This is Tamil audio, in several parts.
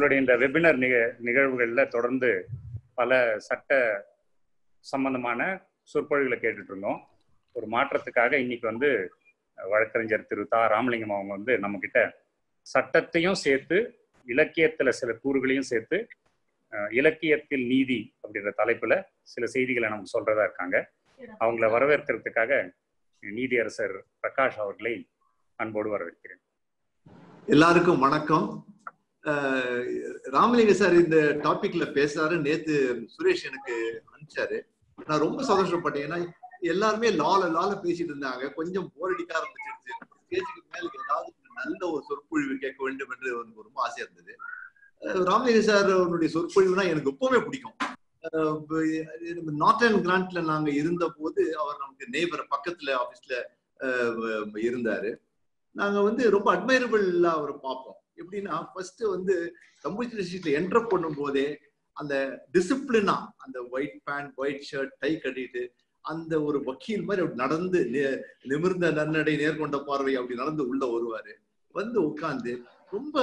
நம்மளுடைய இந்த வெபினர் நிக நிகழ்வுகளில் தொடர்ந்து பல சட்ட சம்பந்தமான சொற்பொழிவுகளை கேட்டுட்டு இருந்தோம் ஒரு மாற்றத்துக்காக இன்னைக்கு வந்து வழக்கறிஞர் திரு தா ராமலிங்கம் அவங்க வந்து நம்ம கிட்ட சட்டத்தையும் சேர்த்து இலக்கியத்துல சில கூறுகளையும் சேர்த்து அஹ், இலக்கியத்தில் நீதி அப்படின்ற தலைப்புல சில செய்திகளை நமக்கு சொல்றதா இருக்காங்க அவங்கள வரவேற்கிறதுக்காக நீதியரசர் பிரகாஷ் அவர்களை அன்போடு வரவேற்கிறேன் எல்லாருக்கும் வணக்கம் அஹ் ராமலிங்க சார் இந்த டாபிக்ல பேசுறாரு நேத்து சுரேஷ் எனக்கு அனுப்பிச்சாரு நான் ரொம்ப சந்தோஷப்பட்டேன் ஏன்னா எல்லாருமே லால லால பேசிட்டு இருந்தாங்க கொஞ்சம் போர் அடிக்க ஆரம்பிச்சிருச்சு ஸ்டேஜுக்கு மேல ஏதாவது ஒரு நல்ல ஒரு சொற்பொழிவு கேட்க வேண்டும் என்று எனக்கு ரொம்ப ஆசையா இருந்தது அஹ் ராமலிங்க சார் அவருடைய சொற்பொழிவுனா எனக்கு எப்பவுமே பிடிக்கும் நார்த் அண்ட் கிராண்ட்ல நாங்க இருந்த போது அவர் நமக்கு நெய்பர் பக்கத்துல ஆபீஸ்ல இருந்தாரு நாங்க வந்து ரொம்ப அட்மைரபிளா அவர் பார்ப்போம் எப்படின்னா ஃபர்ஸ்ட் வந்து தமிழ் யூனிவர்சிட்டியில என்டர் பண்ணும் போதே அந்த டிசிப்ளினா அந்த white pant white shirt tie கட்டிட்டு அந்த ஒரு வக்கீல் மாதிரி அப்படி நடந்து நே- நிமிர்ந்த நன்னடை நேர்கொண்ட பார்வை அப்படி நடந்து உள்ள வருவாரு வந்து உட்கார்ந்து ரொம்ப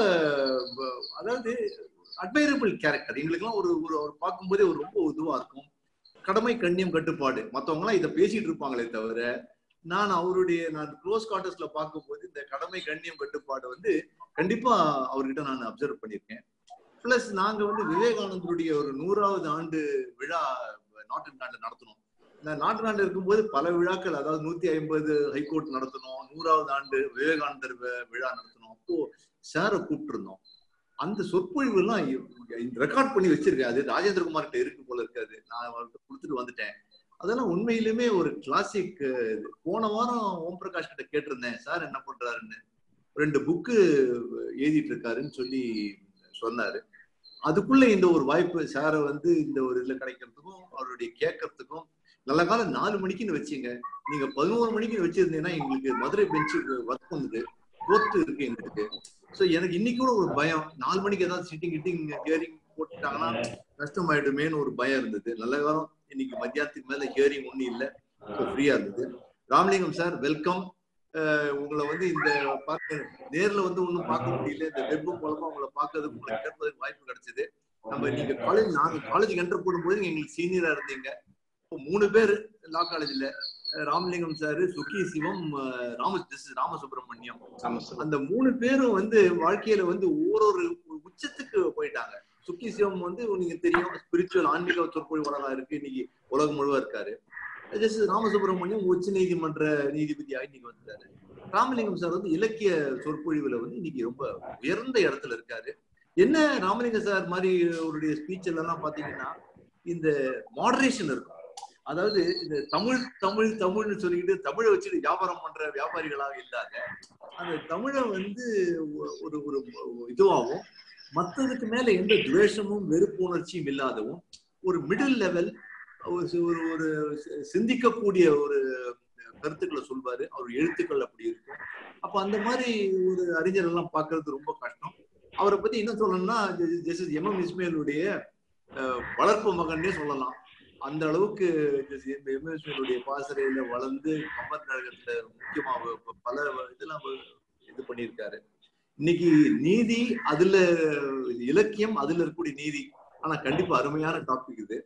வ- அதாவது அட்மைரபிள் கேரக்டர் எங்களுக்கெல்லாம் ஒரு ஒரு அவர் பார்க்கும்போதே ஒரு ரொம்ப இதுவா இருக்கும் கடமை கண்ணியம் கட்டுப்பாடு மத்தவங்க எல்லாம் இதை பேசிட்டு இருப்பாங்களே தவிர நான் அவருடைய நான் க்ளோஸ் குவார்டர்ஸ்ல பார்க்கும்போது இந்த கடமை கண்ணியம் கட்டுப்பாடு வந்து கண்டிப்பா அவர்கிட்ட நான் அப்சர்வ் பண்ணியிருக்கேன் பிளஸ் நாங்க வந்து விவேகானந்தருடைய ஒரு நூறாவது ஆண்டு விழா நாட்டின்காண்டில் நடத்தினோம் இந்த நாட்டின்காண்டில் இருக்கும்போது பல விழாக்கள் அதாவது நூத்தி ஐம்பது ஹைகோர்ட் நடத்தினோம் நூறாவது ஆண்டு விவேகானந்தர் வி- விழா நடத்தினோம் அப்போ சாரை கூப்பிட்டுருந்தோம் அந்த சொற்பொழிவு எல்லாம் ரெக்கார்ட் பண்ணி வச்சிருக்கேன் அது ராஜேந்திரகுமார் கிட்ட இருக்கு போல இருக்காது நான் அவர்கிட்ட கொடுத்துட்டு வந்துட்டேன் அதெல்லாம் உண்மையிலுமே ஒரு கிளாசிக் போன வாரம் ஓம் பிரகாஷ் கிட்ட கேட்டிருந்தேன் சார் என்ன பண்றாருன்னு ரெண்டு புக்கு எழுதிட்டு இருக்காருன்னு சொல்லி சொன்னாரு அதுக்குள்ள இந்த ஒரு வாய்ப்பு சாரை வந்து இந்த ஒரு இதுல கிடைக்கிறதுக்கும் அவருடைய கேட்கறதுக்கும் நல்ல காலம் நாலு மணிக்குன்னு வச்சீங்க நீங்க பதினோரு மணிக்கு வச்சிருந்தீங்கன்னா எங்களுக்கு மதுரை பெஞ்சு ஒர்க் பண்ணுது கோர்ட் இருக்கு எங்களுக்கு சோ எனக்கு இன்னைக்கு கூட ஒரு பயம் நாலு மணிக்கு ஏதாவது சிட்டிங் கிட்டிங் ஹியரிங் போட்டுட்டாங்கன்னா கஷ்டமாயிடுமேன்னு ஒரு பயம் இருந்தது நல்ல காலம் இன்னைக்கு மத்தியானத்துக்கு மேல ஹியரிங் ஒண்ணும் இல்ல ஃப்ரீயா இருந்தது ராமலிங்கம் சார் வெல்கம் உங்களை வந்து இந்த பார்க்க நேர்ல வந்து ஒண்ணும் பார்க்க முடியல இந்த வெப் மூலமா உங்களை பார்க்கறதுக்கு உங்களை கேட்பதற்கு வாய்ப்பு கிடைச்சது நம்ம நீங்க காலேஜ் நாங்க காலேஜ் என்டர் பண்ணும்போது நீங்க எங்களுக்கு சீனியரா இருந்தீங்க இப்போ மூணு பேர் லா காலேஜ்ல Ramalingam sir Suki Sivam ah, Rama this is Ramasubramaniam அந்த மூணு பேரும் வந்து வாழ்க்கையில வந்து ஒரு ஒரு உச்சத்துக்கு போயிட்டாங்க சுக்கி சிவம் வந்து நீங்க தெரியும் ஸ்பிரிச்சுவல் ஆன்மீக சொற்பொழிவாளரா இருக்கு இன்னைக்கு உலகம் முழுவா இருக்காரு ஜஸ்ட் ராமசுப்ரமணியம் உச்ச நீதிமன்ற நீதிபதியாக இன்னைக்கு வந்துட்டாரு ராமலிங்கம் சார் வந்து இலக்கிய சொற்பொழிவுல வந்து இன்னைக்கு ரொம்ப உயர்ந்த இடத்துல இருக்காரு என்ன ராமலிங்கம் சார் மாதிரி அவருடைய ஸ்பீச் எல்லாம் பாத்தீங்கன்னா இந்த மாடரேஷன் இருக்கும் அதாவது இந்த தமிழ் தமிழ் தமிழ்னு சொல்லிக்கிட்டு தமிழை வச்சுட்டு வியாபாரம் பண்ற வியாபாரிகளாக இல்லாத அந்த தமிழை வந்து ஒ- ஒரு ஒரு இதுவாகவும் மத்ததுக்கு மேல எந்த துவேஷமும் வெறுப்பு உணர்ச்சியும் இல்லாதவும் ஒரு மிடில் லெவல் ஒரு சி- ஒரு ஒரு சி- சிந்திக்கக்கூடிய ஒரு கருத்துக்களை சொல்வாரு அவர் எழுத்துக்கள் அப்படி இருக்கும் அப்ப அந்த மாதிரி ஒரு அறிஞர் எல்லாம் பார்க்கிறது ரொம்ப கஷ்டம் அவரை பத்தி என்ன சொல்லணும்னா ஜஸ்டிஸ் எம் எம் இஸ்மேலுடைய அஹ், வளர்ப்பு மகன்னே சொல்லலாம் அந்த அளவுக்கு எம் எம் இஸ்மேலுடைய பாசறையில வளர்ந்து கம்பர் கழகத்துல முக்கியமா அவ- ப- பல இதெல்லாம் அவர் இது பண்ணியிருக்காரு இன்னைக்கு நீதி அதுல இலக்கியம் அதுல இருக்கக்கூடிய நீதி ஆனா கண்டிப்பா அருமையான டாபிக் இது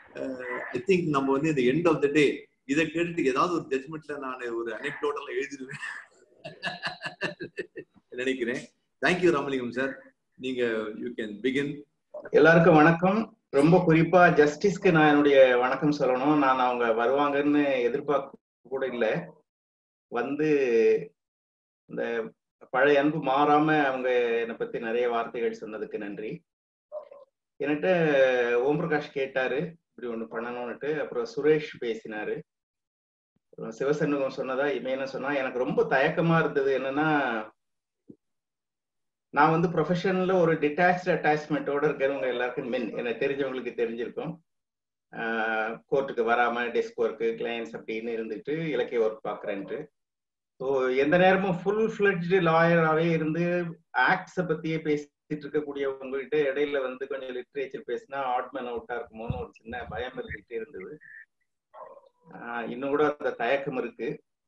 ஐ திங்க் நம்ம வந்து இந்த எண்ட் ஆஃப் த டே இதை கேட்டுட்டு ஏதாவது ஒரு ஜட்மெண்ட்ல நான் ஒரு அனெக்டோட்டல் எழுதிடுவேன் நினைக்கிறேன் தேங்க்யூ ராமலிங்கம் சார் நீங்க யூ கேன் பிகின் எல்லாருக்கும் வணக்கம் ரொம்ப குறிப்பா ஜஸ்டிஸ்க்கு நான் என்னுடைய வணக்கம் சொல்லணும் நான் அவங்க வருவாங்கன்னு எதிர்பார்க்க கூட இல்லை வந்து இந்த பழைய அன்பு மாறாம அவங்க என்னை பத்தி நிறைய வார்த்தைகள் சொன்னதுக்கு நன்றி என்கிட்ட ஓம் பிரகாஷ் கேட்டாரு இப்படி ஒண்ணு பண்ணணும்னுட்டு அப்புறம் சுரேஷ் பேசினாரு அப்புறம் சிவசண்முகம் சொன்னதா இமேன சொன்னா எனக்கு ரொம்ப தயக்கமா இருந்தது என்னன்னா நான் வந்து ப்ரொஃபஷனல்ல ஒரு டிட்டாச் அட்டாச்மெண்ட்டோட இருக்கிறவங்க எல்லாருக்கும் மென் எனக்கு தெரிஞ்சவங்களுக்கு தெரிஞ்சிருக்கும் கோர்ட்டுக்கு வராம டெஸ்க் ஒர்க்கு கிளையன்ஸ் அப்படின்னு இருந்துட்டு இலக்கிய ஒர்க் பார்க்குறேன்ட்டு ஸோ எந்த நேரமும் ஃபுல் ஃபிளட்ஜு லாயராகவே இருந்து ஆக்ட்ஸை பத்தியே பேசிட்டு இருக்கக்கூடியவங்ககிட்ட இடையில வந்து கொஞ்சம் லிட்ரேச்சர் பேசினா ஆட்மேன் அவுட்டா இருக்குமோன்னு ஒரு சின்ன பயம் இருந்துகிட்டே இருந்தது ஆஹ் இன்னும் கூட அந்த தயக்கம் இருக்கு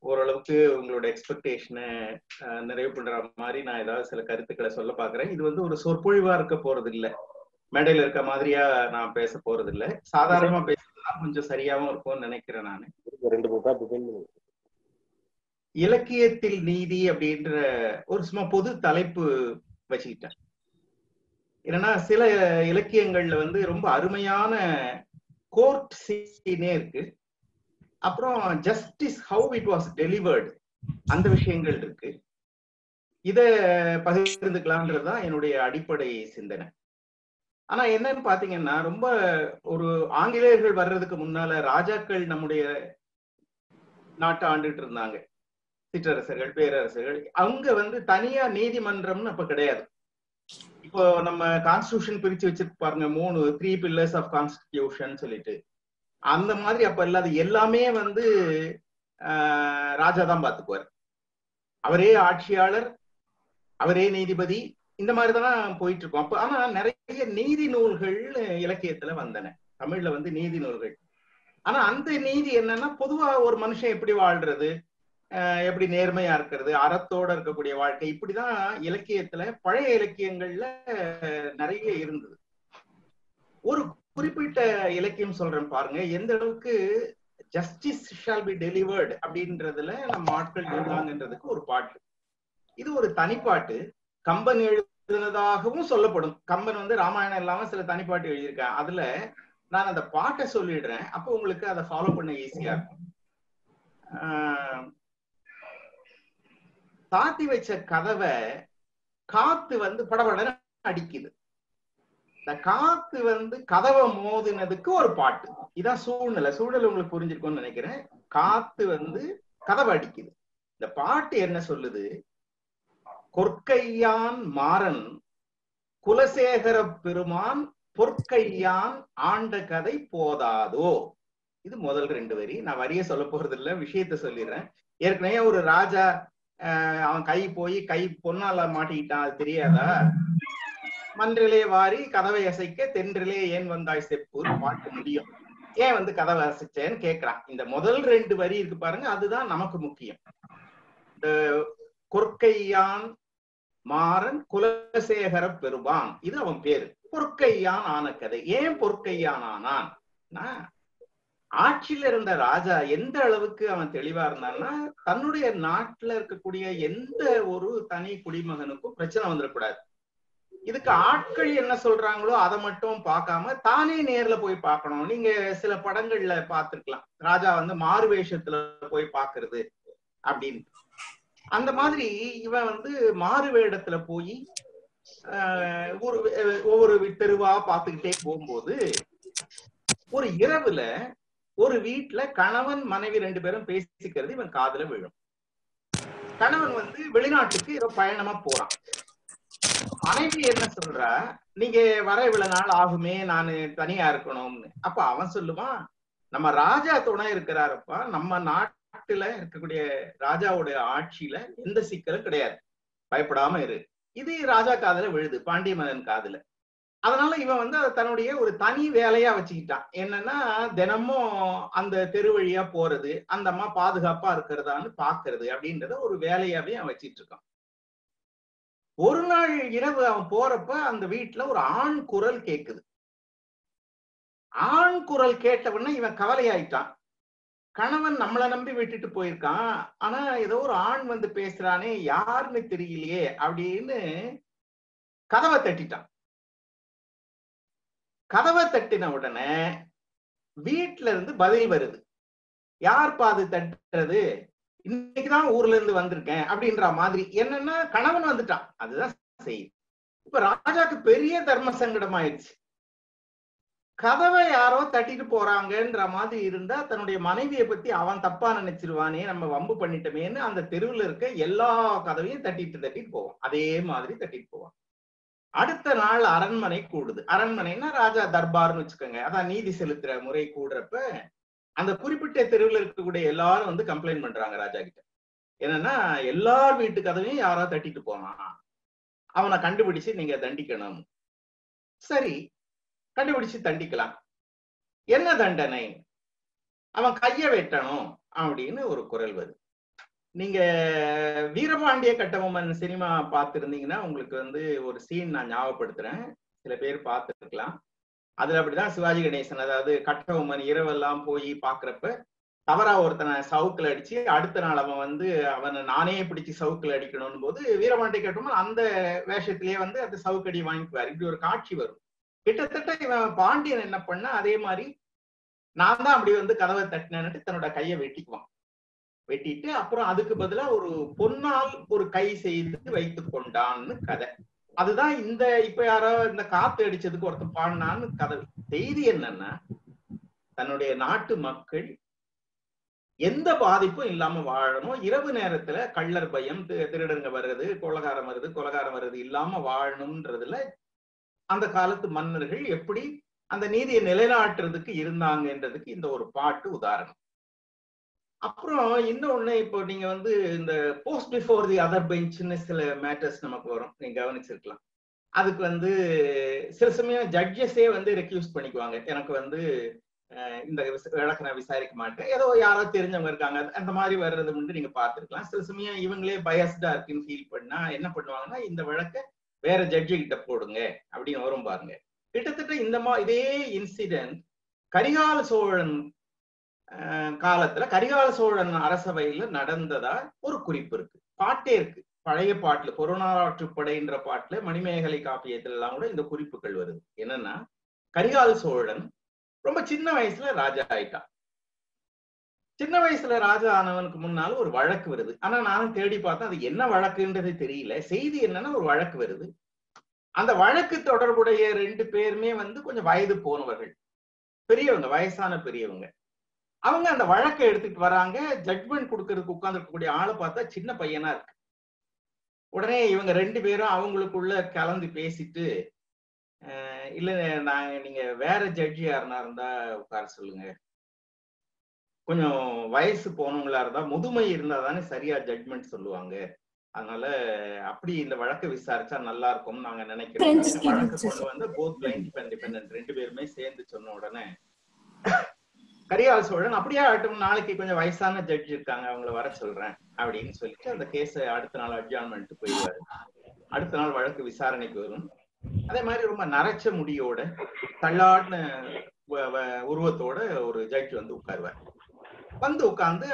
ஓரளவுக்கு உங்களோட எக்ஸ்பெக்டேஷனை நிறைவு பண்ற மாதிரி நான் ஏதாவது சில கருத்துக்களை சொல்ல பாக்குறேன் இது வந்து ஒரு சொற்பொழிவா இருக்க போறது இல்ல மேடையில இருக்க மாதிரியா நான் பேச போறது இல்ல சாதாரணமா பேசுறதுனா கொஞ்சம் சரியாவும் இருக்கும்னு நினைக்கிறேன் நான் ரெண்டு மூணு டாபிக் பண்ணுங்க இலக்கியத்தில் நீதி அப்படின்ற ஒரு சும்மா பொது தலைப்பு வச்சுக்கிட்டேன் என்னன்னா சில இலக்கியங்கள்ல வந்து ரொம்ப அருமையான கோர்ட் சீனே இருக்கு அப்புறம் justice how it was delivered அந்த விஷயங்கள் இருக்கு இத பகிர்ந்துக்கலாம்ன்றது தான் என்னுடைய அடிப்படை சிந்தனை ஆனா என்னன்னு பாத்தீங்கன்னா ரொம்ப ஒரு ஆங்கிலேயர்கள் வர்றதுக்கு முன்னால ராஜாக்கள் நம்முடைய நாட்டை ஆண்டுட்டு இருந்தாங்க சிற்றரசர்கள் பேரரசர்கள் அங்க வந்து தனியா நீதிமன்றம்னு அப்ப கிடையாது இப்போ நம்ம கான்ஸ்டியூஷன் பிரிச்சு வச்சிருக்கு பாருங்க மூணு த்ரீ பில்லர்ஸ் ஆஃப் கான்ஸ்டிடியூஷன் சொல்லிட்டு அந்த மாதிரி அப்ப இல்லாத எல்லாமே வந்து ராஜா தான் பாத்துக்குவார் அவரே ஆட்சியாளர் அவரே நீதிபதி இந்த மாதிரி தான் போயிட்டு இருக்கோம் அப்ப ஆனா நிறைய நீதி நூல்கள் இலக்கியத்துல வந்தன தமிழ்ல வந்து நீதி நூல்கள் ஆனா அந்த நீதி என்னன்னா பொதுவா ஒரு மனுஷன் எப்படி வாழ்றது எப்படி நேர்மையா இருக்கிறது அறத்தோட இருக்கக்கூடிய வாழ்க்கை இப்படிதான் இலக்கியத்துல பழைய இலக்கியங்கள்ல நிறைய இருந்தது ஒரு குறிப்பிட்ட இலக்கியம் சொல்றேன் பாருங்க எந்த அளவுக்கு ஜஸ்டிஸ் ஷால் பி டெலிவர்டு அப்படின்றதுல நம்ம ஆட்கள் இருந்தாங்கன்றதுக்கு ஒரு பாட்டு இது ஒரு தனிப்பாட்டு கம்பன் எழுதுனதாகவும் சொல்லப்படும் கம்பன் வந்து ராமாயணம் இல்லாம சில தனிப்பாட்டு எழுதியிருக்கேன் அதுல நான் அந்த பாட்டை சொல்லிடுறேன் அப்போ உங்களுக்கு அதை ஃபாலோ பண்ண ஈஸியா இருக்கும் சாத்தி வச்ச கதவை காத்து வந்து படபடன்னு அடிக்குது இந்த காத்து வந்து கதவை மோதினதுக்கு ஒரு பாட்டு இதான் சூழ்நிலை சூழ்நிலை உங்களுக்கு புரிஞ்சிருக்கும்னு நினைக்கிறேன் காத்து வந்து கதவை அடிக்குது இந்த பாட்டு என்ன சொல்லுது கொற்கையான் மாறன் குலசேகர பெருமான் பொற்கையான் ஆண்ட கதை போதாதோ இது முதல் ரெண்டு வரி நான் வரிய சொல்ல போறது இல்ல விஷயத்த சொல்லிடுறேன் ஏற்கனவே ஒரு ராஜா அவன் கை போய் கை பொன்னால மாட்டிக்கிட்டான் அது தெரியாதா மன்றிலே வாரி கதவை அசைக்க தென்றிலே ஏன் வந்தாய் செப்பு பாட்டு முடியும் ஏன் வந்து கதவை அசைச்சேன்னு கேக்குறான் இந்த முதல் ரெண்டு வரி இருக்கு பாருங்க அதுதான் நமக்கு முக்கியம் இந்த கொற்கையான் மாறன் குலசேகர பெருமான் இது அவன் பேரு பொற்கையான் ஆன கதை ஏன் பொற்கையான் ஆனான் ஆட்சியில இருந்த ராஜா எந்த அளவுக்கு அவன் தெளிவா இருந்தான்னா தன்னுடைய நாட்டுல இருக்கக்கூடிய எந்த ஒரு தனி குடிமகனுக்கும் பிரச்சனை வந்துடக்கூடாது இதுக்கு ஆட்கள் என்ன சொல்றாங்களோ அதை மட்டும் பார்க்காம தானே நேர்ல போய் பார்க்கணும் நீங்க சில படங்கள்ல பார்த்திருக்கலாம் ராஜா வந்து மாறு வேஷத்துல போய் பாக்குறது அப்படின்னு அந்த மாதிரி இவன் வந்து மாறு வேடத்துல போய் ஒரு ஒவ்வொரு தெருவா பார்த்துக்கிட்டே போகும்போது ஒரு இரவுல ஒரு வீட்டுல கணவன் மனைவி ரெண்டு பேரும் பேசிக்கிறது இவன் காதுல விழும் கணவன் வந்து வெளிநாட்டுக்கு ஏதோ பயணமா போறான் மனைவி என்ன சொல்றா நீங்க வர இவ்வளவு நாள் ஆகுமே நானு தனியா இருக்கணும்னு அப்ப அவன் சொல்லுவான் நம்ம ராஜா துணை இருக்கிறாரப்பா நம்ம நாட்டுல இருக்கக்கூடிய ராஜாவுடைய ஆட்சியில எந்த சிக்கலும் கிடையாது பயப்படாம இரு இது ராஜா காதுல விழுது பாண்டிய மன்னன் காதுல அதனால இவன் வந்து அதை தன்னுடைய ஒரு தனி வேலையா வச்சுக்கிட்டான் என்னன்னா தினமும் அந்த தெரு வழியா போறது அந்த அம்மா பாதுகாப்பா இருக்கிறதான்னு பாக்குறது அப்படின்றத ஒரு வேலையாவே அவன் வச்சிட்டு இருக்கான் ஒரு நாள் இரவு அவன் போறப்ப அந்த வீட்டுல ஒரு ஆண் குரல் கேக்குது ஆண் குரல் கேட்டவொடனே இவன் கவலையாயிட்டான் கணவன் நம்மளை நம்பி விட்டுட்டு போயிருக்கான் ஆனா ஏதோ ஒரு ஆண் வந்து பேசுறானே யாருன்னு தெரியலையே அப்படின்னு கதவை தட்டிட்டான் கதவை தட்டின உடனே வீட்டுல இருந்து பதில் வருது யார் பாது தட்டுறது இன்னைக்குதான் ஊர்ல இருந்து வந்திருக்கேன் அப்படின்ற மாதிரி என்னன்னா கணவன் வந்துட்டான் அதுதான் செய்யும் இப்ப ராஜாக்கு பெரிய தர்ம சங்கடம் ஆயிடுச்சு கதவை யாரோ தட்டிட்டு போறாங்கன்ற மாதிரி இருந்தா தன்னுடைய மனைவியை பத்தி அவன் தப்பா நினைச்சிருவானே நம்ம வம்பு பண்ணிட்டோமேன்னு அந்த தெருவுல இருக்க எல்லா கதவையும் தட்டிட்டு தட்டிட்டு போவான் அதே மாதிரி தட்டிட்டு போவான் அடுத்த நாள் அரண்மனை கூடுது அரண்மனைன்னா ராஜா தர்பார்னு வச்சுக்கோங்க அதான் நீதி செலுத்துற முறை கூடுறப்ப அந்த குறிப்பிட்ட தெருவில் இருக்கக்கூடிய எல்லாரும் வந்து கம்ப்ளைண்ட் பண்றாங்க ராஜா கிட்ட என்னன்னா எல்லார் வீட்டு கதவையும் யாரோ தட்டிட்டு போனான் அவனை கண்டுபிடிச்சு நீங்க தண்டிக்கணும் சரி கண்டுபிடிச்சு தண்டிக்கலாம் என்ன தண்டனை அவன் கைய வெட்டணும் அப்படின்னு ஒரு குரல் வருது நீங்க வீரபாண்டிய கட்டபொம்மன் சினிமா பார்த்துருந்தீங்கன்னா உங்களுக்கு வந்து ஒரு சீன் நான் ஞாபகப்படுத்துறேன் சில பேர் பார்த்துருக்கலாம் அதுல அப்படிதான் சிவாஜி கணேசன் அதாவது கட்டபொம்மன் இரவெல்லாம் போய் பாக்குறப்ப தவறா ஒருத்தனை சவுக்குல அடிச்சு அடுத்த நாள் அவன் வந்து அவனை நானே பிடிச்சு சவுக்குல அடிக்கணும் போது வீரபாண்டிய கட்டபொம்மன் அந்த வேஷத்திலேயே வந்து அந்த சவுக்கடி வாங்கிக்குவார் இப்படி ஒரு காட்சி வரும் கிட்டத்தட்ட இவன் பாண்டியன் என்ன பண்ணா அதே மாதிரி நான் தான் அப்படி வந்து கதவை தட்டினேன்னுட்டு தன்னோட கையை வெட்டிக்குவான் வெட்டிட்டு அப்புறம் அதுக்கு பதிலா ஒரு பொன்னால் ஒரு கை செய்து வைத்து கொண்டான்னு கதை அதுதான் இந்த இப்ப யாரோ இந்த காத்து அடிச்சதுக்கு ஒருத்தன் பாடினான்னு கதை செய்தி என்னன்னா தன்னுடைய நாட்டு மக்கள் எந்த பாதிப்பும் இல்லாம வாழணும் இரவு நேரத்துல கள்ளர் பயம் தி- திருடங்க வருது கொலகாரம் வருது கொலகாரம் வருது இல்லாம வாழணும்ன்றதுல அந்த காலத்து மன்னர்கள் எப்படி அந்த நீதியை நிலைநாட்டுறதுக்கு இருந்தாங்கன்றதுக்கு இந்த ஒரு பாட்டு உதாரணம் அப்புறம் இன்னொன்னு இப்போ நீங்க வந்து இந்த போஸ்ட் பிஃபோர் தி அதர் பெஞ்ச்னு சில மேட்டர்ஸ் நமக்கு வரும் நீங்க கவனிச்சிருக்கலாம் அதுக்கு வந்து சில சமயம் ஜட்ஜஸே வந்து ரெக்யூஸ் பண்ணிக்குவாங்க எனக்கு வந்து அஹ், இந்த விச- வழக்கை நான் விசாரிக்க மாட்டேன் ஏதோ யாரோ தெரிஞ்சவங்க இருக்காங்க அந்த மாதிரி வர்றது வந்து நீங்க பார்த்திருக்கலாம் சில சமயம் இவங்களே பயஸ்டா இருக்குன்னு ஃபீல் பண்ணா என்ன பண்ணுவாங்கன்னா இந்த வழக்கை வேற ஜட்ஜி கிட்ட போடுங்க அப்படின்னு வரும் பாருங்க கிட்டத்தட்ட இந்த மா இதே இன்சிடென்ட் கரிகால சோழன் அஹ், காலத்துல கரிகால சோழன் அரசவையில நடந்ததா ஒரு குறிப்பு இருக்கு பாட்டே இருக்கு பழைய பாட்டுல புறநாற்றுப்படைன்ற பாட்டுல மணிமேகலை காப்பியத்துல எல்லாம் கூட இந்த குறிப்புகள் வருது என்னன்னா கரிகால சோழன் ரொம்ப சின்ன வயசுல ராஜா ஆயிட்டான் சின்ன வயசுல ராஜா ஆனவனுக்கு முன்னால ஒரு வழக்கு வருது ஆனா நானும் தேடி பார்த்தேன் அது என்ன வழக்குன்றது தெரியல செய்தி என்னன்னா ஒரு வழக்கு வருது அந்த வழக்கு தொடர்புடைய ரெண்டு பேருமே வந்து கொஞ்சம் வயது போனவர்கள் பெரியவங்க வயசான பெரியவங்க அவங்க அந்த வழக்கை எடுத்துட்டு வராங்க ஜட்மெண்ட் கொடுக்கறதுக்கு உட்கார்ந்து இருக்கக்கூடிய ஆளை பார்த்தா சின்ன பையனா இருக்கு உடனே இவங்க ரெண்டு பேரும் அவங்களுக்குள்ள கலந்து பேசிட்டு அஹ் இல்ல நாங்க நீங்க வேற ஜட்ஜி யாருனா இருந்தா உட்கார சொல்லுங்க கொஞ்சம் வயசு போனவங்களா இருந்தா முதுமை இருந்தா தானே சரியா ஜட்மெண்ட் சொல்லுவாங்க அதனால அப்படி இந்த வழக்கை விசாரிச்சா நல்லா இருக்கும் நாங்க நினைக்கிறோம் French வழக்கு students. கொண்டு வந்து போத் பிளைண்ட் அண்ட் டிபெண்டன்ட் ரெண்டு பேருமே சேர்ந்து சொன்ன உடனே கரிகால் சோழன் அப்படியே ஆகட்டும் நாளைக்கு கொஞ்சம் வயசான ஜட்ஜ் இருக்காங்க அவங்கள வர சொல்றேன் அப்படின்னு சொல்லிட்டு அந்த கேஸை அடுத்த நாள் அட்ஜான்மெண்ட் போயிடுவாரு அடுத்த நாள் வழக்கு விசாரணைக்கு வரும் அதே மாதிரி ரொம்ப நரைச்ச முடியோட தள்ளாடின வ- வ- உருவத்தோட ஒரு ஜட்ஜ் வந்து உட்காருவார் வந்து உட்கார்ந்து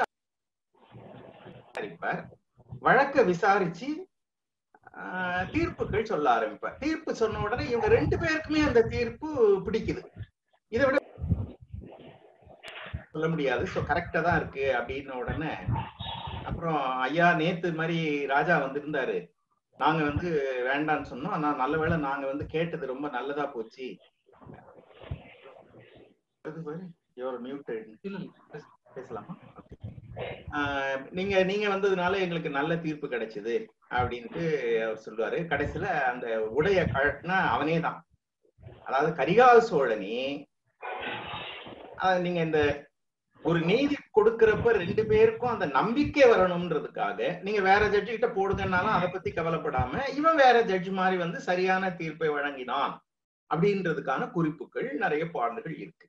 விசாரிப்பார் வழக்க விசாரிச்சு ஆஹ், தீர்ப்புகள் சொல்ல ஆரம்பிப்பார் தீர்ப்பு சொன்ன உடனே இவங்க ரெண்டு பேருக்குமே அந்த தீர்ப்பு பிடிக்குது இதை விட சொல்ல முடியாது ஸோ கரெக்டா தான் இருக்கு அப்படின்ன உடனே அப்புறம் ஐயா நேத்து மாதிரி ராஜா வந்திருந்தாரு நாங்க வந்து வேண்டாம்னு சொன்னோம் ஆனா நல்ல வேளை நாங்க வந்து கேட்டது ரொம்ப நல்லதா போச்சு அது பாரு, you're muted. பேசலாமா Okay. ஆஹ் நீங்க நீங்க வந்ததுனால எங்களுக்கு நல்ல தீர்ப்பு கிடைச்சது அப்படின்ட்டு அவர் சொல்லுவாரு கடைசியில அந்த உடைய கழட்டினா அவனே தான் அதாவது கரிகால் சோழனே ஆஹ் நீங்க இந்த ஒரு நீதி கொடுக்கறப்ப ரெண்டு பேருக்கும் அந்த நம்பிக்கை வரணும்ன்றதுக்காக நீங்க வேற ஜட்ஜி கிட்ட போடுங்கன்னாலும் அதை பத்தி கவலைப்படாம இவன் வேற ஜட்ஜ் மாதிரி வந்து சரியான தீர்ப்பை வழங்கினான் அப்படின்றதுக்கான குறிப்புகள் நிறைய பாடல்கள் இருக்கு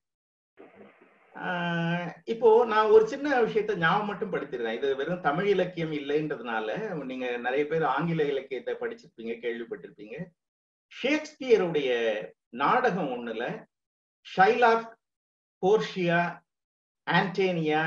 ஆஹ் இப்போ நான் ஒரு சின்ன விஷயத்த ஞாபகம் மட்டும் படுத்திடுறேன் இது வெறும் தமிழ் இலக்கியம் இல்லைன்றதுனால நீங்க நிறைய பேர் ஆங்கில இலக்கியத்தை படிச்சிருப்பீங்க கேள்விப்பட்டிருப்பீங்க ஷேக்ஸ்பியருடைய நாடகம் ஒண்ணுல ஷைலாக் போர்ஷியா ஆன்டேனியா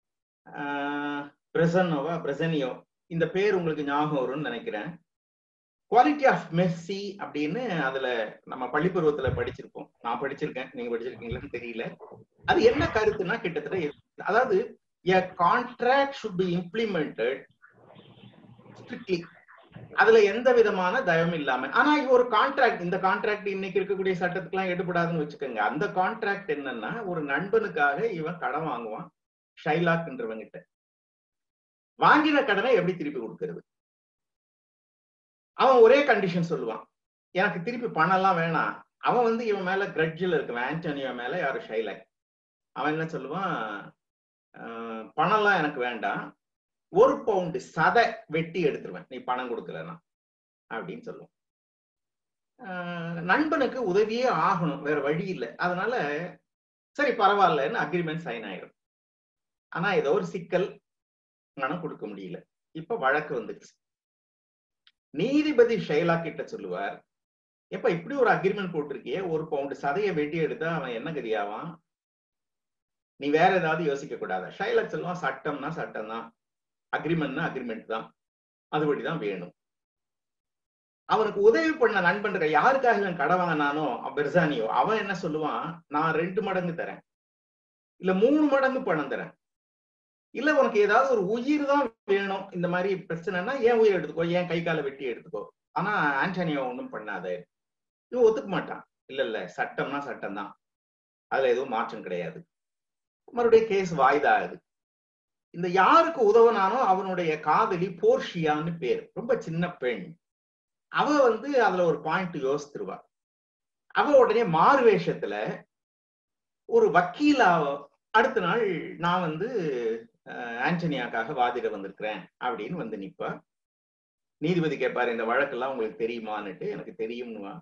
பிரசன்னோவா பிரசனியோ இந்த பேர் உங்களுக்கு ஞாபகம் வரும்னு நினைக்கிறேன் குவாலிட்டி ஆஃப் மெர்சி அப்படின்னு அதுல நம்ம பள்ளிப்பருவத்துல படிச்சிருப்போம் நான் படிச்சிருக்கேன் நீங்க படிச்சிருக்கீங்களான்னு தெரியல அது என்ன கருத்துன்னா கிட்டத்தட்ட இது- அதாவது a contract should be implemented strictly அதுல எந்த விதமான தயவும் இல்லாம ஆனா இது ஒரு கான்ட்ராக்ட் இந்த கான்ட்ராக்ட் இன்னைக்கு இருக்கக்கூடிய சட்டத்துக்குலாம் எடுபடாதுன்னு வச்சுக்கோங்க அந்த கான்ட்ராக்ட் என்னன்னா ஒரு நண்பனுக்காக இவன் கடன் வாங்குவான் ஷைலாக்ன்றவங்கிட்ட வாங்கின கடனை எப்படி திருப்பி கொடுக்கறது அவன் ஒரே கண்டிஷன் சொல்லுவான் எனக்கு திருப்பி பணம் எல்லாம் வேணாம் அவன் வந்து இவன் மேல கிரட்ஜில் இருக்கவன் ஆண்டனியோ மேல யாரு ஷைலாக் அவன் என்ன சொல்லுவான் "ஆஹ், பணம்லாம் எனக்கு வேண்டாம் ஒரு பவுண்டு சதை வெட்டி எடுத்துருவேன் நீ பணம் கொடுக்கலன்னா அப்படின்னு சொல்லுவான் ஆஹ், நண்பனுக்கு உதவியே ஆகணும் வேற வழி இல்லை அதனால சரி பரவாயில்லன்னு அக்ரிமெண்ட் சைன் ஆயிடும் ஆனா ஏதோ ஒரு சிக்கல் பணம் கொடுக்க முடியல இப்ப வழக்கு வந்துச்சு நீதிபதி ஷைலா கிட்ட சொல்லுவார் எப்ப இப்படி ஒரு அக்ரிமெண்ட் போட்டிருக்கியே ஒரு பவுண்டு சதையை வெட்டி எடுத்தா அவன் என்ன கதியாவான் நீ வேற ஏதாவது யோசிக்க கூடாது ஷைலக் சொல்லுவான் சட்டம்னா சட்டம் தான் அக்ரிமெண்ட்னா அக்ரிமெண்ட் தான் அதுபடிதான் வேணும் அவனுக்கு உதவி பண்ண நண்பன் இருக்க யாருக்காக இவன் கடை வாங்கினானோ பெர்சானியோ அவன் என்ன சொல்லுவான் நான் ரெண்டு மடங்கு தரேன் இல்ல மூணு மடங்கு பணம் தரேன் இல்ல உனக்கு ஏதாவது ஒரு உயிர் தான் வேணும் இந்த மாதிரி பிரச்சனைனா ஏன் உயிர் எடுத்துக்கோ ஏன் கை காலை வெட்டி எடுத்துக்கோ ஆனா ஆண்டனியோ ஒன்றும் பண்ணாத இவன் ஒத்துக்க மாட்டான் இல்ல இல்ல சட்டம்னா சட்டம் தான் அதுல எதுவும் மாற்றம் கிடையாது மறுபடியும் கேஸ் வாய்தா ஆகுது இந்த யாருக்கு உதவுனானோ அவனுடைய காதலி போர்ஷியான்னு பேர் ரொம்ப சின்ன பெண் அவ வந்து அதுல ஒரு பாயிண்ட் யோசித்துருவா அவ உடனே மாறு வேஷத்துல ஒரு வக்கீலா அடுத்த நாள் நான் வந்து ஆண்டனியாக்காக வாதிட வந்திருக்கிறேன் அப்படின்னு வந்து நிப்பா நீதிபதி கேட்பாரு இந்த வழக்கெல்லாம் உங்களுக்கு தெரியுமான்னுட்டு எனக்கு தெரியும்னுவா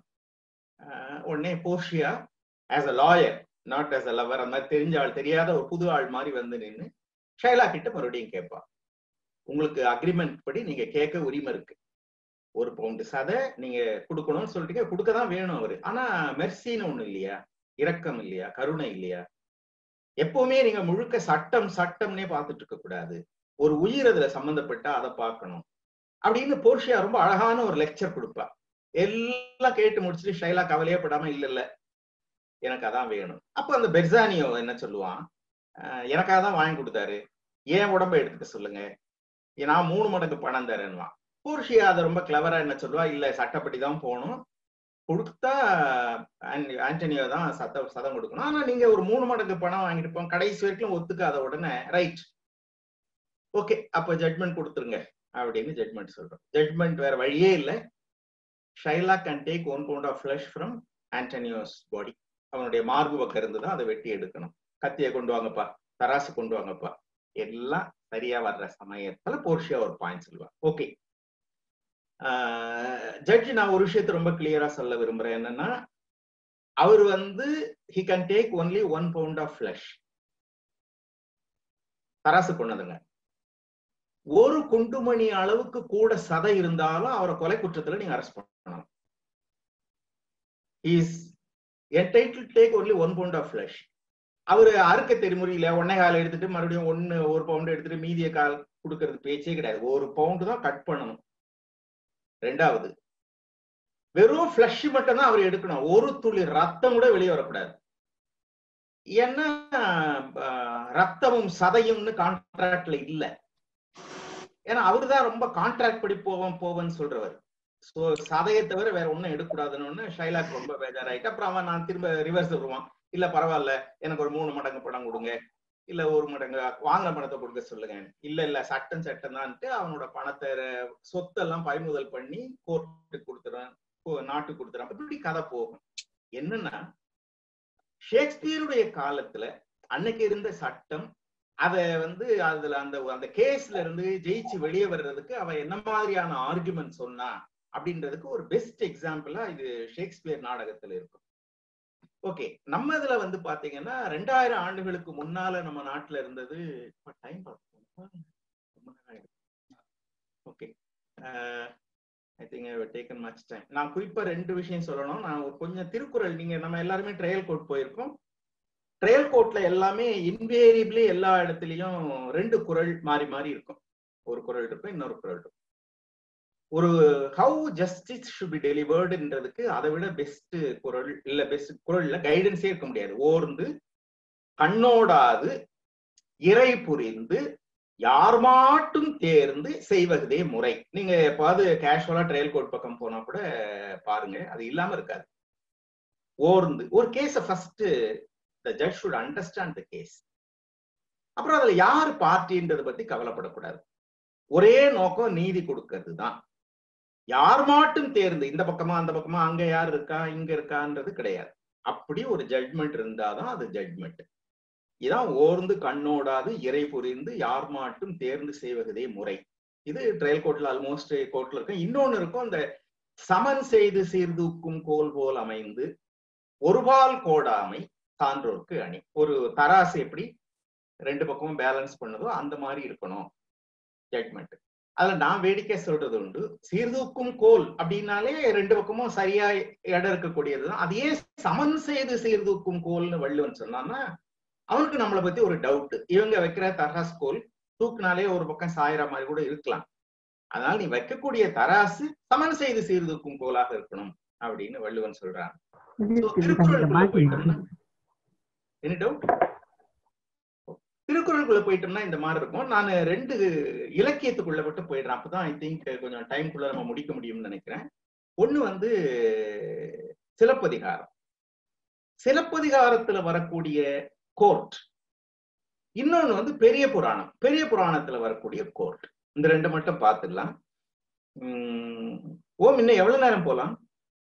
உடனே Portia as a lawyer not as a lover அந்த மாதிரி தெரிஞ்ச ஆள் தெரியாத ஒரு புது ஆள் மாதிரி வந்து நின்று ஷைலா கிட்ட மறுபடியும் கேட்பா உங்களுக்கு அக்ரிமெண்ட் படி நீங்க கேட்க உரிமை இருக்கு ஒரு பவுண்டு சதை நீங்க கொடுக்கணும்னு சொல்லிட்டீங்க கொடுக்க தான் வேணும் அவரு ஆனா மெர்சின்னு ஒண்ணு இல்லையா இரக்கம் இல்லையா கருணை இல்லையா எப்பவுமே நீங்க முழுக்க சட்டம் சட்டம்னே பார்த்துட்டு இருக்க கூடாது ஒரு உயிர் அதுல சம்பந்தப்பட்டா அதை பார்க்கணும் அப்படின்னு போர்ஷியா ரொம்ப அழகான ஒரு லெக்சர் கொடுப்பா எல்லாம் கேட்டு முடிச்சுட்டு ஷைலா கவலையே படாம இல்ல இல்ல எனக்கு அதான் வேணும் அப்ப அந்த பெர்சானியோ என்ன சொல்லுவான் எனக்காக தான் வாங்கி கொடுத்தாரு ஏன் உடம்ப எடுத்துக்க சொல்லுங்க நான் மூணு மடங்கு பணம் தரேன்வான் போர்ஷியா அதை ரொம்ப கிளவரா என்ன சொல்லுவா இல்ல சட்டப்படி தான் போகணும் கொடுத்தா ஆண்டனியோ தான் சத்த சதம் கொடுக்கணும் ஆனா நீங்க ஒரு மூணு மடங்கு பணம் வாங்கிட்டு போங்க கடைசி வரைக்கும் ஒத்துக்காத உடனே ரைட் ஓகே அப்ப ஜட்மெண்ட் கொடுத்துருங்க அப்படின்னு ஜட்மெண்ட் சொல்றோம் ஜட்மெண்ட் வேற வழியே இல்லை Shylock can take one pound of flesh from Antonio's body அவனுடைய மார்பு பக்கம் இருந்து தான் அதை வெட்டி எடுக்கணும் கத்தியை கொண்டு வாங்கப்பா தராசு கொண்டு வாங்கப்பா எல்லாம் சரியா வர்ற சமயத்துல போர்ஷியா ஒரு பாயிண்ட் சொல்லுவா ஓகே ஜட்ஜ் நான் ஒரு விஷயத்த ரொம்ப கிளியரா சொல்ல விரும்புறேன் என்னன்னா அவர் வந்து he can take only one pound of flesh தராசு கொண்டதுங்க ஒரு குண்டுமணி அளவுக்கு கூட சதை இருந்தாலும் அவரை கொலை குற்றத்துல நீங்க அரெஸ்ட் பண்ணலாம் is entitled take only one pound of flesh அவரு அறுக்க தெரிமுறையில ஒன்னே கால் எடுத்துட்டு மறுபடியும் ஒன்னு ஒரு பவுண்ட் எடுத்துட்டு மீதிய கால் கொடுக்கறது பேச்சே கிடையாது ஒரு பவுண்டு தான் கட் பண்ணணும் ரெண்டாவது வெறும் ஃபிளஷ் மட்டும் தான் அவர் எடுக்கணும் ஒரு துளி ரத்தம் கூட வெளியே வரக்கூடாது ஏன்னா ரத்தமும் சதையும்னு கான்ட்ராக்ட்ல இல்ல ஏன்னா அவரு தான் ரொம்ப கான்ட்ராக்ட் படி போவோம் போவன்னு சொல்றவர் சோ சதையை தவிர வேற ஒன்னும் எடுக்கக்கூடாதுன்னு ஷைலாக் ரொம்ப பேஜாராயிட்டு அப்புறம் அவன் நான் திரும்ப ரிவர்ஸ் வருவான் இல்ல பரவாயில்ல எனக்கு ஒரு மூணு மடங்கு பணம் கொடுங்க இல்ல ஒரு மடங்கு வாங்கின பணத்தை கொடுக்க சொல்லுங்க இல்ல இல்ல சட்டம் சட்டம் தான்ட்டு அவனோட பணத்தை சொத்தெல்லாம் பறிமுதல் பண்ணி கோர்ட்டுக்கு கொடுத்துறான் நாட்டுக்கு கொடுத்துறான் இப்படி கதை போகும் என்னன்னா ஷேக்ஸ்பியருடைய காலத்துல அன்னைக்கு இருந்த சட்டம் அத வந்து அதுல அந்த அந்த கேஸ்ல இருந்து ஜெயிச்சு வெளியே வர்றதுக்கு அவன் என்ன மாதிரியான ஆர்குமெண்ட் சொன்னா அப்படின்றதுக்கு ஒரு பெஸ்ட் எக்ஸாம்பிளா இது ஷேக்ஸ்பியர் நாடகத்துல இருக்கும் ஓகே நம்ம இதுல வந்து பாத்தீங்கன்னா ரெண்டாயிரம் ஆண்டுகளுக்கு முன்னால நம்ம நாட்டுல இருந்தது time okay I think I taken much time நான் குறிப்பா ரெண்டு விஷயம் சொல்லணும் நான் கொஞ்சம் திருக்குறள் நீங்க நம்ம எல்லாருமே ட்ரையல் கோர்ட் போயிருக்கோம் ட்ரையல் கோர்ட்ல எல்லாமே இன்வேரியபிளி எல்லா இடத்துலயும் ரெண்டு குரல் மாறி மாறி இருக்கும் ஒரு குரல் இருக்கும் இன்னொரு குரல் இருக்கும் ஒரு ஹவு ஜஸ்டிஸ் ஷுட் பி டெலிவர்டுன்றதுக்கு அதை விட பெஸ்ட் குரல் இல்ல பெஸ்ட் குரல்ல கைடன்ஸே இருக்க முடியாது ஓர்ந்து கண்ணோடாது இறை புரிந்து யார் மாட்டும் தேர்ந்து செய்வதே முறை நீங்க எப்பாவது கேஷுவலா ட்ரையல் கோர்ட் பக்கம் போனா கூட பாருங்க அது இல்லாம இருக்காது ஓர்ந்து ஒரு கேஸ first the judge should understand the case அப்புறம் அதுல யார் பார்ட்டின்றதை பத்தி கவலைப்படக்கூடாது ஒரே நோக்கம் நீதி கொடுக்கறது தான் யார் மாட்டும் தேர்ந்து இந்த பக்கமா அந்த பக்கமா அங்க யார் இருக்கா இங்க இருக்கான்றது கிடையாது அப்படி ஒரு ஜட்மெண்ட் இருந்தாதான் அது ஜட்மெண்ட் இதான் ஓர்ந்து கண்ணோடாது இறை புரிந்து யார் மாட்டும் தேர்ந்து செய்வதே முறை இது ட்ரையல் கோர்ட்ல ஆல்மோஸ்ட் கோர்ட்ல இருக்கும் இன்னொன்னு இருக்கும் இந்த சமன் செய்து சீர்தூக்கும் கோல் போல் அமைந்து ஒருபால் கோடாமை சான்றோருக்கு அணி ஒரு தராசு எப்படி ரெண்டு பக்கமும் பேலன்ஸ் பண்ணுதோ அந்த மாதிரி இருக்கணும் ஜட்மெண்ட் அதுல நான் வேடிக்கை சொல்றது உண்டு சீர்தூக்கும் கோல் அப்படின்னாலே ரெண்டு பக்கமும் சரியா இடம் இருக்கக்கூடியதுதான் அதையே சமன் செய்து சீர்தூக்கும் கோல்னு வள்ளுவன் சொன்னான்னா அவனுக்கு நம்மளை பத்தி ஒரு டவுட் இவங்க வைக்கிற தராஸ் கோல் தூக்குனாலே ஒரு பக்கம் சாயிற மாதிரி கூட இருக்கலாம் அதனால நீ வைக்கக்கூடிய தராசு சமன் செய்து சீர்தூக்கும் கோலாக இருக்கணும் அப்படின்னு வள்ளுவன் சொல்றான் So, திருக்குறளுக்குள்ள போயிட்டோம்னா என்ன டவுட் திருக்குறளுக்குள்ள போயிட்டோம்னா இந்த மாதிரி இருக்கும் நான் ரெண்டு இலக்கியத்துக்குள்ள மட்டும் போயிடுறேன் அப்பதான் ஐ திங்க் கொஞ்சம் டைம்குள்ள நம்ம முடிக்க முடியும்னு நினைக்கிறேன் ஒண்ணு வந்து சிலப்பதிகாரம் சிலப்பதிகாரத்துல வரக்கூடிய கோர்ட் இன்னொன்னு வந்து பெரிய புராணம் பெரிய புராணத்துல வரக்கூடிய கோர்ட் இந்த ரெண்டு மட்டும் பார்த்துடலாம் உம் ஓம் இன்னும் எவ்வளவு நேரம் போலாம்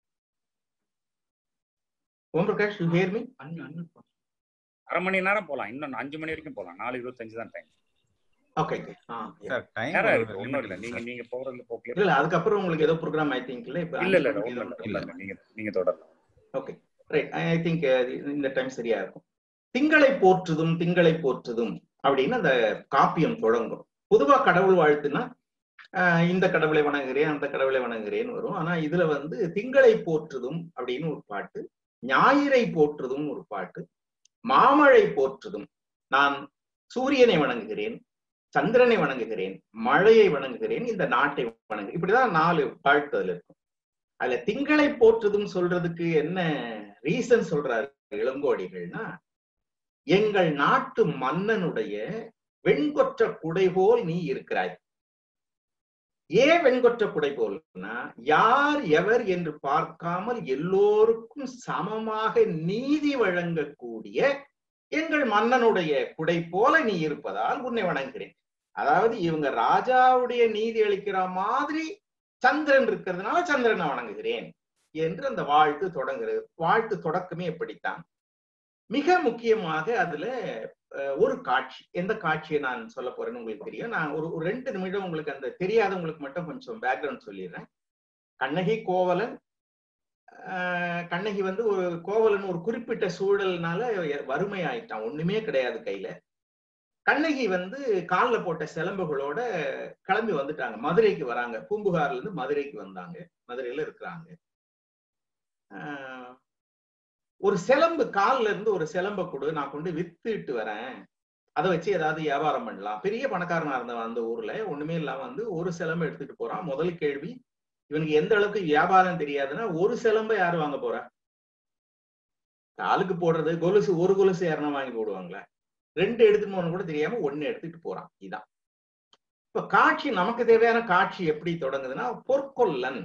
Om Prakash you hear me அரை மணி நேரம் போலாம் இன்னும் அஞ்சு மணி வரைக்கும் போலாம் நாலு இருபத்தஞ்சு தான் டைம் ஓகே சார் டைம் நேரம் இருக்கு ஒண்ணும் இல்ல நீங்க நீங்க போறதுல போக்கல இல்ல அதுக்கப்புறம் உங்களுக்கு ஏதோ ப்ரோக்ராம் ஐ திங்க் இல்ல இப்ப இல்ல இல்ல இல்ல ஒண்ணும் இல்ல ஒண்ணும் இல்ல நீங்க நீங்க தொடரலாம் ஓகே ரைட் ஐ திங்க் இந்த டைம் சரியா இருக்கும் திங்களை போற்றுதும் திங்களை போற்றுதும் அப்படின்னு அந்த காப்பியம் தொடங்கும் பொதுவா கடவுள் வாழ்த்துனா ஆஹ் இந்த கடவுளை வணங்குகிறேன் அந்த கடவுளை வணங்குகிறேன்னு வரும் ஆனா இதுல வந்து திங்களை போற்றுதும் அப்படின்னு ஒரு பாட்டு ஞாயிறை போற்றுதும் ஒரு பாட்டு மாமழை போற்றுதும் நான் சூரியனை வணங்குகிறேன் சந்திரனை வணங்குகிறேன் மழையை வணங்குகிறேன் இந்த நாட்டை வணங்கு இப்படிதான் நாலு பாட்டு அதுல இருக்கும் அதுல திங்களை போற்றுதும் சொல்றதுக்கு என்ன ரீசன் சொல்றாரு இளங்கோடிகள்னா எங்கள் நாட்டு மன்னனுடைய வெண்கொற்ற குடை போல் நீ இருக்கிறாய் ஏன் வெண்கொற்ற குடை போல்னா யார் எவர் என்று பார்க்காமல் எல்லோருக்கும் சமமாக நீதி வழங்கக்கூடிய எங்கள் மன்னனுடைய குடை போல நீ இருப்பதால் உன்னை வணங்குகிறேன் அதாவது இவங்க ராஜாவுடைய நீதி அளிக்கிற மாதிரி சந்திரன் இருக்கிறதுனால சந்திரனை வணங்குகிறேன் என்று அந்த வாழ்த்து தொடங்குகிறது வாழ்த்து தொடக்கமே எப்படித்தான் மிக முக்கியமாக அதுல அஹ், ஒரு காட்சி எந்த காட்சியை நான் சொல்ல போறேன்னு உங்களுக்கு தெரியும் நான் ஒரு ஒரு ரெண்டு நிமிடம் உங்களுக்கு அந்த தெரியாதவங்களுக்கு மட்டும் கொஞ்சம் பேக்ரவுண்ட் சொல்லிடுறேன் கண்ணகி கோவலன் ஆஹ், கண்ணகி வந்து ஒரு கோவலன் ஒரு குறிப்பிட்ட சூழல்னால வறுமை ஆயிட்டான் ஒண்ணுமே கிடையாது கையில கண்ணகி வந்து கால்ல போட்ட சிலம்புகளோட கிளம்பி வந்துட்டாங்க மதுரைக்கு வராங்க பூம்புகார்ல இருந்து மதுரைக்கு வந்தாங்க மதுரையில இருக்கிறாங்க ஆஹ், ஒரு சிலம்பு கால்ல இருந்து ஒரு சிலம்ப கொடு நான் கொண்டு வித்துட்டு வரேன் அதை வச்சு ஏதாவது வியாபாரம் பண்ணலாம் பெரிய பணக்காரனா இருந்தவன் அந்த ஊர்ல ஒண்ணுமே இல்லாம வந்து ஒரு சிலம்பு எடுத்துட்டு போறான் முதல் கேள்வி இவனுக்கு எந்த அளவுக்கு வியாபாரம் தெரியாதுன்னா ஒரு சிலம்ப யாரு வாங்க போறா காலுக்கு போடுறது கொலுசு ஒரு கொலுசு யாருன்னா வாங்கி போடுவாங்களா ரெண்டு எடுத்துட்டு போன கூட தெரியாம ஒண்ணு எடுத்துட்டு போறான் இதான் இப்ப காட்சி நமக்கு தேவையான காட்சி எப்படி தொடங்குதுன்னா பொற்கொல்லன்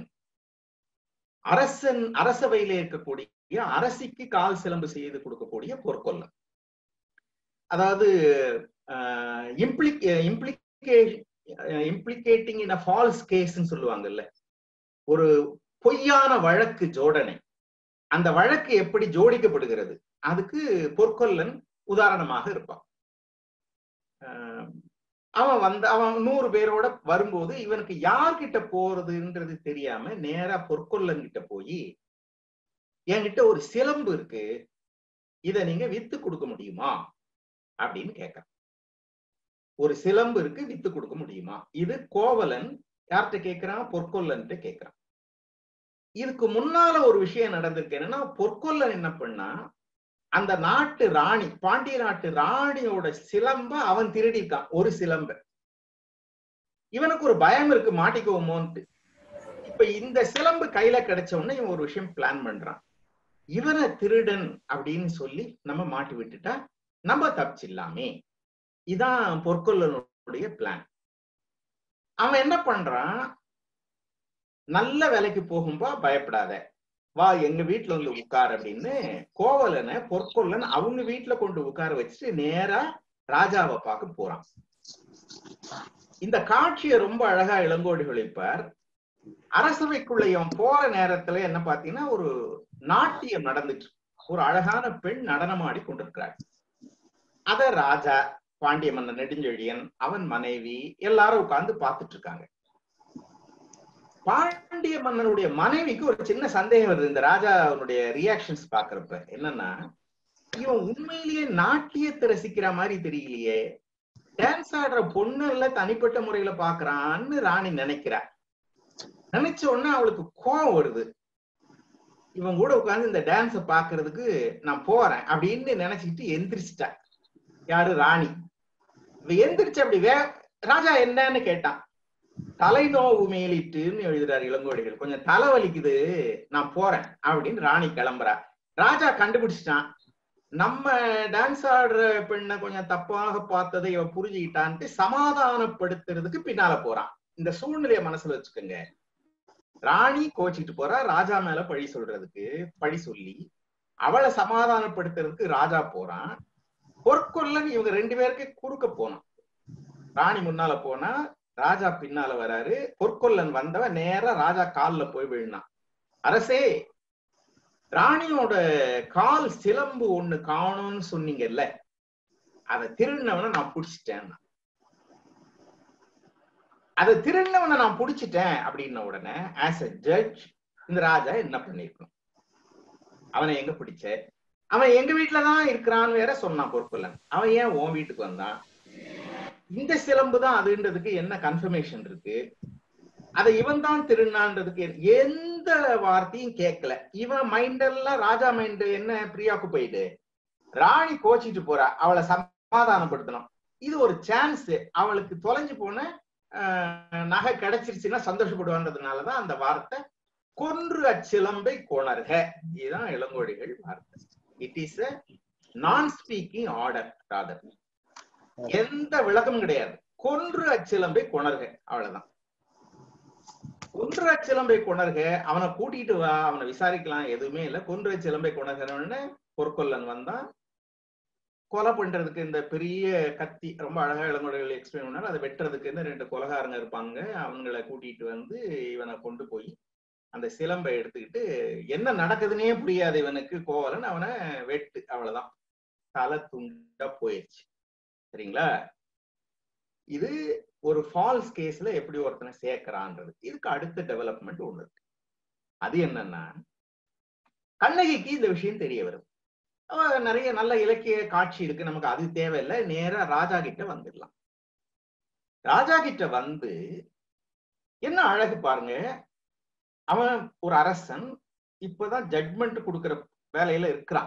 அரசன் அரசவையில இருக்கக்கூடிய அரசிக்கு கால் சிலம்பு செய்து கொடுக்கக்கூடிய பொற்கொல்லன் அதாவது இம்ப்ளிக் இம்ப்ளிகே இம்ப்ளிகேட்டிங் இன் அ ஃபால்ஸ் கேஸ்ன்னு சொல்லுவாங்கல்ல ஒரு பொய்யான வழக்கு ஜோடனை அந்த வழக்கு எப்படி ஜோடிக்கப்படுகிறது அதுக்கு பொற்கொல்லன் உதாரணமாக இருப்பான் ஆஹ் அவன் வந்து அவன் நூறு பேரோட வரும்போது இவனுக்கு யார்கிட்ட போறதுன்றது தெரியாம நேரா பொற்கொல்லன் கிட்ட போய் என்கிட்ட ஒரு சிலம்பு இருக்கு இத நீங்க வித்து கொடுக்க முடியுமா அப்படின்னு கேட்கறான் ஒரு சிலம்பு இருக்கு வித்து கொடுக்க முடியுமா இது கோவலன் யார்கிட்ட கேட்கிறான் பொற்கொல்லன்ட்டு கேட்கிறான் இதுக்கு முன்னால ஒரு விஷயம் நடந்திருக்கு என்னன்னா பொற்கொல்லன் என்ன பண்ணா அந்த நாட்டு ராணி பாண்டிய நாட்டு ராணியோட சிலம்ப அவன் திருடிட்டான் ஒரு சிலம்ப இவனுக்கு ஒரு பயம் இருக்கு மாட்டிக்குவோமோன்ட்டு இப்ப இந்த சிலம்பு கையில கிடைச்ச உடனே இவன் ஒரு விஷயம் பிளான் பண்றான் இவனை திருடன் அப்படின்னு சொல்லி நம்ம மாட்டி விட்டுட்டா நம்ம தப்பிச்சிடலாமே இதான் பொற்கொல்லனுடைய பிளான் அவன் என்ன பண்றான் நல்ல வேலைக்கு போகும்பா பயப்படாத வா எங்க வீட்டுல வந்து உட்கார் அப்படின்னு கோவலனை பொற்கொல்லன் அவங்க வீட்டுல கொண்டு உட்கார வச்சுட்டு நேரா ராஜாவை பார்க்க போறான் இந்த காட்சியை ரொம்ப அழகா இளங்கோடிகள் இருப்பார் அரசவைக்குள்ள இவன் போற நேரத்துல என்ன பாத்தீங்கன்னா ஒரு நாட்டியம் நடந்துட்டு ஒரு அழகான பெண் நடனமாடி கொண்டிருக்கிறார் அத ராஜா பாண்டிய மன்னன் நெடுஞ்செழியன் அவன் மனைவி எல்லாரும் உட்கார்ந்து பார்த்துட்டு இருக்காங்க பாண்டிய மன்னனுடைய மனைவிக்கு ஒரு சின்ன சந்தேகம் வருது இந்த ராஜா அவனுடைய ரியாக்ஷன்ஸ் பாக்குறப்ப என்னன்னா இவன் உண்மையிலேயே நாட்டியத்தை ரசிக்கிற மாதிரி தெரியலையே டான்ஸ் ஆடுற பொண்ணு இல்ல தனிப்பட்ட முறையில பாக்குறான்னு ராணி நினைக்கிறா நினைச்ச உடனே அவளுக்கு கோவம் வருது இவன் கூட உட்கார்ந்து இந்த டான்ஸ பாக்குறதுக்கு நான் போறேன் அப்படின்னு நினைச்சுக்கிட்டு எந்திரிச்சிட்டா யாரு ராணி இவ எந்திரிச்சு அப்படி வே ராஜா என்னன்னு கேட்டான் தலைநோவு மேலிட்டுன்னு எழுதுறாரு இளங்கோடிகள் கொஞ்சம் தலை வலிக்குது நான் போறேன் அப்படின்னு ராணி கிளம்புறா ராஜா கண்டுபிடிச்சிட்டான் நம்ம டான்ஸ் ஆடுற பெண்ணை கொஞ்சம் தப்பாக பார்த்ததை இவ புரிஞ்சுக்கிட்டான்ட்டு சமாதானப்படுத்துறதுக்கு பின்னால போறான் இந்த சூழ்நிலைய மனசுல வச்சுக்கோங்க ராணி கோச்சிட்டு போறா ராஜா மேல பழி சொல்றதுக்கு பழி சொல்லி அவளை சமாதானப்படுத்துறதுக்கு ராஜா போறான் பொற்கொல்லன் இவங்க ரெண்டு பேருக்கு குறுக்க போனான் ராணி முன்னால போனா ராஜா பின்னால வராரு பொற்கொல்லன் வந்தவன் நேரா ராஜா கால்ல போய் விழுனான் அரசே ராணியோட கால் சிலம்பு ஒண்ணு காணும்னு சொன்னீங்கல்ல அதை திருடினவனை நான் புடிச்சிட்டேன் அதை திருடினவனை நான் புடிச்சிட்டேன் அப்படின்ன உடனே ஆஸ் அ ஜட்ஜ் இந்த ராஜா என்ன பண்ணிருக்கணும் அவனை எங்க பிடிச்ச அவன் எங்க வீட்டுலதான் இருக்கிறான்னு வேற சொன்னான் பொற்கொல்லன் அவன் ஏன் உன் வீட்டுக்கு வந்தான் இந்த சிலம்பு தான் அதுன்றதுக்கு என்ன கன்ஃபர்மேஷன் இருக்கு அதை இவன் தான் திருநான்றதுக்கு எந்த வார்த்தையும் கேட்கல இவன் மைண்ட் எல்லாம் ராஜா மைண்ட் என்ன பிரியாக்கு போயிட்டு ராணி கோச்சிட்டு போறா அவளை சமாதானப்படுத்தணும் இது ஒரு சான்ஸ் அவளுக்கு தொலைஞ்சு போன ஆஹ், நகை கிடைச்சிருச்சுன்னா சந்தோஷப்படுவான்றதுனாலதான் அந்த வார்த்தை கொன்று அச்சிலம்பை கொணர்க இதுதான் இளங்கோடிகள் வார்த்தை இட் இஸ் அ நான் ஸ்பீக்கிங் ஆர்டர் ராதர் எந்த விளக்கமும் கிடையாது கொன்று அச்சிலம்பை கொணர்க அவ்வளவுதான் கொன்று அச்சிலம்பை கொணர்க அவனை கூட்டிட்டு வா அவனை விசாரிக்கலாம் எதுவுமே இல்ல கொன்று அச்சிலம்பை கொணர்கன்னு பொற்கொல்லன் வந்தான் கொலை பண்றதுக்கு இந்த பெரிய கத்தி ரொம்ப அழகா இளங்கோடைகள் எக்ஸ்பிளைன் பண்ணாரு அதை வெட்டுறதுக்கு இந்த ரெண்டு கொலகாரங்க இருப்பாங்க அவங்கள கூட்டிட்டு வந்து இவனை கொண்டு போய் அந்த சிலம்பை எடுத்துக்கிட்டு என்ன நடக்குதுன்னே புரியாது இவனுக்கு கோவலன் அவனை வெட்டு அவ்வளவுதான் தலை துண்டா போயிடுச்சு சரிங்களா இது ஒரு ஃபால்ஸ் கேஸ்ல எப்படி ஒருத்தனை சேர்க்கிறான்றது இதுக்கு அடுத்த டெவலப்மெண்ட் ஒண்ணு இருக்கு அது என்னன்னா கண்ணகிக்கு இந்த விஷயம் தெரிய வருது அவ நிறைய நல்ல இலக்கிய காட்சி இருக்கு நமக்கு அது தேவையில்லை நேரா ராஜா கிட்ட வந்துடலாம் ராஜா கிட்ட வந்து என்ன அழகு பாருங்க அவன் ஒரு அரசன் இப்பதான் ஜட்மெண்ட் கொடுக்கிற வேலையில இருக்கிறான்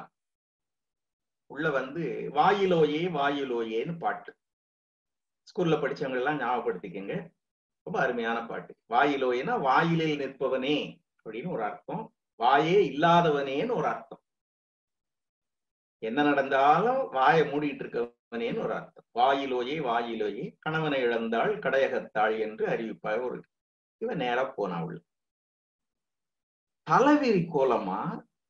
உள்ள வந்து வாயிலோயே வாயிலோயேன்னு பாட்டு ஸ்கூல்ல படிச்சவங்க எல்லாம் ஞாபகப்படுத்திக்கங்க ரொம்ப அருமையான பாட்டு வாயிலோயேனா வாயிலில் நிற்பவனே அப்படின்னு ஒரு அர்த்தம் வாயே இல்லாதவனேன்னு ஒரு அர்த்தம் என்ன நடந்தாலும் வாயை மூடிட்டு இருக்கவனேன்னு ஒரு அர்த்தம் வாயிலோயே வாயிலோயே கணவனை இழந்தாள் கடையகத்தாள் என்று அறிவிப்பாக ஒரு இவன் நேரா போனா உள்ள தலைவிரி கோலமா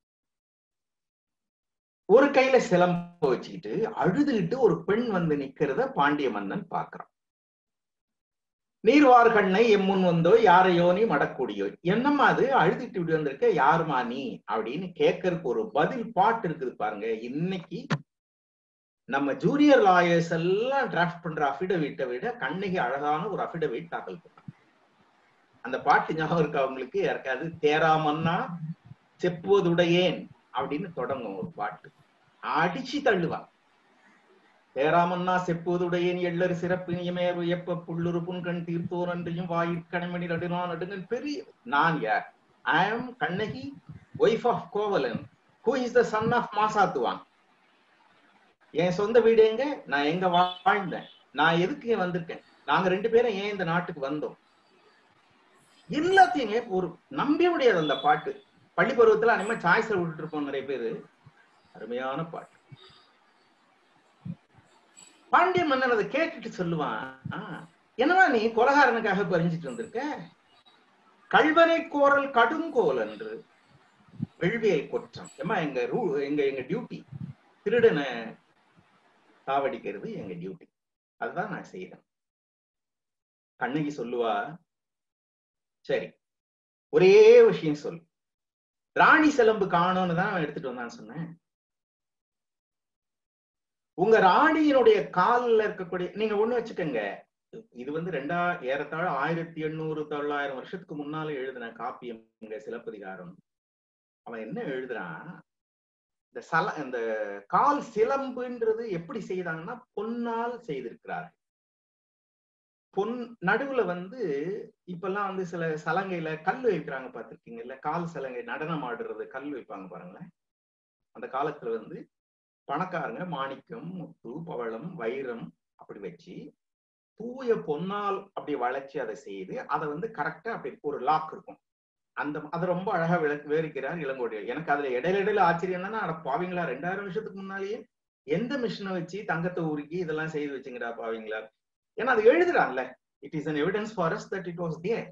ஒரு கையில சிலம்ப வச்சுக்கிட்டு அழுதுகிட்டு ஒரு பெண் வந்து நிக்கிறத பாண்டிய மன்னன் பாக்குறான் நீர்வார் கண்ணை எம்முன் வந்தோ யாரையோ நீ மடக்கூடியோ என்னம்மா அது அழுதுட்டு இப்படி வந்திருக்க யாருமா நீ அப்படின்னு கேட்கறதுக்கு ஒரு பதில் பாட்டு இருக்குது பாருங்க இன்னைக்கு நம்ம ஜூனியர் லாயர்ஸ் எல்லாம் டிராஃப்ட் பண்ற அபிடவிட்டை விட கண்ணகி அழகான ஒரு அபிடவிட் தாக்கல் பண்ணாங்க அந்த பாட்டு ஞாபகம் இருக்கு அவங்களுக்கு யாருக்காது தேராமன்னா செப்புவதுடையேன் அப்படின்னு தொடங்கும் ஒரு பாட்டு அடிச்சு தள்ளுவா தேராமன்னா செப்புவதுடையேன் எள்ளரு சிறப்பு நியமேறு எப்ப புள்ளுரு புன்கண் தீர்த்தோர் அன்றையும் வாயிற் கணமணி நடுநான் நடுங்கன் பெரிய நான் யார் I am Kannagi wife of Kovalan who is the son of Masattuvan என் சொந்த வீடு எங்க நான் எங்க வாழ்ந்தேன் நான் எதுக்கு இங்க வந்திருக்கேன் நாங்க ரெண்டு பேரும் ஏன் இந்த நாட்டுக்கு வந்தோம் எல்லாத்தையுமே ஒரு நம்பவே முடியாது அந்த பாட்டு பள்ளி பருவத்துல அனிமே சாய்ஸ்ல விட்டுட்டு இருப்போம் நிறைய பேரு அருமையான பாட்டு பாண்டிய மன்னன் அதை கேட்டுட்டு சொல்லுவான் "ஆ, என்னவா நீ கொலகாரனுக்காக பறிஞ்சிட்டு வந்திருக்க கல்வனை கோரல் கடுங்கோல் என்று வெள்வியல் குற்றம் ஏமா எங்க ரூ எங்க எங்க டியூட்டி திருடனை சாவடிக்கிறது எங்க டியூட்டி அதுதான் நான் செய்யறேன் கண்ணகி சொல்லுவா சரி ஒரே விஷயம் சொல்லு ராணி சிலம்பு காணும்னு தான் அவன் எடுத்துட்டு வந்தான்னு சொன்னேன் உங்க ராணியினுடைய கால்ல இருக்கக்கூடிய நீங்க ஒண்ணு வச்சுக்கோங்க இது வந்து ரெண்டா ஏறத்தாழ ஆயிரத்தி எண்ணூறு தொள்ளாயிரம் வருஷத்துக்கு முன்னால எழுதின காப்பியம் இங்க சிலப்பதிகாரம் அவன் என்ன எழுதுறான் இந்த சல இந்த கால் சிலம்புன்றது எப்படி செய்தாங்கன்னா பொன்னால் செய்திருக்கிறார்கள் பொன் நடுவுல வந்து இப்பெல்லாம் வந்து சில சலங்கையில கல் வைக்கிறாங்க பார்த்திருக்கீங்கல்ல கால் சலங்கை நடனம் ஆடுறது கல் வைப்பாங்க பாருங்களேன் அந்த காலத்துல வந்து பணக்காரங்க மாணிக்கம் முத்து பவளம் வைரம் அப்படி வச்சு தூய பொன்னால் அப்படி வளைச்சு அதை செய்து அதை வந்து கரெக்டா அப்படி ஒரு லாக் இருக்கும் அந்த அதை ரொம்ப அழகா விளக்கு விவரிக்கிறார் இளங்கோடிகள் எனக்கு அதுல இடையில இடையில ஆச்சரியம் என்னன்னா அட பாவீங்களா ரெண்டாயிரம் வருஷத்துக்கு முன்னாலேயே எந்த மிஷினை வச்சு தங்கத்தை உருக்கி இதெல்லாம் செய்து வச்சுங்கடா பாவீங்களா ஏன்னா அது எழுதுறான்ல it is an evidence for us that it was there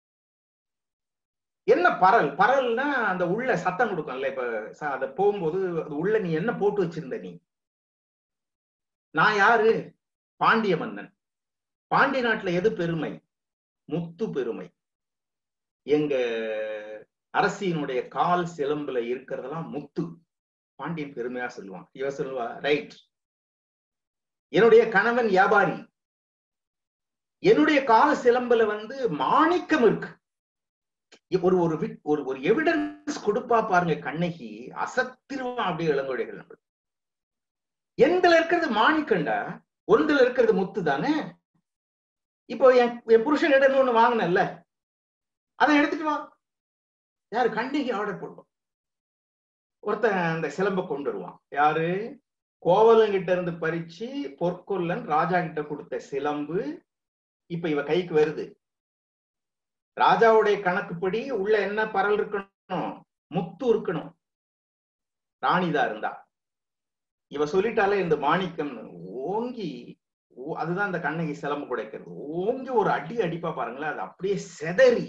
என்ன பரல் பரல்னா அந்த உள்ள சத்தம் கொடுக்கும்ல இப்ப ச- அத போகும்போது அது உள்ள நீ என்ன போட்டு வச்சிருந்த நீ நான் யாரு பாண்டிய மன்னன் பாண்டிய நாட்டுல எது பெருமை முத்து பெருமை எங்க அரசியினுடைய கால் சிலம்புல இருக்கிறதெல்லாம் முத்து பாண்டியன் பெருமையா சொல்லுவான் இவ சொல்லுவா ரைட் என்னுடைய கணவன் வியாபாரி என்னுடைய கால சிலம்புல வந்து மாணிக்கம் இருக்கு ஒரு ஒரு வி- ஒரு ஒரு எவிடன்ஸ் கொடுப்பா பாருங்க கண்ணகி அசத்திருவான் அப்படியே இளங்கோடிகள் நம்ம எந்தல இருக்கிறது மாணிக்கண்டா ஒன்றுல இருக்கிறது முத்து தானே இப்போ என் என் புருஷன் இடம் ஒண்ணு வாங்கினல்ல அதை எடுத்துட்டு வா யாரு கண்ணகி ஆர்டர் போடுவோம் ஒருத்தன் அந்த சிலம்ப கொண்டு வருவான் யாரு கோவலங்கிட்ட இருந்து பறிச்சு பொற்கொல்லன் ராஜா கிட்ட கொடுத்த சிலம்பு இப்ப இவ கைக்கு வருது ராஜாவுடைய கணக்குப்படி உள்ள என்ன பரல் இருக்கணும் முத்து இருக்கணும் ராணிதா இருந்தா இவ சொல்லிட்டாலே இந்த மாணிக்கம் ஓங்கி ஓ- அதுதான் இந்த கண்ணகி சிலம்பு குடைக்கிறது ஓங்கி ஒரு அடி அடிப்பா பாருங்களேன் அது அப்படியே செதறி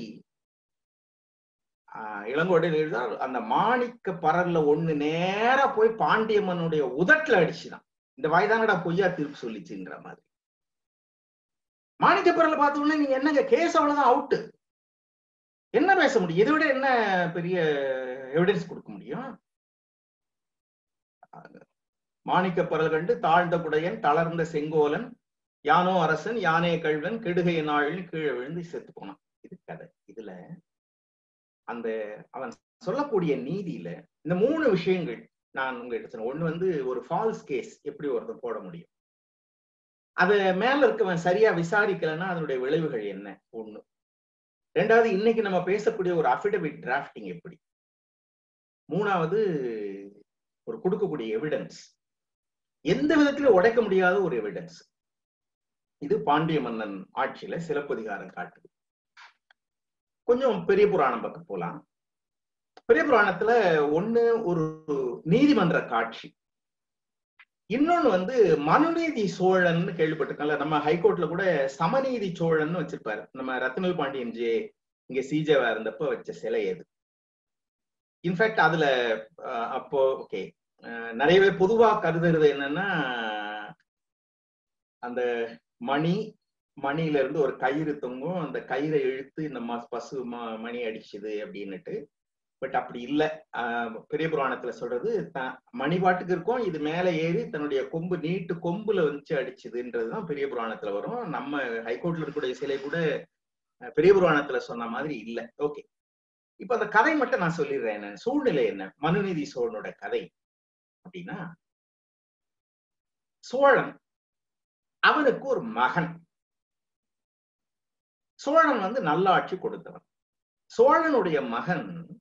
ஆஹ் இளங்கோடையில் எழுதார் அந்த மாணிக்க பரல்ல ஒண்ணு நேரா போய் பாண்டியம்மனுடைய உதட்டுல அடிச்சுதான் இந்த வயதானடா பொய்யா தீர்ப்பு சொல்லிச்சுங்கிற மாதிரி மாணிக்க பரல்ல பார்த்த உடனே நீங்க என்னங்க கேஸ் அவ்வளவுதான் அவுட்டு என்ன பேச முடியும் இதை விட என்ன பெரிய எவிடன்ஸ் கொடுக்க முடியும் மாணிக்க பரல் கண்டு தாழ்ந்த குடையன் தளர்ந்த செங்கோலன் யானோ அரசன் யானே கழ்வன் கெடுகை நாளில் கீழே விழுந்து செத்து போனான் இது கதை இதுல அந்த அவன் சொல்லக்கூடிய நீதியில இந்த மூணு விஷயங்கள் நான் உங்ககிட்ட சொன்னேன் ஒண்ணு வந்து ஒரு ஃபால்ஸ் கேஸ் எப்படி ஒருத்தன் போட முடியும் அத மேல இருக்கவன் சரியா விசாரிக்கலைன்னா அதனுடைய விளைவுகள் என்ன ஒண்ணு ரெண்டாவது இன்னைக்கு நம்ம பேசக்கூடிய ஒரு அஃபிடவிட் டிராஃப்டிங் எப்படி மூணாவது ஒரு கொடுக்கக்கூடிய எவிடன்ஸ் எந்த விதத்திலும் உடைக்க முடியாத ஒரு எவிடன்ஸ் இது பாண்டிய மன்னன் ஆட்சியில சிலப்பதிகாரம் காட்டுது கொஞ்சம் பெரிய புராணம் பக்கம் போலாம் பெரிய புராணத்துல ஒண்ணு ஒரு நீதிமன்ற காட்சி இன்னொன்னு வந்து மனுநீதி சோழன் கேள்விப்பட்டிருக்கோம்ல நம்ம ஹைகோர்ட்ல கூட சமநீதி சோழன் வச்சிருப்பாரு நம்ம ரத்னல் பாண்டியன் ஜே இங்க சிஜேவா இருந்தப்ப வச்ச சிலை அது இன்ஃபேக்ட் அதுல அஹ், அப்போ ஓகே நிறைய பேர் பொதுவா கருதுறது என்னன்னா அந்த மணி மணியில இருந்து ஒரு கயிறு தொங்கும் அந்த கயிறை இழுத்து இந்த ம- பசு ம- மணி அடிச்சுது அப்படின்னுட்டு பட் அப்படி இல்ல ஆஹ் பெரிய புராணத்துல சொல்றது த- மணி பாட்டுக்கு இருக்கும் இது மேல ஏறி தன்னுடைய கொம்பு நீட்டு கொம்புல வச்சு அடிச்சுதுன்றதுதான் பெரிய புராணத்துல வரும் நம்ம ஹைகோர்ட்ல இருக்கக்கூடிய சிலை கூட அஹ், பெரிய புராணத்துல சொன்ன மாதிரி இல்ல ஓகே இப்ப அந்த கதை மட்டும் நான் சொல்லிடுறேன் என்ன சூழ்நிலை என்ன மனுநீதி சோழனோட கதை அப்படின்னா சோழன் அவனுக்கு ஒரு மகன் சோழன் வந்து நல்லாட்சி கொடுத்தவன் சோழனுடைய மகன்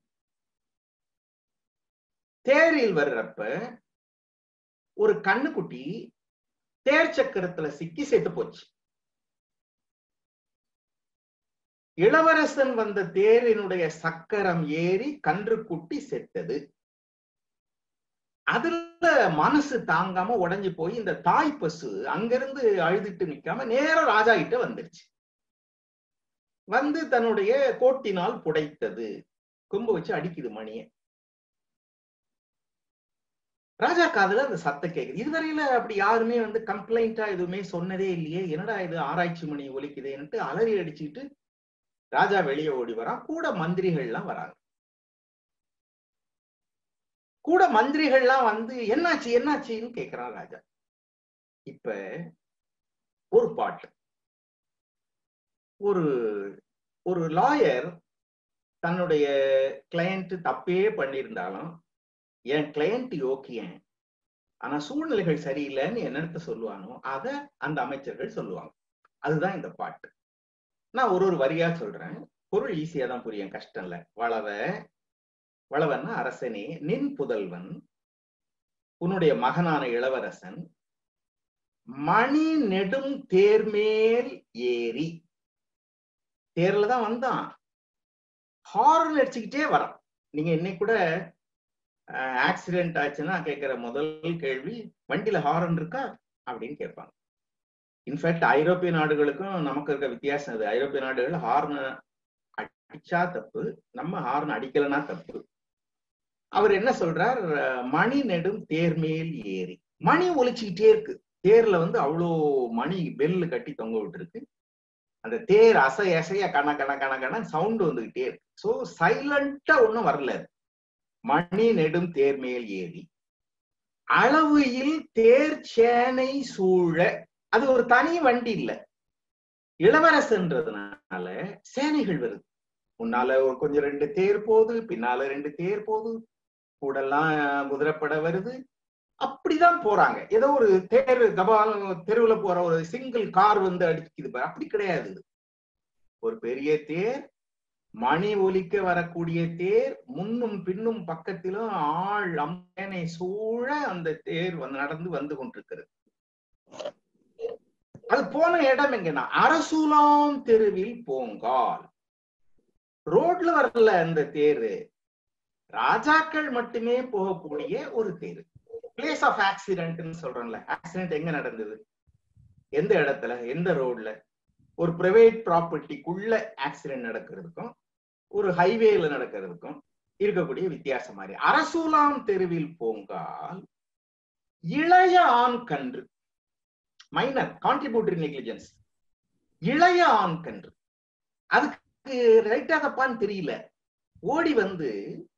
தேரில் வர்றப்ப ஒரு கண்ணுக்குட்டி தேர் சக்கரத்துல சிக்கி செத்து போச்சு இளவரசன் வந்த தேரினுடைய சக்கரம் ஏறி கன்றுக்குட்டி செத்தது அதுல மனசு தாங்காம உடைஞ்சு போய் இந்த தாய் பசு அங்கிருந்து அழுதுட்டு நிக்காம நேரா ராஜா கிட்ட வந்துருச்சு வந்து தன்னுடைய கோட்டினால் புடைத்தது கொம்பு வச்சு அடிக்குது மணிய ராஜா காதுல அந்த சத்தம் கேக்குது இதுவரையில அப்படி யாருமே வந்து கம்ப்ளைண்டா எதுவுமே சொன்னதே இல்லையே என்னடா இது ஆராய்ச்சி மணி ஒலிக்குதேன்னுட்டு அலறி அடிச்சுட்டு ராஜா வெளியே ஓடி வரான் கூட மந்திரிகள்லாம் வராங்க கூட மந்திரிகள்லாம் வந்து என்னாச்சு என்னாச்சுன்னு கேக்குறான் ராஜா இப்ப ஒரு பாட்டு ஒரு ஒரு லாயர் தன்னுடைய கிளையண்ட் தப்பே பண்ணியிருந்தாலும் என் கிளையண்ட் யோக்கியன் ஆனா சூழ்நிலைகள் சரியில்லைன்னு என்னென்ன சொல்லுவானோ அத அந்த அமைச்சர்கள் சொல்லுவாங்க அதுதான் இந்த பாட்டு நான் ஒரு ஒரு வரியா சொல்றேன் பொருள் ஈஸியா தான் புரியும் கஷ்டம் இல்ல வளவ வளவன்னா அரசனே நின் புதல்வன் உன்னுடைய மகனான இளவரசன் மணி நெடும் தேர்மேல் ஏறி தேர்ல தான் வந்தான் ஹார்ன் அடிச்சுக்கிட்டே வரான் நீங்க இன்னைக்கு கூட ஆக்சிடென்ட் ஆச்சுன்னா கேட்கிற முதல் கேள்வி வண்டியில ஹாரன் இருக்கா அப்படின்னு கேட்பாங்க இன்ஃபேக்ட் ஐரோப்பிய நாடுகளுக்கும் நமக்கு இருக்க வித்தியாசம் இது ஐரோப்பிய நாடுகள் ஹார்ன் அடிச்சா தப்பு நம்ம ஹார்ன் அடிக்கலனா தப்பு அவர் என்ன சொல்றார் மணி நெடும் தேர்மேல் ஏறி மணி ஒலிச்சுக்கிட்டே இருக்கு தேர்ல வந்து அவ்வளோ மணி பெல்லு கட்டி தொங்க விட்டுருக்கு அந்த தேர் அசை அசைய கண கண கண கண சவுண்ட் வந்துகிட்டே இருக்கு ஸோ சைலண்டா ஒன்றும் வரல மணி நெடும் தேர்மேல் ஏறி அளவையில் தேர் சேனை சூழ அது ஒரு தனி வண்டி இல்ல இளவரசன்றதுனால சேனைகள் வருது முன்னால ஒரு கொஞ்சம் ரெண்டு தேர் போகுது பின்னால ரெண்டு தேர் போகுது கூடெல்லாம் குதிரைப்பட வருது அப்படிதான் போறாங்க ஏதோ ஒரு தேர் கபால் தெருவுல போற ஒரு சிங்கிள் கார் வந்து அடிக்குது பாரு அப்படி கிடையாது ஒரு பெரிய தேர் மணி ஒலிக்க வரக்கூடிய தேர் முன்னும் பின்னும் பக்கத்திலும் ஆள் அம்மனை சூழ அந்த தேர் வந்து நடந்து வந்து கொண்டிருக்கிறது அது போன இடம் எங்கன்னா அரசுலாம் தெருவில் போங்கால் ரோட்ல வரல அந்த தேரு ராஜாக்கள் மட்டுமே போகக்கூடிய ஒரு தேர் பிளேஸ் ஆஃப் ஆக்சிடென்ட்னு சொல்றோம்ல ஆக்சிடென்ட் எங்க நடந்தது எந்த இடத்துல எந்த ரோட்ல ஒரு பிரைவேட் ப்ராப்பர்ட்டிக்குள்ள ஆக்சிடென்ட் நடக்கிறதுக்கும் ஒரு ஹைவேல நடக்கிறதுக்கும் இருக்கக்கூடிய வித்தியாசம் மாதிரி அரசூலாம் தெருவில் போங்கால் இளைய ஆண் கன்று மைனர் கான்ட்ரிபியூட்டரி நெக்லிஜென்ஸ் இளைய ஆண் கன்று அதுக்கு ரைட்டா தப்பான்னு தெரியல ஓடி வந்து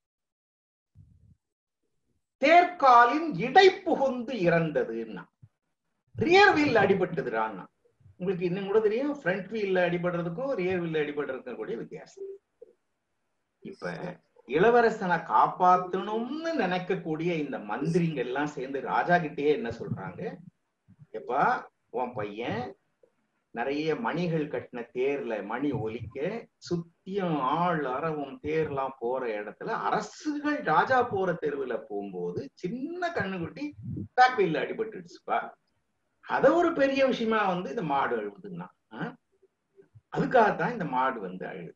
தேர்காலின் இடை புகுந்து இறந்ததுன்னா ரியர் வீல் அடிபட்டதுடான்னா உங்களுக்கு இன்னும் கூட தெரியும் ஃப்ரண்ட் வீல்ல அடிபடுறதுக்கும் ரியர் வீல்ல அடிபடுறதுக்கும் கூடிய வித்தியாசம் இப்ப இளவரசனை காப்பாத்தணும்னு நினைக்கக்கூடிய இந்த மந்திரிங்க எல்லாம் சேர்ந்து ராஜா கிட்டேயே என்ன சொல்றாங்க எப்பா உன் பையன் நிறைய மணிகள் கட்டின தேர்ல மணி ஒலிக்க சுத்தியும் ஆள் அறவும் தேர்லாம் போற இடத்துல அரசுகள் ராஜா போற தெருவுல போகும்போது சின்ன கண்ணுக்குட்டி பேக் வீல்ல அடிபட்டுடுச்சுப்பா அத ஒரு பெரிய விஷயமா வந்து இந்த மாடு அழுகுதுன்னா அதுக்காகத்தான் இந்த மாடு வந்து அழுகுது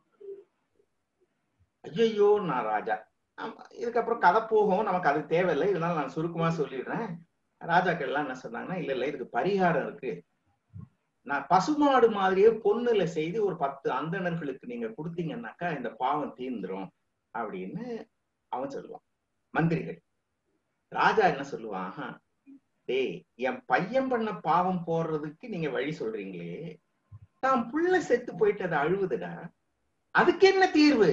ஐயோ நான் ராஜா இதுக்கப்புறம் கதை போகும் நமக்கு அது தேவையில்லை இதனால நான் சுருக்கமா சொல்லிடுறேன் ராஜாக்கள் எல்லாம் என்ன சொன்னாங்கன்னா இல்ல இல்ல இதுக்கு பரிகாரம் இருக்கு நான் பசுமாடு மாதிரியே பொண்ணுல செய்து ஒரு பத்து அந்தணர்களுக்கு நீங்க கொடுத்தீங்கன்னாக்கா இந்த பாவம் தீர்ந்துரும் அப்படின்னு அவன் சொல்லுவான் மந்திரிகள் ராஜா என்ன சொல்லுவான் டேய் என் பையன் பண்ண பாவம் போடுறதுக்கு நீங்க வழி சொல்றீங்களே தான் புள்ள செத்து போயிட்டு அதை அழுவுதுடா அதுக்கு என்ன தீர்வு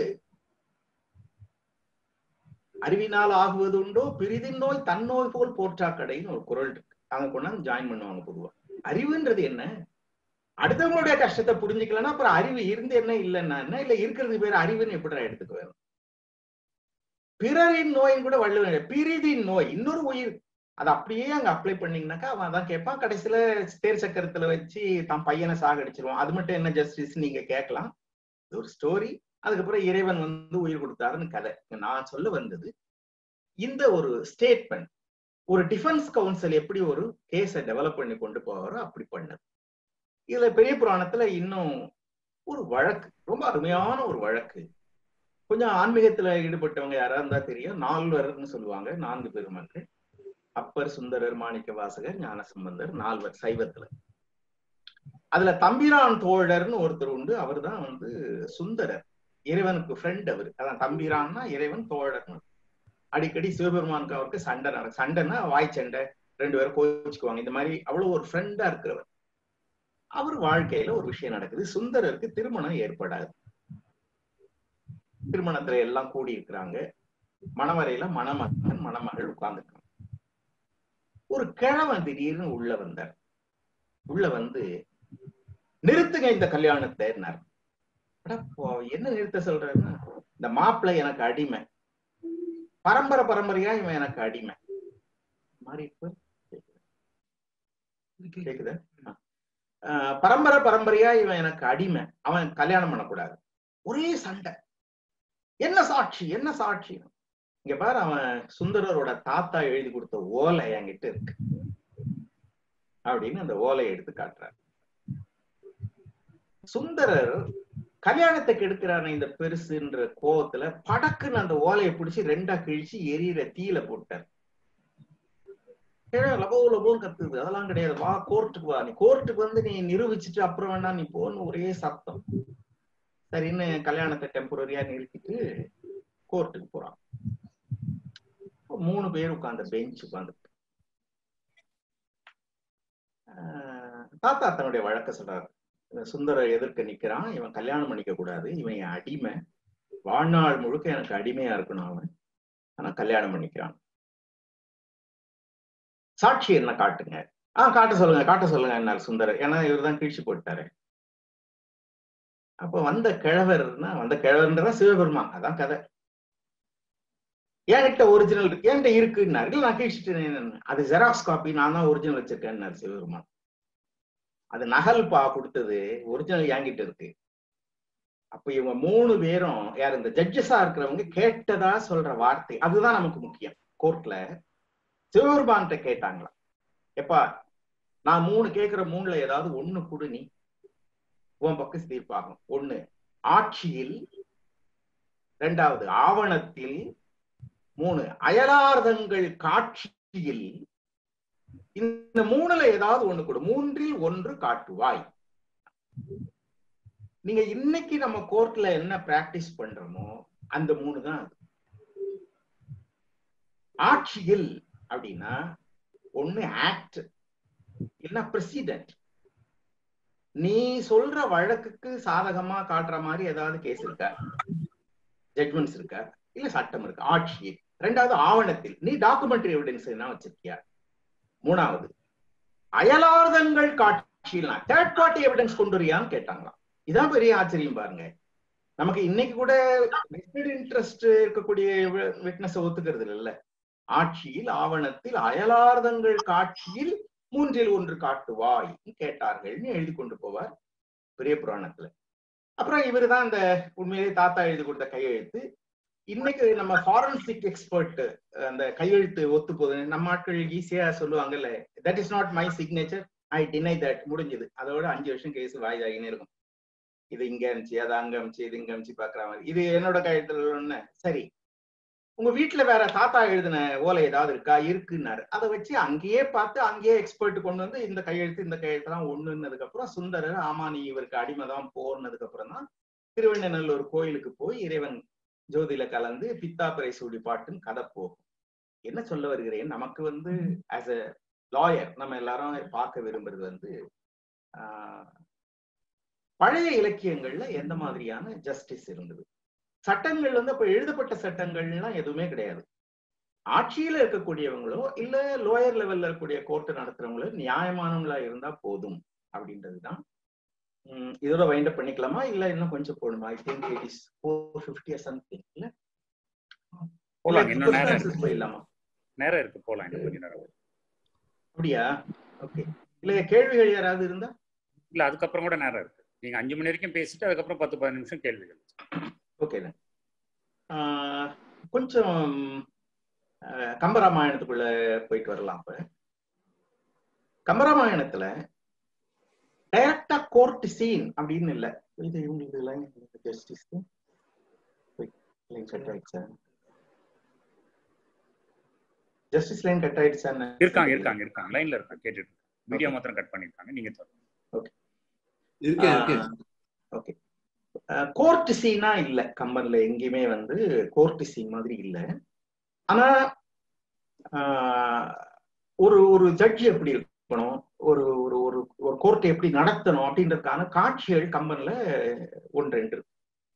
அறிவினால் ஆகுவது உண்டோ பிரிதின் நோய் தன்னோய் போல் போற்றா கடைன்னு ஒரு குரல் இருக்கு அங்க கொண்டாந்து ஜாயின் பண்ணுவாங்க பொதுவா அறிவுன்றது என்ன அடுத்தவங்களுடைய கஷ்டத்தை புரிஞ்சுக்கலன்னா அப்புறம் அறிவு இருந்து என்ன இல்லைன்னா என்ன இல்ல இருக்கிறது பேர் அறிவுன்னு எப்படி எடுத்துக்க வேணும் பிறரின் நோயின் கூட வள்ளுவன் பிரிதின் நோய் இன்னொரு உயிர் அதை அப்படியே அங்க அப்ளை பண்ணீங்கன்னாக்கா அவன் அதான் கேட்பான் கடைசியில தேர் சக்கரத்துல வச்சு தான் பையனை சாகடிச்சிருவான் அது மட்டும் என்ன ஜஸ்டிஸ் நீங்க கேட்கலாம் இது ஒரு ஸ்டோரி அதுக்கப்புறம் இறைவன் வந்து உயிர் கொடுத்தாருன்னு கதை நான் சொல்ல வந்தது இந்த ஒரு ஸ்டேட்மெண்ட் ஒரு டிஃபென்ஸ் கவுன்சில் எப்படி ஒரு கேஸை டெவலப் பண்ணி கொண்டு போவாரோ அப்படி பண்ணது இதுல பெரிய புராணத்துல இன்னும் ஒரு வழக்கு ரொம்ப அருமையான ஒரு வழக்கு கொஞ்சம் ஆன்மீகத்துல ஈடுபட்டவங்க யாரா இருந்தா தெரியும் நால்வர்னு சொல்லுவாங்க நான்கு பெருமக்கள் அப்பர் சுந்தரர் மாணிக்க வாசகர் ஞான சம்பந்தர் நால்வர் சைவத்துல அதுல தம்பிரான் தோழர்னு ஒருத்தர் உண்டு அவர் தான் வந்து சுந்தரர் இறைவனுக்கு ஃப்ரெண்ட் அவர் அதான் தம்பிரான்னா இறைவன் தோழர்னு அடிக்கடி சிவபெருமானுக்கு அவருக்கு சண்டை நடக்கும் சண்டைன்னா வாய் சண்டை ரெண்டு பேரும் கோச்சுக்குவாங்க இந்த மாதிரி அவ்வளவு ஒரு ஃப்ரெண்டா இருக்கிறவர் அவர் வாழ்க்கையில ஒரு விஷயம் நடக்குது சுந்தரருக்கு திருமணம் ஏற்படாது திருமணத்துல எல்லாம் கூடி இருக்கிறாங்க மணவரையில மணமகன் மணமகள் உட்கார்ந்துருக்காங்க ஒரு கிழவன் திடீர்னு உள்ள வந்தார் உள்ள வந்து நிறுத்துங்க இந்த கல்யாணத்தை என்ன நிறுத்த சொல்றேன்னா இந்த மாப்பிள்ளை எனக்கு அடிமை பரம்பரை பரம்பரையா இவன் எனக்கு அடிமை மாதிரி இப்ப கேக்குதா ஆஹ் பரம்பரை பரம்பரையா இவன் எனக்கு அடிமை அவன் கல்யாணம் பண்ணக்கூடாது ஒரே சண்டை என்ன சாட்சி என்ன சாட்சி இங்க பாரு அவன் சுந்தரரோட தாத்தா எழுதி கொடுத்த ஓலை என்கிட்ட இருக்கு அப்படின்னு அந்த ஓலையை எடுத்து காட்டுறார் சுந்தரர் கல்யாணத்தை கெடுக்கிறான இந்த பெருசுன்ற கோவத்துல படக்குன்னு அந்த ஓலையை பிடிச்சி ரெண்டா கிழிச்சு எரியிற தீயில போட்டார் கீழே லபோ லபோன்னு கத்துது அதெல்லாம் கிடையாது வா கோர்ட்டுக்கு வா நீ கோர்ட்டுக்கு வந்து நீ நிரூபிச்சுட்டு அப்புறம் வேணா நீ போன்னு ஒரே சத்தம் சரின்னு கல்யாணத்தை டெம்பரரியா நிறுத்திட்டு கோர்ட்டுக்கு போறான் மூணு பேர் உட்கார்ந்த பெஞ்ச் உட்கார்ந்து தாத்தா தன்னுடைய வழக்க சொல்றாரு சுந்தர எதிர்க்க நிக்கிறான் இவன் கல்யாணம் பண்ணிக்க கூடாது இவன் என் அடிமை வாழ்நாள் முழுக்க எனக்கு அடிமையா இருக்கணும் அவன் ஆனா கல்யாணம் பண்ணிக்கிறான் சாட்சி என்ன காட்டுங்க ஆஹ் காட்ட சொல்லுங்க காட்ட சொல்லுங்க என்னார் சுந்தரர் ஏன்னா இவர் தான் கீழ்ச்சி போட்டாரு அப்ப வந்த கிழவர்னா வந்த கிழவர்ன்றதான் சிவபெருமான் அதான் கதை என்கிட்ட ஒரிஜினல் இருக்கு என்கிட்ட இருக்குன்னாரு இல்ல நான் கீழ்ச்சிட்டேன் அது ஜெராக்ஸ் காப்பி நான் தான் ஒரிஜினல் வச்சிருக்கேன்னாரு சிவபெருமான் அது நகல் பா கொடுத்தது ஒரிஜினல் என்கிட்ட இருக்கு அப்ப இவங்க மூணு பேரும் யார் இந்த ஜட்ஜஸா இருக்கிறவங்க கேட்டதா சொல்ற வார்த்தை அதுதான் நமக்கு முக்கியம் கோர்ட்ல சிவபெருமான்கிட்ட கேட்டாங்களா எப்பா நான் மூணு கேட்கிற மூணுல ஏதாவது ஒண்ணு கொடு நீ உன் பக்கம் தீர்ப்பாகும் ஒண்ணு ஆட்சியில் இரண்டாவது ஆவணத்தில் மூணு அயலார்தங்கள் காட்சியில் இந்த மூணுல ஏதாவது ஒண்ணு கொடு மூன்றில் ஒன்று காட்டுவாய் நீங்க இன்னைக்கு நம்ம கோர்ட்ல என்ன பிராக்டிஸ் பண்றோமோ அந்த மூணு தான் ஆட்சியில் அப்படின்னா ஒண்ணு ஆக்ட் இல்லைன்னா பிரசிடென்ட் நீ சொல்ற வழக்குக்கு சாதகமா காட்டுற மாதிரி ஏதாவது கேஸ் இருக்கா ஜட்மெண்ட்ஸ் இருக்கா இல்ல சட்டம் இருக்கு ஆட்சியில் ரெண்டாவது ஆவணத்தில் நீ டாக்குமெண்ட்ரி எவிடன்ஸ் என்ன வச்சிருக்கியா மூணாவது அயலார்தங்கள் காட்சியில் தேர்ட் பார்ட்டி எவிடன்ஸ் கொண்டு வரியான்னு கேட்டாங்களாம் இதான் பெரிய ஆச்சரியம் பாருங்க நமக்கு இன்னைக்கு கூட இன்ட்ரெஸ்ட் இருக்கக்கூடிய விட்னஸ் ஒத்துக்கிறது இல்ல ஆட்சியில் ஆவணத்தில் அயலார்தங்கள் காட்சியில் மூன்றில் ஒன்று காட்டுவாய் கேட்டார்கள்னு எழுதி கொண்டு போவார் பெரிய புராணத்துல அப்புறம் இவரு தான் இந்த உண்மையிலேயே தாத்தா எழுதி கொடுத்த கையெழுத்து இன்னைக்கு நம்ம ஃபாரன்சிக் எக்ஸ்பர்ட் அந்த கையெழுத்து ஒத்து போகுது நம்ம ஆட்கள் ஈஸியா சொல்லுவாங்கல்ல that is not my signature I deny that முடிஞ்சது அதோட அஞ்சு வருஷம் கேஸ் வாய்தாகினே இருக்கும் இது இங்க அமிச்சு அது அங்க அமிச்சு இது இங்க அமிச்சு பாக்குற மாதிரி இது என்னோட கையெழுத்துல சரி உங்க வீட்டுல வேற தாத்தா எழுதின ஓலை ஏதாவது இருக்கா இருக்குன்னாரு அதை வச்சு அங்கேயே பார்த்து அங்கேயே எக்ஸ்பர்ட் கொண்டு வந்து இந்த கையெழுத்து இந்த கையெழுத்து தான் ஒண்ணுன்னதுக்கு அப்புறம் சுந்தரர் ஆமா நீ இவருக்கு அடிமை தான் போனதுக்கு அப்புறம் தான் திருவண்ணநல்லூர் கோயிலுக்கு போய் இறைவன் ஜோதியில கலந்து பித்தாப்பரை சூடி பாட்டுன்னு கதை போகும் என்ன சொல்ல வருகிறேன் நமக்கு வந்து ஆஸ் அ லாயர் நம்ம எல்லாரும் பார்க்க விரும்புறது வந்து பழைய இலக்கியங்கள்ல எந்த மாதிரியான ஜஸ்டிஸ் இருந்தது சட்டங்கள் வந்து அப்ப எழுதப்பட்ட சட்டங்கள்லாம் எதுவுமே கிடையாது ஆட்சியில இருக்கக்கூடியவங்களோ இல்ல லோயர் லெவல்ல இருக்கக்கூடிய கோர்ட்டு நடத்துறவங்களோ நியாயமானவங்களா இருந்தா போதும் அப்படின்றதுதான் இதோட வைண்ட் அப் பண்ணிக்கலாமா இல்ல இன்னும் கொஞ்சம் போடுமா I think it is four fifty something இல்ல இன்னும் நேரம் போயிடலாமா நேரம் இருக்கு போலாம் இன்னும் கொஞ்ச நேரம் அப்படியா ஓகே இல்ல கேள்விகள் யாராவது இருந்தா இல்ல அதுக்கப்புறம் கூட நேரம் இருக்கு நீங்க அஞ்சு மணி வரைக்கும் பேசிட்டு அதுக்கப்புறம் பத்து பதினஞ்சு நிமிஷம் கேள்விகள் ஓகே கொஞ்சம் கம்பராமாயணத்துக்குள்ள போயிட்டு வரலாம் இப்ப கம்பராமாயணத்துல டைரக்டா கோர்ட் சீன் அப்படின்னு இல்ல இது இவங்களுக்கு ஜஸ்டிஸ் லைன் கட் ஆயிடுச்சா ஜஸ்டிஸ் லைன் கட் ஆயிடுச்சா இருக்காங்க இருக்காங்க இருக்காங்க லைன்ல இருக்காங்க கேட்டுட்டு வீடியோ மாத்திரம் கட் பண்ணிருக்காங்க நீங்க ஓகே இருக்கேன் இருக்கேன் ஓகே கோர்ட் சீனா இல்ல கம்பன்ல எங்கேயுமே வந்து கோர்ட் சீன் மாதிரி இல்ல ஆனா ஒரு ஒரு ஜட்ஜி எப்படி இருக்கணும் ஒரு ஒரு ஒரு ஒரு கோர்ட்டை எப்படி நடத்தணும் அப்படின்றதுக்கான காட்சிகள் கம்பன்ல ஒன்று ரெண்டு இருக்கு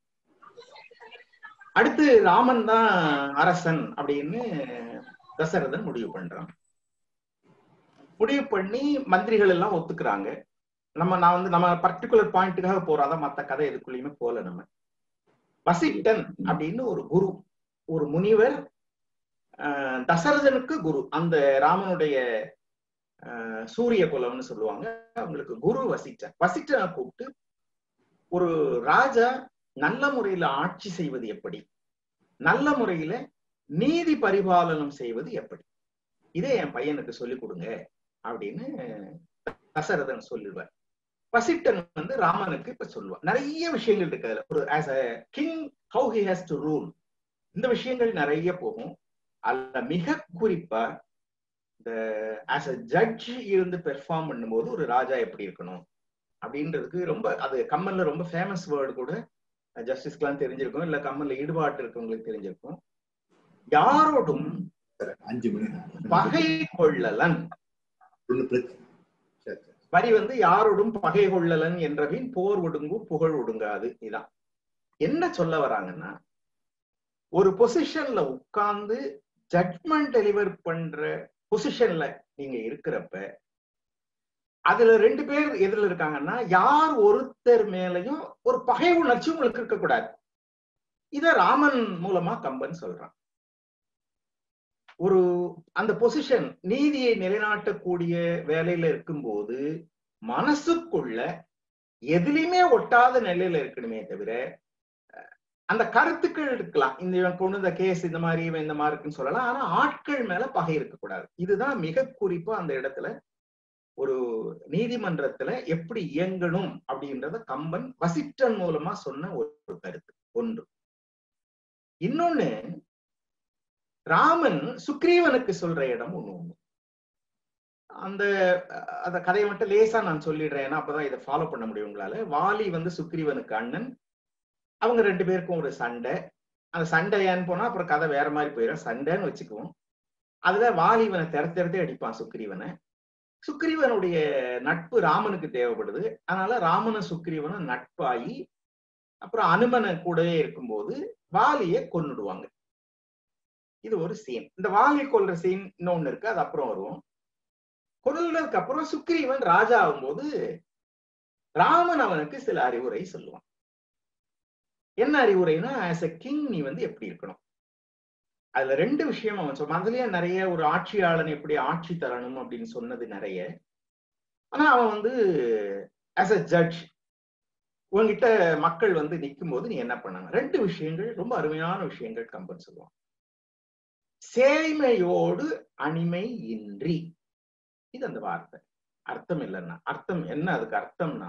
அடுத்து ராமன் தான் அரசன் அப்படின்னு தசரதன் முடிவு பண்றான் முடிவு பண்ணி மந்திரிகள் எல்லாம் ஒத்துக்கிறாங்க நம்ம நான் வந்து நம்ம பர்டிகுலர் பாயிண்ட்டுக்காக போறாதான் மத்த கதை எதுக்குள்ளயுமே போல நம்ம வசிட்டன் அப்படின்னு ஒரு குரு ஒரு முனிவர் தசரதனுக்கு குரு அந்த ராமனுடைய ஆஹ் சூரிய குலம்னு சொல்லுவாங்க அவங்களுக்கு குரு வசிட்டர் வசிட்டனை கூப்பிட்டு ஒரு ராஜா நல்ல முறையில ஆட்சி செய்வது எப்படி நல்ல முறையில நீதி பரிபாலனம் செய்வது எப்படி இதை என் பையனுக்கு சொல்லிக் கொடுங்க அப்படின்னு தசரதன் சொல்லிடுவார் வசிட்டன் வந்து ராமனுக்கு இப்ப சொல்லுவான் நிறைய விஷயங்கள் இருக்கு அதுல ஒரு as a king how he has to rule இந்த விஷயங்கள் நிறைய போகும் அதுல மிக குறிப்பா இந்த ஆஸ் அ ஜட்ஜ் இருந்து பெர்ஃபார்ம் பண்ணும்போது ஒரு ராஜா எப்படி இருக்கணும் அப்படின்றதுக்கு ரொம்ப அது கம்மல்ல ரொம்ப ஃபேமஸ் வேர்டு கூட ஜஸ்டிஸ்க்கெல்லாம் தெரிஞ்சிருக்கும் இல்ல கம்மல்ல ஈடுபாட்டு இருக்கவங்களுக்கு தெரிஞ்சிருக்கும் யாரோடும் அஞ்சு மணி பகை கொள்ளலன் ஒண்ணு பிரச்சனை சரி சரி வரி வந்து யாரோடும் பகை கொள்ளலன் என்றபின் போர் ஒடுங்கும் புகழ் ஒடுங்காது இதான் என்ன சொல்ல வராங்கன்னா ஒரு பொசிஷன்ல உட்கார்ந்து ஜட்மெண்ட் டெலிவர் பண்ற பொசிஷன்ல நீங்க இருக்கிறப்ப அதுல ரெண்டு பேர் எதுல இருக்காங்கன்னா யார் ஒருத்தர் மேலையும் ஒரு பகை உணர்ச்சி உங்களுக்கு இருக்கக்கூடாது இத ராமன் மூலமா கம்பன் சொல்றான் ஒரு அந்த பொசிஷன் நீதியை நிலைநாட்டக்கூடிய வேலையில இருக்கும்போது மனசுக்குள்ள எதுலையுமே ஒட்டாத நிலையில இருக்கணுமே தவிர அஹ், அந்த கருத்துக்கள் இருக்கலாம் இந்த இவன் கொண்டு இந்த கேஸ் இந்த மாதிரி இவன் இந்த மாதிரி இருக்குன்னு சொல்லலாம் ஆனா ஆட்கள் மேல பகை இருக்கக்கூடாது இதுதான் மிக குறிப்பா அந்த இடத்துல ஒரு நீதிமன்றத்துல எப்படி இயங்கணும் அப்படின்றத கம்பன் வசிட்டன் மூலமா சொன்ன ஒரு கருத்து ஒன்று இன்னொன்னு ராமன் சுக்ரீவனுக்கு சொல்ற இடம் ஒண்ணு ஒண்ணு அந்த அஹ், அந்த கதையை மட்டும் லேசா நான் சொல்லிடுறேன் ஏன்னா அப்பதான் இதை ஃபாலோ பண்ண முடியும் உங்களால வாலி வந்து சுக்ரீவனுக்கு அண்ணன் அவங்க ரெண்டு பேருக்கும் ஒரு சண்டை அந்த சண்டை ஏன்னு போனா அப்புறம் கதை வேற மாதிரி போயிடும் சண்டைன்னு வச்சுக்குவோம் அதுல வாலிவனை திற திறத்தே அடிப்பான் சுக்ரீவனை சுக்ரீவனுடைய நட்பு ராமனுக்கு தேவைப்படுது அதனால ராமனும் சுக்ரீவனும் நட்பாகி அப்புறம் அனுமனை கூடவே இருக்கும்போது வாலியை கொன்னுடுவாங்க இது ஒரு சீன் இந்த வாலி கொல்ற சீன் இன்னொன்னு இருக்கு அது அப்புறம் வருவோம் கொல்றதுக்கு அப்புறம் சுக்ரீவன் ராஜா ஆகும்போது ராமன் அவனுக்கு சில அறிவுரை சொல்லுவான் என்ன அறிவுரைனா ஆஸ் எ கிங் நீ வந்து எப்படி இருக்கணும் அதுல ரெண்டு விஷயம் அவன் சொன்னான் அதுலயே நிறைய ஒரு ஆட்சியாளன் எப்படி ஆட்சி தரணும் அப்படின்னு சொன்னது நிறைய ஆனா அவன் வந்து ஆஸ் அ ஜட்ஜ் உங்ககிட்ட மக்கள் வந்து நிற்கும் போது நீ என்ன பண்ணாங்க ரெண்டு விஷயங்கள் ரொம்ப அருமையான விஷயங்கள் கம்பன் சொல்லுவான் சேய்மையோடு அணிமை இன்றி இது அந்த வார்த்தை அர்த்தம் இல்லைன்னா அர்த்தம் என்ன அதுக்கு அர்த்தம்னா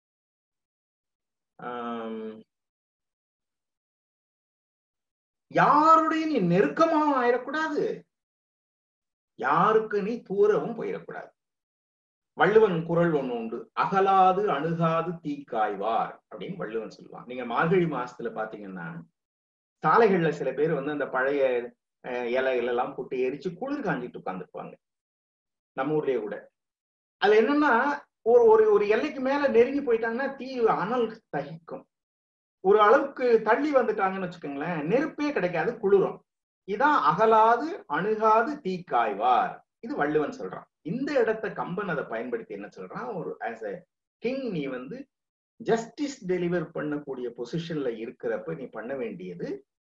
ஆம், யாருடைய நீ நெருக்கமாவும் ஆயிடக்கூடாது யாருக்கு நீ தூரவும் போயிடக்கூடாது வள்ளுவன் குரல் ஒண்ணு உண்டு அகலாது அணுகாது தீக்காய்வார் அப்படின்னு வள்ளுவன் சொல்லுவான் நீங்க மார்கழி மாசத்துல பாத்தீங்கன்னா சாலைகள்ல சில பேர் வந்து அந்த பழைய அஹ், இலைகள் எல்லாம் போட்டு எரிச்சு குளிர் காஞ்சிட்டு உட்காந்துருப்பாங்க நம்ம ஊர்லயே கூட அது என்னன்னா ஒரு ஒரு ஒரு எல்லைக்கு மேல நெருங்கி போயிட்டாங்கன்னா தீ அனல் தகிக்கும் ஒரு அளவுக்கு தள்ளி வந்துட்டாங்கன்னு வச்சுக்கோங்களேன் நெருப்பே கிடைக்காது குளிரும் இதான் அகலாது அணுகாது தீக்காய்வார் இது வள்ளுவன் சொல்றான் இந்த இடத்த கம்பன் அதை பயன்படுத்தி என்ன சொல்றான் ஒரு ஆஸ் எ கிங் நீ வந்து ஜஸ்டிஸ் டெலிவர் பண்ணக்கூடிய பொசிஷன்ல இருக்கிறப்ப நீ பண்ண வேண்டியது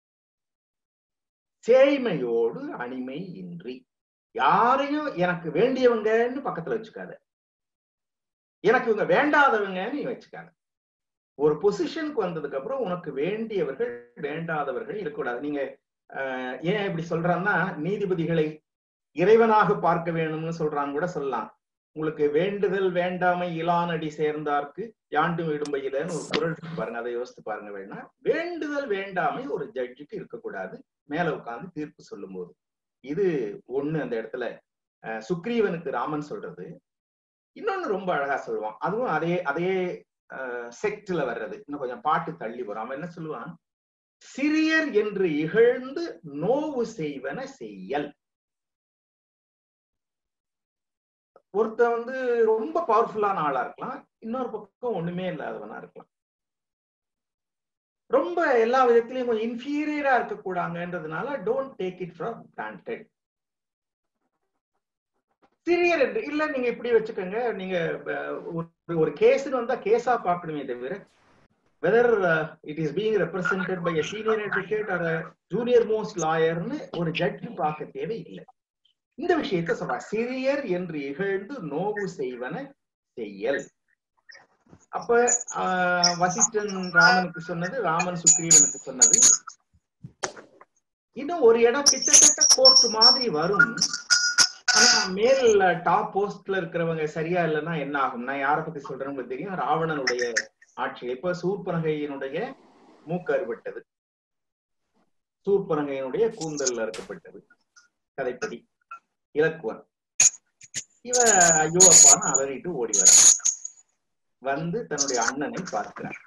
சேய்மையோடு அணிமை இன்றி யாரையும் எனக்கு வேண்டியவங்கன்னு பக்கத்துல வச்சுக்காத எனக்கு இவங்க வேண்டாதவங்கன்னு நீ வச்சுக்காத ஒரு பொசிஷனுக்கு வந்ததுக்கு அப்புறம் உனக்கு வேண்டியவர்கள் வேண்டாதவர்கள் இருக்கக்கூடாது நீங்க ஆஹ், ஏன் இப்படி சொல்றான்னா நீதிபதிகளை இறைவனாக பார்க்க வேணும்னு சொல்றான்னு கூட சொல்லலாம் உங்களுக்கு வேண்டுதல் வேண்டாமை இலானடி சேர்ந்தார்க்கு யாண்டும் இடும்பையிலன்னு ஒரு குரல் இருக்கு பாருங்க அதை யோசித்து பாருங்க வேணா வேண்டுதல் வேண்டாமை ஒரு ஜட்ஜுக்கு இருக்கக்கூடாது மேல உட்கார்ந்து தீர்ப்பு சொல்லும்போது இது ஒண்ணு அந்த இடத்துல அஹ், சுக்ரீவனுக்கு ராமன் சொல்றது இன்னொன்னு ரொம்ப அழகா சொல்லுவான் அதுவும் அதே அதே செக்ட்ல வர்றது இன்னும் கொஞ்சம் பாட்டு தள்ளி வரும் அவன் என்ன சொல்லுவான் சிறியர் என்று இகழ்ந்து நோவு செய்வன செய்யல் ஒருத்தன் வந்து ரொம்ப பவர்ஃபுல்லான ஆளா இருக்கலாம் இன்னொரு பக்கம் ஒண்ணுமே இல்லாதவனா இருக்கலாம் ரொம்ப எல்லா விதத்திலையும் கொஞ்சம் இன்ஃபீரியரா இருக்கக்கூடாங்கன்றதுனால don't take it for granted சிறியர் என்று இல்ல நீங்க இப்படி வச்சுக்கோங்க நீங்க அஹ், ஒரு ஒரு கேஸ்னு வந்தா கேஸா பார்க்கணுமே தவிர whether it is being represented by senior advocate or junior most லாயர்னு ஒரு ஜட்ஜ் பார்க்க தேவை இல்லை இந்த விஷயத்த சொல்ற சிறியர் என்று இகழ்ந்து நோவு செய்வன செய்யல் அப்ப ஆஹ், வசிஷ்டன் ராமனுக்கு சொன்னது ராமன் சுக்ரீவனுக்கு சொன்னது இன்னும் ஒரு இடம் கிட்டத்தட்ட கோர்ட் மாதிரி வரும் ஆனா மேல் டாப் போஸ்ட்ல இருக்கிறவங்க சரியா இல்லைன்னா என்ன ஆகும் நான் யாரை பத்தி சொல்றேன்னு உங்களுக்கு தெரியும் ராவணனுடைய ஆட்சி இப்ப சூர்பனகையினுடைய மூக்கு அறுபட்டது சூர்பனகையினுடைய கூந்தல் அறுக்கப்பட்டது கதைப்படி இலக்குவன் இவ ஐயோ அப்பான்னு அலறிட்டு ஓடி வர வந்து தன்னுடைய அண்ணனை பார்க்கிறான்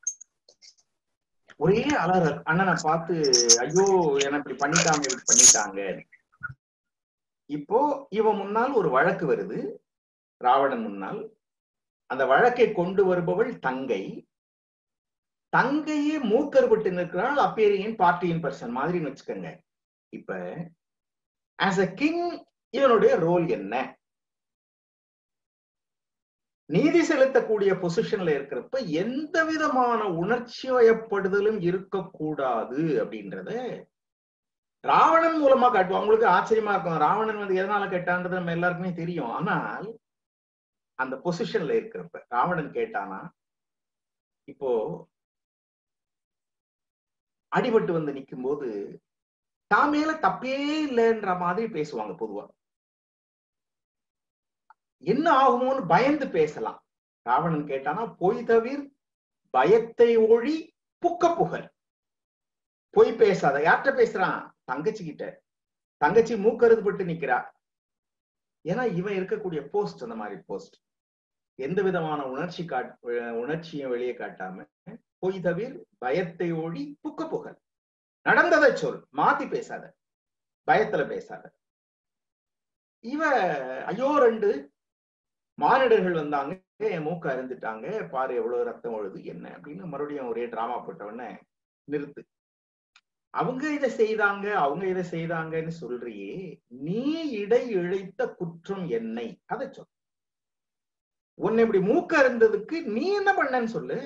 ஒரே அலறல் அண்ணனை பார்த்து ஐயோ என்ன இப்படி பண்ணிட்டாங்க இப்படி பண்ணிட்டாங்க இப்போ இவன் முன்னால் ஒரு வழக்கு வருது ராவணன் முன்னால் அந்த வழக்கை கொண்டு வருபவள் தங்கை தங்கையே மூக்கறுபட்டு நிற்கிறாள் அப்பேரியின் பார்ட்டியின் பர்சன் மாதிரின்னு வச்சுக்கோங்க இப்ப ஆஸ் அ கிங் இவனுடைய ரோல் என்ன நீதி செலுத்தக்கூடிய பொசிஷன்ல இருக்கிறப்ப எந்த விதமான உணர்ச்சி வயப்படுதலும் இருக்கக்கூடாது அப்படின்றத ராவணன் மூலமா காட்டுவோம் அவங்களுக்கு ஆச்சரியமா இருக்கும் ராவணன் வந்து எதனால கேட்டான்றது நம்ம எல்லாருக்குமே தெரியும் ஆனால் அந்த பொசிஷன்ல இருக்கிறப்ப ராவணன் கேட்டானா இப்போ அடிபட்டு வந்து நிக்கும் போது தான் மேல தப்பே இல்லைன்ற மாதிரி பேசுவாங்க பொதுவா என்ன ஆகுமோன்னு பயந்து பேசலாம் ராவணன் கேட்டானா பொய் தவிர பயத்தை ஒழி புக்க புகழ் பொய் பேசாத யார்கிட்ட பேசுறான் தங்கச்சி கிட்ட தங்கச்சி மூக்கருதுபட்டு நிக்கிறா ஏன்னா இவன் இருக்கக்கூடிய போஸ்ட் அந்த மாதிரி போஸ்ட் எந்த விதமான உணர்ச்சி காட் உணர்ச்சியும் வெளியே காட்டாம பொய் தவிர பயத்தை ஒழி புக்க புகழ் நடந்ததை சொல் மாத்தி பேசாத பயத்துல பேசாத இவ ஐயோ ரெண்டு மானிடர்கள் வந்தாங்க என் மூக்க அருந்துட்டாங்க பாரு எவ்வளவு ரத்தம் ஒழுது என்ன அப்படின்னு மறுபடியும் ஒரே டிராமா போட்டவொடனே நிறுத்து அவங்க இதை செய்தாங்க அவங்க இதை செய்தாங்கன்னு சொல்றியே நீ இடை இழைத்த குற்றம் என்னை அதை சொல் உன்னை இப்படி மூக்க அருந்ததுக்கு நீ என்ன பண்ணன்னு சொல்லு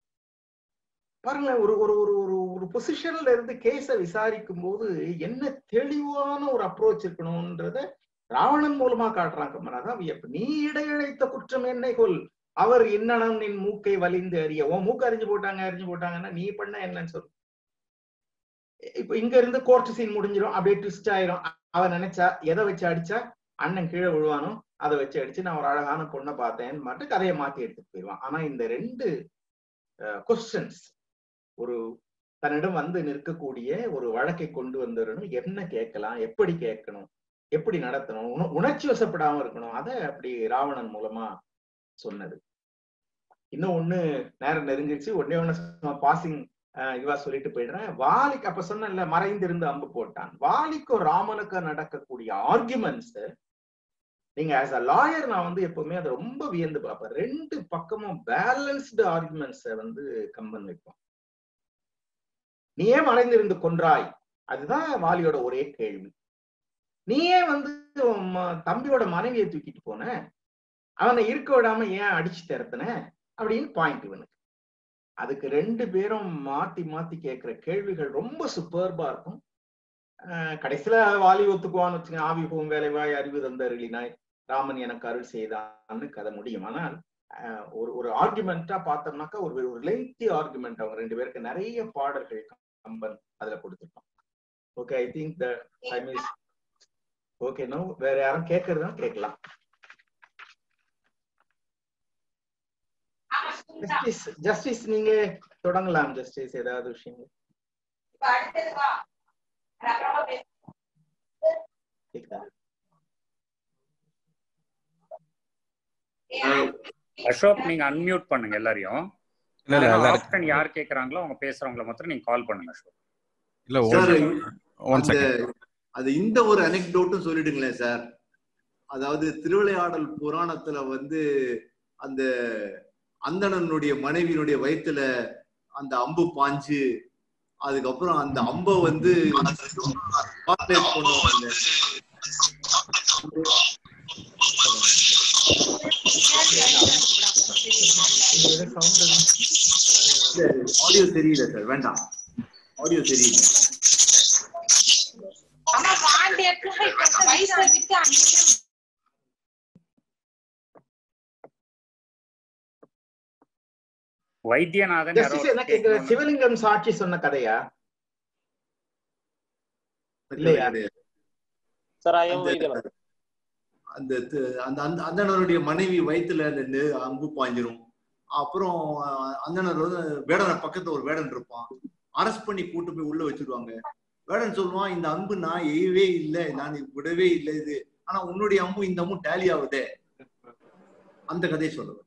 பாருங்க ஒரு ஒரு ஒரு ஒரு ஒரு பொசிஷன்ல இருந்து கேஸ விசாரிக்கும் போது என்ன தெளிவான ஒரு அப்ரோச் இருக்கணும்ன்றத ராவணன் மூலமா காட்டுறான் கம்மனாதான் வியப்பு நீ இடையிழைத்த குற்றம் என்னை கொல் அவர் இன்னனம் நின் மூக்கை வலிந்து அறிய உன் மூக்கு அறிஞ்சு போட்டாங்க அறிஞ்சு போட்டாங்கன்னா நீ பண்ண என்னன்னு சொல்லு இப்ப இங்க இருந்து கோர்ட் சீன் முடிஞ்சிடும் அப்படியே ட்விஸ்ட் ஆயிரும் அவன் நினைச்சா எதை வச்சு அடிச்சா அண்ணன் கீழே விழுவானோ அதை வச்சு அடிச்சு நான் ஒரு அழகான பொண்ணை பார்த்தேன்னு மட்டும் கதையை மாத்தி எடுத்துட்டு போயிடுவான் ஆனா இந்த ரெண்டு கொஸ்டின்ஸ் ஒரு தன்னிடம் வந்து நிற்கக்கூடிய ஒரு வழக்கை கொண்டு வந்தவரும் என்ன கேட்கலாம் எப்படி கேட்கணும் எப்படி நடத்தணும் உண- உணர்ச்சி வசப்படாம இருக்கணும் அதை அப்படி ராவணன் மூலமா சொன்னது இன்னும் ஒண்ணு நேரம் நெருங்கிடுச்சு ஒன்னே ஒண்ணு பாசிங் இதுவா சொல்லிட்டு போயிடுறேன் வாலிக்கு அப்ப சொன்னேன்ல மறைந்திருந்து அம்பு போட்டான் வாலிக்கும் ராமனுக்கும் நடக்கக்கூடிய ஆர்குமெண்ட்ஸ் நீங்க ஆஸ் அ லாயர் நான் வந்து எப்பவுமே அதை ரொம்ப வியந்து பார்ப்பேன் ரெண்டு பக்கமும் பேலன்ஸ்டு ஆர்குமெண்ட்ஸை வந்து கம்பன் வைப்போம் நீ ஏன் மறைந்திருந்து கொன்றாய் அதுதான் வாலியோட ஒரே கேள்வி நீயே வந்து உன் ம- தம்பியோட மனைவியை தூக்கிட்டு போன அவனை இருக்க விடாம ஏன் அடிச்சு திறத்தின அப்படின்னு பாயிண்ட் இவனுக்கு அதுக்கு ரெண்டு பேரும் மாத்தி மாத்தி கேட்கிற கேள்விகள் ரொம்ப சூப்பர்பா இருக்கும் ஆஹ் கடைசியில வாலி ஒத்துக்குவான்னு வச்சுங்க ஆவி போகும் வேலைவாய் அறிவு தந்த அருளினாய் ராமன் எனக்கு அருள் செய்தான்னு கதை முடியும் ஆனால் ஆஹ் ஒரு ஒரு ஆர்குமெண்டா பார்த்தோம்னாக்கா ஒரு ஒரு லென்த்தி ஆர்குமெண்ட் அவங்க ரெண்டு பேருக்கு நிறைய பாடல்கள் கம்பன் அதுல கொடுத்துருப்பான் okay I think the time is okay no வேற யாரும் கேட்கறதா கேட்கலாம் ஜஸ்டிஸ் ஜஸ்டிஸ் நீங்க தொடங்கலாம் ஜஸ்டிஸ் ஏதாவது விஷயங்கள் கேக்குதா? அசோக் நீங்க அன்மியூட் பண்ணுங்க எல்லாரையும் இல்ல இல்ல எல்லாரும் ஆப்ஷன் யார் கேக்குறாங்களோ அவங்க பேசுறவங்கள மாத்திரம் நீங்க கால் பண்ணுங்க அசோக் இல்ல சார் ஒன் அந்த செகண்ட் அது இந்த ஒரு அனெக்டோட்டும் சொல்லிடுங்களேன் சார் அதாவது திருவிளையாடல் புராணத்துல வந்து அந்த அந்தணனுடைய மனைவியினுடைய வயித்துல அந்த அம்பு பாஞ்சு அதுக்கப்புறம் அந்த அம்பை வந்து spotlight பண்ணுவாங்க. ஆடியோ சரியில்லை சார் வேண்டாம் ஆடியோ சரியில்லை ஆனா பாண்டியக்கு வயசை விட்டு அங்கேயே வைத்தியநாதன் யாரோ ஜஸ்டிஸ் என்ன கேக்குற கேட்கணும்னு- சிவலிங்கம் சாட்சி சொன்ன கதையா இல்லையா? கிடையாது. சார் ஐயம் அந்த- வைத்தியநாதன் அந்த த- அந்த அந்த அந்தனருடைய மனைவி வயித்துல அந்த நெ- அம்பு பாய்ஞ்சிரும் அப்புறம் அஹ், அந்தனர் வந்து வேடனை பக்கத்துல ஒரு வேடன் இருப்பான் அரெஸ்ட் பண்ணி கூட்டு போய் உள்ள வச்சிருவாங்க வேடன் சொல்லுவான் இந்த அம்பு நான் எய்யவே இல்லை நான் இது விடவே இல்லை இது ஆனா உன்னுடைய அம்பு இந்த அம்பு டேலி ஆகுதே அந்த கதையை சொல்லுவேன்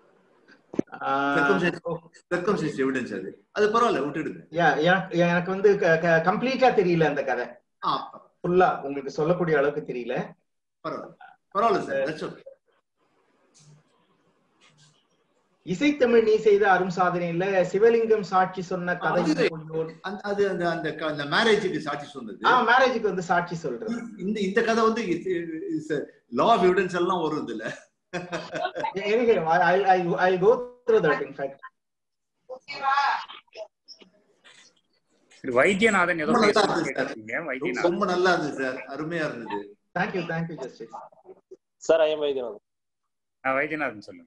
சர்க்கம்சைஸ் எவிடன்ஸ் அது அது பரவாயில்ல விட்டுடுங்க யா- எனக்கு எனக்கு வந்து கம்ப்ளீட்டா தெரியல அந்த கதை ஆ ஃபுல்லா உங்களுக்கு சொல்லக்கூடிய அளவுக்கு தெரியல பரவாயில்ல பரவாயில்ல சார் தட்ஸ் ஓகே இசைத்தமிழ் நீ செய்த அரும் சாதனையில சிவலிங்கம் சாட்சி சொன்ன கதை அது- கொஞ்சம் அந்த அது அந்த அந்த க- அந்த மேரேஜுக்கு சாட்சி சொன்னது ஆ மேரேஜுக்கு வந்து சாட்சி சொல்றது இந்த இந்த கதை வந்து லா ஆஃப் எவிடன்ஸ் எல்லாம் வரும் இதுல Anyway, I- I'll, I'll, I'll go through that in fact. ஓகேவா திரு வைத்தியநாதன் ஏதோ ரொம்ப நல்லா பேசணும்னு இருந்துச்சு சார். கேட்டிருக்கீங்க வைத்தியநாதன் ரொம்ப நல்லா இருந்தது சார் அருமையா இருந்தது Thank you, thank you, Justice. Sir I am Vaidyanathan ஆ, வைத்தியநாதன் சொல்லுங்க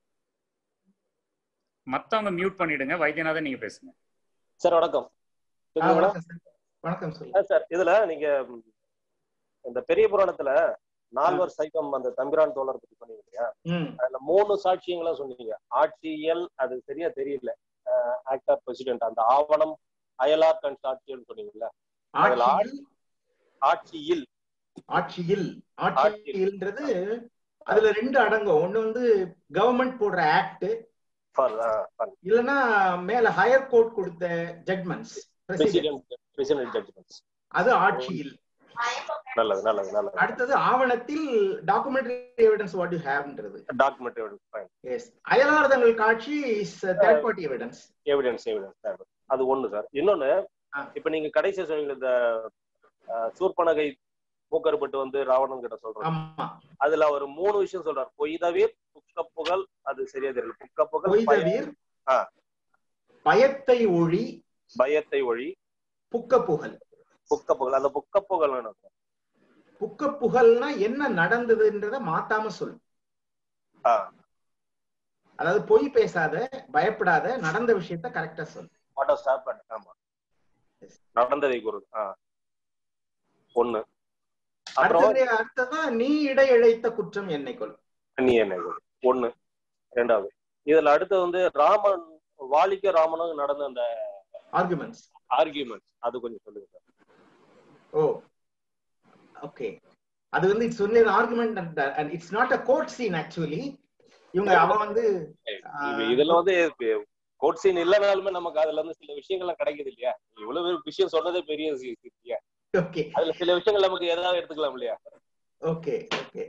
மத்தவங்க மியூட் பண்ணிடுங்க வைத்தியநாதன் நீங்க பேசுங்க சார் வணக்கம் ஆ, கேக்குதுங்களா? வணக்கம் sir. வணக்கம் சொல்லு ஆ, சார் இதுல நீங்க ம், இந்த பெரிய புராணத்துல நால்வர் சைவம் அந்த தம்பிரான் தோழர் பத்தி சொன்னீங்க இல்லையா ம், அதுல மூணு சாட்சியங்களா சொன்னீங்க ஆட்சியல் அது சரியா தெரியல ஆக்டர் பிரசிடென்ட் அந்த ஆவணம் அயலார் கண் சாட்சியல் சொன்னீங்கல்ல அதுல ஆட்சியில் ஆட்சியில் ஆட்சியில் ஆட்சியில்ன்றது அதுல ரெண்டு அடங்கும் ஒண்ணு வந்து கவர்மெண்ட் போடுற ஆக்ட் for, ஆ, for இல்லனா மேல ஹையர் கோர்ட் கொடுத்த ஜட்மெண்ட்ஸ் president president judgments அது ஆட்சியில் நல்லது நல்லது நல்லது அடுத்தது ஆவணத்தில் டாக்குமெண்டரி எவிடன்ஸ் வாட் யூ ஹேவ்ன்றது டாக்குமெண்ட் எவிடன்ஸ் ஃபைன் எஸ் அயலார்தங்கள் காட்சி is third party evidence evidence evidence அது ஒண்ணு சார் இன்னொன்னு ஆ. இப்ப நீங்க கடைசியா சொன்னீங்க இந்த அஹ், சூர்பனகை மூக்கறுபட்டு வந்து ராவணன் கிட்ட சொல்றாரு ஆமா அதுல அவர் மூணு விஷயம் சொல்றாரு பொய்தவீர் புக்கப்புகழ் அது சரியா தெரியல புக்கப்புகழ் பய- பொய்தவீர் ஆ. பயத்தை ஒழி பயத்தை ஒழி புக்க புகழ் புக்கப்புகழ் அந்த புக்கப்புகழ் வேணும் சார். புக்க புகழ்னா என்ன நடந்ததுன்றத மாத்தாம சொல்லு ஆ அதாவது பொய் பேசாத பயப்படாத நடந்த விஷயத்த கரெக்டா சொல்லு வாட் ஹஸ் ஹேப்பன் ஆமா நடந்ததை குரு ஆ ஒண்ணு அப்புறம் அடுத்தது அடுத்ததான் நீ இடை இழைத்த குற்றம் என்னை கொள் நீ என்ன குரு ஒண்ணு ரெண்டாவது இதுல அடுத்து வந்து ராமன் வாலிக்க ராமனும் நடந்த அந்த ஆர்குமெண்ட்ஸ் ஆர்கியூமெண்ட் அது கொஞ்சம் சொல்லுங்க சார் ஓ ஓகே அது வந்து it's only argument and it's not a court scene actually இவங்க அவன் வந்து இது- இதுல வந்து கோட் சீன் இல்லைனாலுமே நமக்கு அதுல இருந்து சில விஷயங்கள்லாம் கிடைக்குது இல்லையா இவ்வளவு விஷயம் சொன்னதே பெரிய சி- சி- இல்லையா ஓகே அதுல சில விஷயங்கள் நமக்கு ஏதாவது எடுத்துக்கலாம் இல்லையா ஓகே ஓகே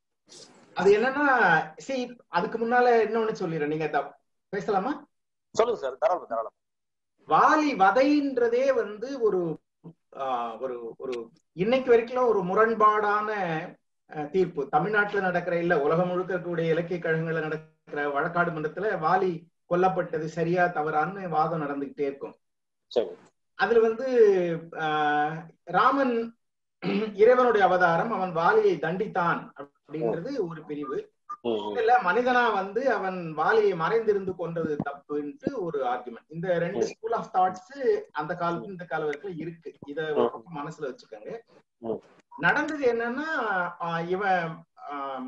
அது என்னன்னா see அதுக்கு முன்னால இன்னொன்னு சொல்லிடுறேன் நீங்க த- பேசலாமா சொல்லுங்க சார் தாராளம் தாராளம் வாலி வதைன்றதே வந்து ஒரு ஆஹ், ஒரு ஒரு இன்னைக்கு வரைக்கும் ஒரு முரண்பாடான அஹ், தீர்ப்பு தமிழ்நாட்டுல நடக்கிற இல்ல உலகம் முழுக்க இருக்கக்கூடிய இலக்கிய கழகங்கள்ல நடக்கிற வழக்காடு மன்றத்துல வாலி கொல்லப்பட்டது சரியா தவறான்னு வாதம் நடந்துகிட்டே இருக்கும் சரி அதுல வந்து ஆஹ், ராமன் இறைவனுடைய அவதாரம் அவன் வாலியை தண்டித்தான் அப்படின்றது ஒரு பிரிவு ம், ம். இல்ல மனிதனா வந்து அவன் வாலியை மறைந்திருந்து கொன்றது தப்புன்ட்டு ஒரு ஆர்குமெண்ட் இந்த ரெண்டு ம். ஸ்கூல் ஆஃப் தாட்ஸ் அந்த காலத்துல இந்த கால வரைக்கும் இருக்கு இத ஒரு பக்கம் மனசுல வச்சுக்கோங்க ம். நடந்தது என்னன்னா ஆஹ் இவன் ஆம்,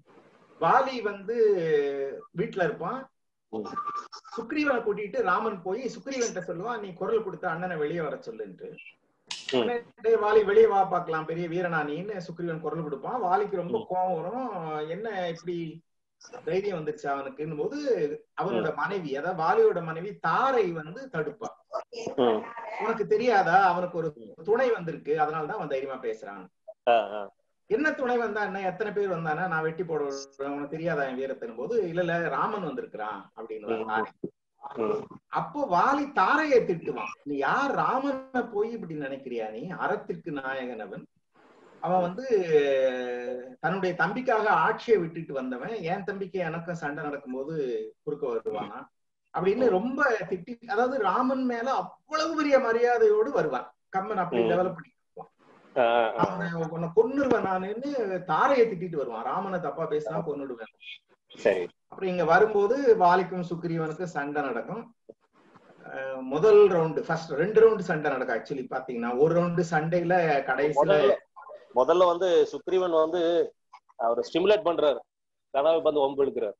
வாலி வந்து வீட்டுல இருப்பான் ம். சுக்ரீவனை கூட்டிட்டு ராமன் போய் சுக்ரீவன்கிட்ட சொல்லுவான் நீ குரல் கொடுத்த அண்ணனை வெளியே வர சொல்லுன்ட்டு ம். உடனே, "டேய் வாலி வெளியே வா பார்க்கலாம் பெரிய வீரனா நீன்னு சுக்ரீவன் குரல் கொடுப்பான் வாலிக்கு ரொம்ப ம். கோவம் வரும் என்ன இப்படி தைரியம் வந்துருச்சு அவனுக்குன்னு போது அவனோட மனைவி அதாவது வாலியோட மனைவி தாரை வந்து தடுப்பா ம். உனக்கு தெரியாதா அவனுக்கு ஒரு துணை வந்திருக்கு அதனாலதான் அவன் தைரியமா பேசுறான் ஆ, ஆ. என்ன துணை வந்தா என்ன எத்தனை பேர் வந்தானே நான் வெட்டி போட விடுறேன். உனக்கு தெரியாதா என் வீரத்தின் போது இல்ல இல்ல ராமன் வந்திருக்கிறான் அப்படின்னு ம். தாரை. ம். அப்போ வாலி தாரையை திட்டுவான் நீ யார் ராமனை போய் இப்படி நினைக்கிறியா நீ அறத்திற்கு நாயகன் அவன் அவன் வந்து தன்னுடைய தம்பிக்காக ஆட்சியை விட்டுட்டு வந்தவன் என் தம்பிக்கு எனக்கும் சண்டை நடக்கும்போது குறுக்க வருவானா அப்படின்னு ரொம்ப திட்டி அதாவது ராமன் மேல அவ்வளவு பெரிய மரியாதையோடு வருவான் கம்மன் அப்படி ம். டெவலப் பண்ணிக்குவான் ஆ, ஆ, அவனை உன்னை கொன்னுருவேன் நானுன்னு தாரையை திட்டிட்டு வருவான் ராமனை தப்பா பேசினா கொன்னுடுவேன் சரி அப்புறம் இங்க வரும்போது வாலிக்கும் சுக்ரீவனுக்கும் சண்டை நடக்கும் அஹ் முதல் ரவுண்டு ஃபர்ஸ்ட் ரெண்டு ரவுண்டு சண்டை நடக்கும் ஆக்சுவலி பாத்தீங்கன்னா ஒரு ரவுண்டு சண்டையில கடைசியில முதல்ல முதல்ல வந்து சுக்ரீவன் வந்து அவர் ஸ்டிமுலேட் பண்றாரு கனவு வந்து வம்பு எடுக்கிறார்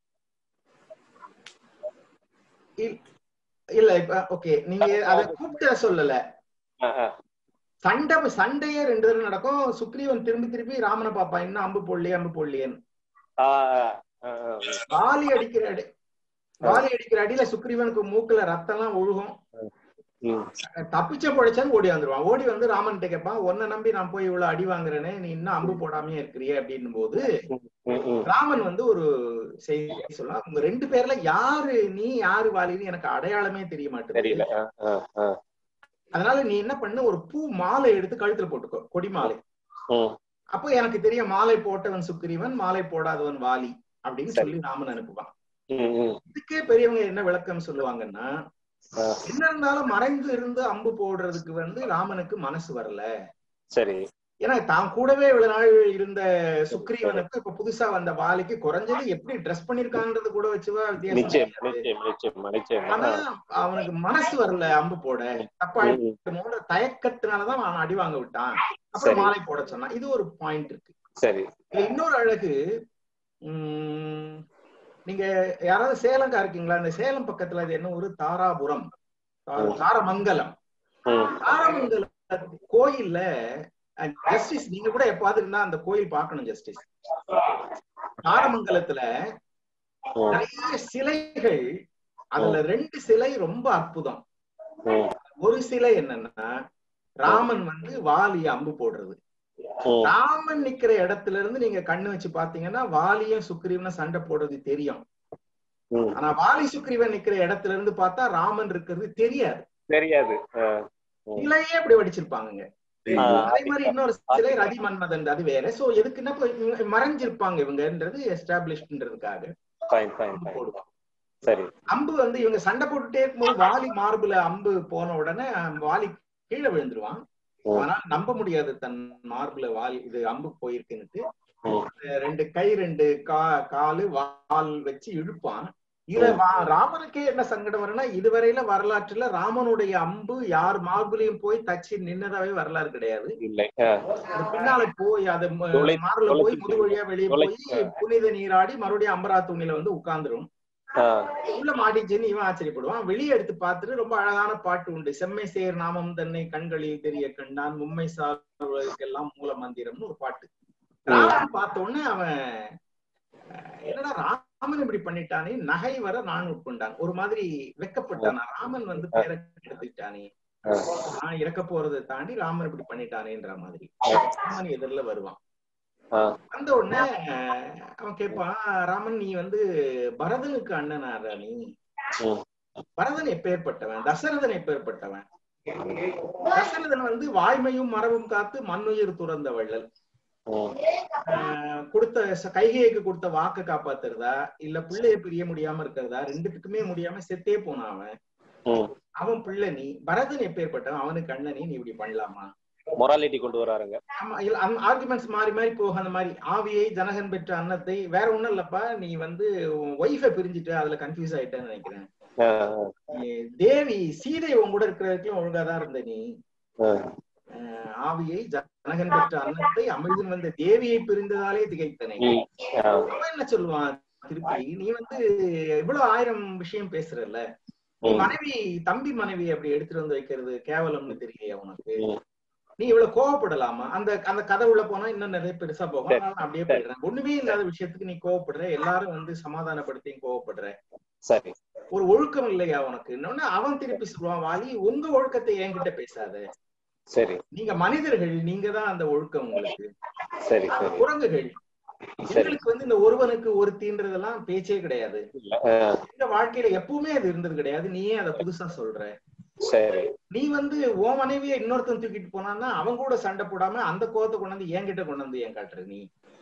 இல்ல இப்ப ஓகே நீங்க அதை கூப்பிட்டு சொல்லல ஆ, ஆ. சண்டை சண்டையே ரெண்டு தடவை நடக்கும் சுக்ரீவன் திரும்பி திரும்பி ராமனை பாப்பான் இன்னும் அம்பு போடலையே அம்பு போடலையேன்னு ஆ, ஆ, ஆ, ஆ. வாலி அடிக்கிற அடி வாலி அடிக்கிற அடியில சுக்ரீவனுக்கு மூக்குல ரத்தம் எல்லாம் ஒழுகும் ம், தப்பிச்ச பொழைச்சான்னு ஓடி வந்துருவான் ஓடி வந்து ராமன் கேட்பான் உன்னை நம்பி நான் போய் இவ்வளவு அடி வாங்குறேனே நீ இன்னும் அம்பு போடாமையே இருக்கிறியே அப்படின்னும் போது ம், ம். ராமன் வந்து ஒரு செய்தி சொல்லலாம் உங்க ரெண்டு பேர்ல யாரு நீ யாரு வாலின்னு எனக்கு அடையாளமே தெரிய மாட்டேங்குது தெரியல ஆ, ஆ, ஆ. அதனால நீ என்ன பண்ணு ஒரு பூ மாலை எடுத்து கழுத்துல போட்டுக்கோ கொடி மாலை ம், அப்போ எனக்கு தெரியும் மாலை போட்டவன் சுக்ரீவன் மாலை போடாதவன் வாலி அப்படின்னு சரி. சொல்லி ராமன் அனுப்புவான் ம், ம். இதுக்கே பெரியவங்க என்ன விளக்கம் சொல்லுவாங்கன்னா ஆ, என்ன இருந்தாலும் மறைந்து இருந்து அம்பு போடுறதுக்கு வந்து ராமனுக்கு மனசு வரல சரி ஏன்னா தான் கூடவே இவ்வளவு நாள் இருந்த சுக்ரீவனுக்கு இப்ப புதுசா வந்த வாலிக்கு குறைஞ்சது எப்படி ட்ரெஸ் பண்ணிருக்கான்றது கூட வச்சுவா வித்தியாசம் நிச்சயம் தெரியாது. நிச்சயம் நிச்சயம் நிச்சயம் ஆனா ஆ. அவனுக்கு மனசு வரல அம்பு போட தப்பா ம், ம். எடுக்கணும்ன்ற தயக்கத்தினாலதான் அவன் அடி வாங்க விட்டான் அப்புறம் சரி. மாலை போட சொன்னான் இது ஒரு பாயிண்ட் இருக்கு சரி இதுல இன்னொரு அழகு உம் நீங்க யாராவது சேலங்கா இருக்கீங்களா இந்த சேலம் பக்கத்துல அது என்ன ஒரு தாராபுரம் தார- தாரமங்கலம் ம், தாரமங்கலம் கோயில்ல ஜஸ்டிஸ் நீங்க கூட எப்பாவது இருந்தா அந்த கோயில் பார்க்கணும் ஜஸ்டிஸ் தாரமங்கலத்துல ம், நிறைய சிலைகள் அதுல ரெண்டு சிலை ரொம்ப அற்புதம் ம், ஒரு சிலை என்னன்னா ராமன் வந்து வாலிய அம்பு போடுறது ம். ராமன் நிக்கிற இடத்துல இருந்து நீங்க கண்ணு வச்சு பாத்தீங்கன்னா வாலியும் சுக்ரீவனும் சண்டை போடுறது தெரியும் ம். ஆனா வாலி சுக்ரீவன் நிக்கிற இடத்துல இருந்து பார்த்தா ராமன் இருக்கிறது தெரியாது தெரியாது ஆ, ம். சிலையே அப்படி வடிச்சிருப்பாங்க ஆ, அதே மாதிரி இன்னொரு சிலை ரதி மன்மதன் அது வேற சோ எதுக்குன்னா இப்ப இவங்க மறைஞ்சிருப்பாங்க இவங்கன்றது எஸ்டாப்ளிஷ்ன்றதுக்காக fine, fine, fine. போடுவாங்க சரி அம்பு வந்து இவங்க சண்டை போட்டுட்டே இருக்கும்போது வாலி மார்புல அம்பு போன உடனே வாலி கீழே விழுந்துருவான் ம். அவனால நம்ப முடியாது தன் மார்புல வால் இது அம்பு போயிருக்குன்னுட்டு ம். ரெண்டு கை ரெண்டு கா காலு வால் வச்சு இழுப்பான் இதுல வா- ராமனுக்கே என்ன சங்கடம் வரும்னா இதுவரையில வரலாற்றுல ராமனுடைய அம்பு யார் மார்புலையும் போய் தச்சு நின்னதாவே வரலாறு கிடையாது இல்லை ஆ, அது பின்னால போய் அது ம- தொலை- மார்புல போய் தொலைச்சு- முது வழியா வெளியே தொலை- போய் புனித நீராடி மறுபடியும் அம்பரா துணியில வந்து உட்கார்ந்துரும் ஆ, உள்ள மாட்டிச்சுன்னு இவன் ஆச்சரியப்படுவான் வெளியே எடுத்து பார்த்துட்டு ரொம்ப அழகான பாட்டு உண்டு செம்மை சேர் நாமம் தன்னை கண்களில் தெரிய கண்டான் மும்மை சார்வதற்கெல்லாம் மூல மந்திரம்னு ஒரு பாட்டு ராமன் பார்த்த உடனே அவன் அஹ், என்னடா ராமன் இப்படி பண்ணிட்டானே நகை வர நான் உட்கொண்டான் ஒரு மாதிரி வெக்கப்பட்டான் ராமன் வந்து பேரை எடுத்துக்கிட்டானே ஆ. நான் இறக்க போறதை தாண்டி ராமன் இப்படி பண்ணிட்டானேன்ற மாதிரி ராமன் எதிரில வருவான் ஆ, வந்த உடனே அஹ், அவன் கேட்பான் ராமன் நீ வந்து பரதனுக்கு அண்ணனாரா நீ ம். பரதன் எப்பேற்பட்டவன் தசரதன் எப்பேற்பட்டவன் தசரதன் வந்து வாய்மையும் மரபும் காத்து மண்ணுயிர் துறந்த வள்ளல் ம். ஆஹ் கொடுத்த ச- கைகேயிக்கு கொடுத்த வாக்க காப்பாத்துறதா இல்ல பிள்ளைய பிரிய முடியாம இருக்கிறதா ரெண்டுத்துக்குமே முடியாம செத்தே போனான் அவன் ம். அவன் பிள்ளை நீ பரதன் எப்பேற்பட்டவன் அவனுக்கு அண்ணனி நீ இப்படி பண்ணலாமா மொராலிட்டி கொண்டு வராருங்க ஆமா இல்ல அந்த ஆர்குமெண்ட்ஸ் மாறி மாறி போகும் அந்த மாதிரி ஆவியை ஜனகன் பெற்ற அன்னத்தை வேற ஒண்ணும் இல்லப்பா நீ வந்து ஒய்ஃபை பிரிஞ்சுட்டு அதுல கன்ஃபியூஸ் ஆயிட்டேன்னு நினைக்கிறேன் ஆ, நீ தேவி சீதை உன் கூட இருக்கிற வரைக்கும் ஒழுங்காதான் இருந்த நீ ஆ, ஆஹ் ஆவியை ஜனகன் பெற்ற அன்னத்தை அமிழ்தன் வந்த தேவியை பிரிந்ததாலே திகைத்தனை ம். ஆ, அவன் என்ன சொல்லுவான் திருப்பி நீ வந்து இவ்வளவு ஆயிரம் விஷயம் பேசுறல்ல நீ ம். மனைவி தம்பி மனைவி அப்படி எடுத்துட்டு வந்து வைக்கிறது கேவலம்னு தெரியலையா உனக்கு ம். நீ இவ்வளவு கோவப்படலாமா அந்த அந்த கதை உள்ள போனா இன்னும் நிறைய பெருசா போகும் சரி. அதனால நான் அப்படியே போயிடுறேன் ஒண்ணுமே இல்லாத விஷயத்துக்கு நீ கோவப்படுற எல்லாரும் வந்து சமாதானப்படுத்தி கோவப்படுற சரி ஒரு ஒழுக்கம் இல்லையா உனக்கு இன்னொன்னு அவன் திருப்பி சொல்லுவான் வாலி உங்க ஒழுக்கத்தை என்கிட்ட பேசாத சரி நீங்க மனிதர்கள் நீங்க தான் அந்த ஒழுக்கம் உங்களுக்கு சரி நாங்க சரி குரங்குகள் சரி எங்களுக்கு வந்து இந்த ஒருவனுக்கு ஒருத்தின்றதெல்லாம் பேச்சே கிடையாது இல்ல ஆ, இந்த வாழ்க்கையில எப்பவுமே அது இருந்தது கிடையாது நீயே அதை புதுசா சொல்ற சரி நீ வந்து உன் மனைவியை இன்னொருத்தன் தூக்கிட்டு போனான்னா அவன் கூட சண்டை போடாம அந்த கோவத்தை கொண்டு வந்து என்கிட்ட கொண்டு வந்து ஏன் காட்டுற நீ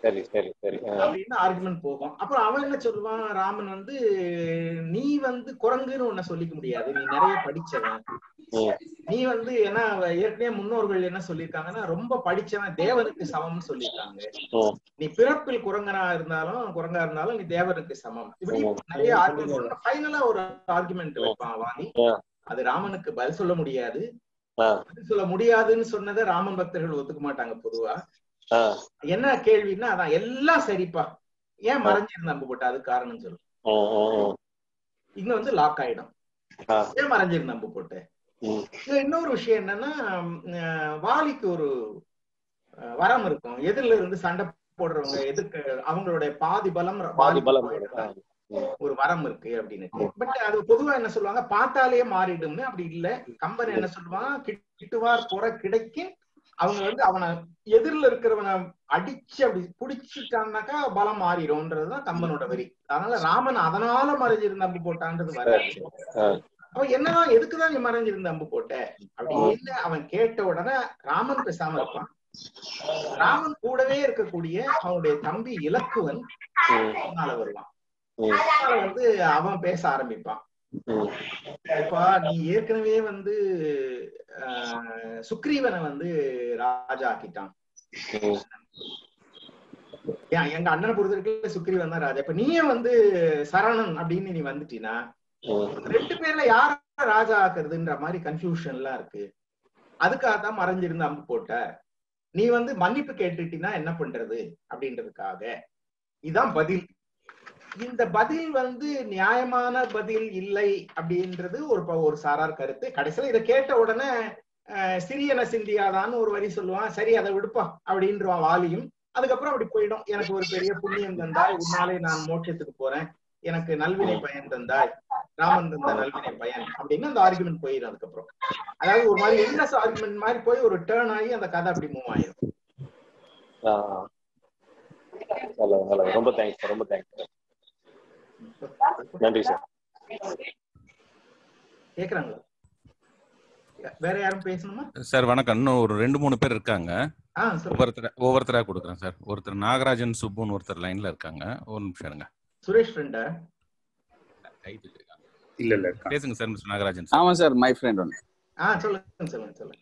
சரி சரி சரி ஆ. அப்படின்னு ஆர்குமெண்ட் போகும் அப்புறம் அவன் என்ன சொல்லுவான் ராமன் வந்து நீ வந்து குரங்குன்னு உன்னை சொல்லிக்க முடியாது நீ நிறைய படிச்சவன் ம். நீ வந்து ஏன்னா ஏற்கனவே முன்னோர்கள் என்ன சொல்லியிருக்காங்கன்னா ரொம்ப படிச்சவன் தேவனுக்கு சமம்னு சொல்லியிருக்காங்க ம். நீ பிறப்பில் குரங்கனா இருந்தாலும் குரங்கா இருந்தாலும் நீ தேவனுக்கு சமம் இப்படி ம். நிறைய ஆர்குமெண்ட் ஃபைனலா ஒரு ஆர்குமெண்ட் வைப்பான் வாணி ஆ. அது ராமனுக்கு பதில் சொல்ல முடியாது ஆ. பதில் சொல்ல முடியாதுன்னு சொன்னதை ராமன் பக்தர்கள் ஒத்துக்க மாட்டாங்க பொதுவா ஆ. என்ன கேள்வின்னா அதான் எல்லாம் சரிப்பா ஏன் மறைஞ்சிருந்து நம்ப போட்ட அது காரணம் சொல்லு ம், ம், ம். இங்க வந்து லாக் ஆயிடும் ஆ. ஏன் மறைஞ்சிருந்து நம்ப போட்ட ம். இதுல இன்னொரு விஷயம் என்னன்னா அஹ், வாலிக்கு ஒரு அஹ், வரம் இருக்கும் எதிரில இருந்து சண்டை போடுறவங்க எதுக்கு அவங்களுடைய பாதி பலம் பாதி வாலிக்கு பலம் போயிடும். ஆ. ஒரு வரம் இருக்கு அப்படின்னு பட் அது பொதுவா என்ன சொல்லுவாங்க பார்த்தாலே மாறிடும்னு அப்படி இல்ல கம்பன் என்ன சொல்லுவான் கிட்டுவார் புற கிடைக்கும் அவங்க வந்து அவனை எதிரில் இருக்கிறவனை அடிச்சு அப்படி புடிச்சிட்டான்னாக்கா பலம் மாறிடும்ன்றதுதான் கம்பனோட வரி அதனால ராமன் அதனால மறைஞ்சிருந்த அம்பு போட்டான்றது வராது ஆ. அவன் என்னதான் எதுக்குதான் நீ மறைஞ்சிருந்த அம்பு போட்ட அப்படின்னு அவன் கேட்ட உடனே ராமன் பேசாம இருப்பான் ராமன் கூடவே இருக்கக்கூடிய அவனுடைய தம்பி இலக்குவன் ம். முன்னால வருவான் ம். முன்னால வந்து அவன் பேச ஆரம்பிப்பான் ம். இப்பா நீ ஏற்கனவே வந்து ஆஹ், சுக்ரீவனை வந்து ராஜா ஆக்கிட்டான் ம். ஏன் எங்க அண்ணனை பொறுத்த வரைக்கும் சுக்ரீவன் தான் ராஜா இப்ப நீயே வந்து சரணன் அப்படின்னு நீ வந்துட்டீன்னா ம். ரெண்டு பேர்ல யார ராஜா ஆக்குறதுன்ற மாதிரி கன்ஃபியூஷன் எல்லாம் இருக்கு அதுக்காக தான் மறைஞ்சிருந்து அம்பு போட்ட நீ வந்து மன்னிப்பு கேட்டுட்டீன்னா என்ன பண்றது அப்படின்றதுக்காக இதான் பதில் இந்த பதில் வந்து நியாயமான பதில் இல்லை அப்படின்றது ஒரு ப- ஒரு சாரார் கருத்து கடைசியில இதை கேட்ட உடனே அஹ், சிறியன சிந்தியாதான்னு ஒரு வரி சொல்லுவான் சரி அதை விடுப்பா அப்படின்றவான் வாலியும் அதுக்கப்புறம் அப்படி போயிடும் எனக்கு ஒரு பெரிய புண்ணியம் தந்தாய் உன்னாலே நான் மோட்சத்துக்கு போறேன் எனக்கு நல்வினை பயன் தந்தாய் ராமன் தந்த நல்வினை பயன் அப்படின்னு அந்த ஆர்குமெண்ட் போயிடும் அதுக்கப்புறம் அதாவது ஒரு மாதிரி எல்னஸ் ஆர்குமெண்ட் மாதிரி போய் ஒரு டேர்ன் ஆகி அந்த கதை அப்படி மூவ் ஆயிடும் ஆ. நல்லது நல்லது ரொம்ப தேங்க்ஸ் சார் ரொம்ப தேங்க்ஸ் நன்றி சார் கேக்குறாங்களா வேற யாரும் பேசணுமா சார் வணக்கம் இன்னும் ஒரு ரெண்டு மூணு பேர் இருக்காங்க ஆ சொல்லுங்க ஒவ்வொருத்தர ஒவ்வொருத்தரா கொடுக்குறேன் சார் ஒருத்தர் நாகராஜன் சுப்புன்னு ஒருத்தர் லைன்ல இருக்காங்க ஒரு நிமிஷம் இருங்க சுரேஷ் ஃப்ரெண்டா கை தூக்கிருக்காங்க. இல்ல இல்ல இருக்கான். பேசுங்க சார் மிஸ்டர் நாகராஜன் சார் ஆமா சார் மை ஃப்ரெண்ட் ஒன்று ஆ சொல்லுங்க சொல்லுங்க சொல்லுங்க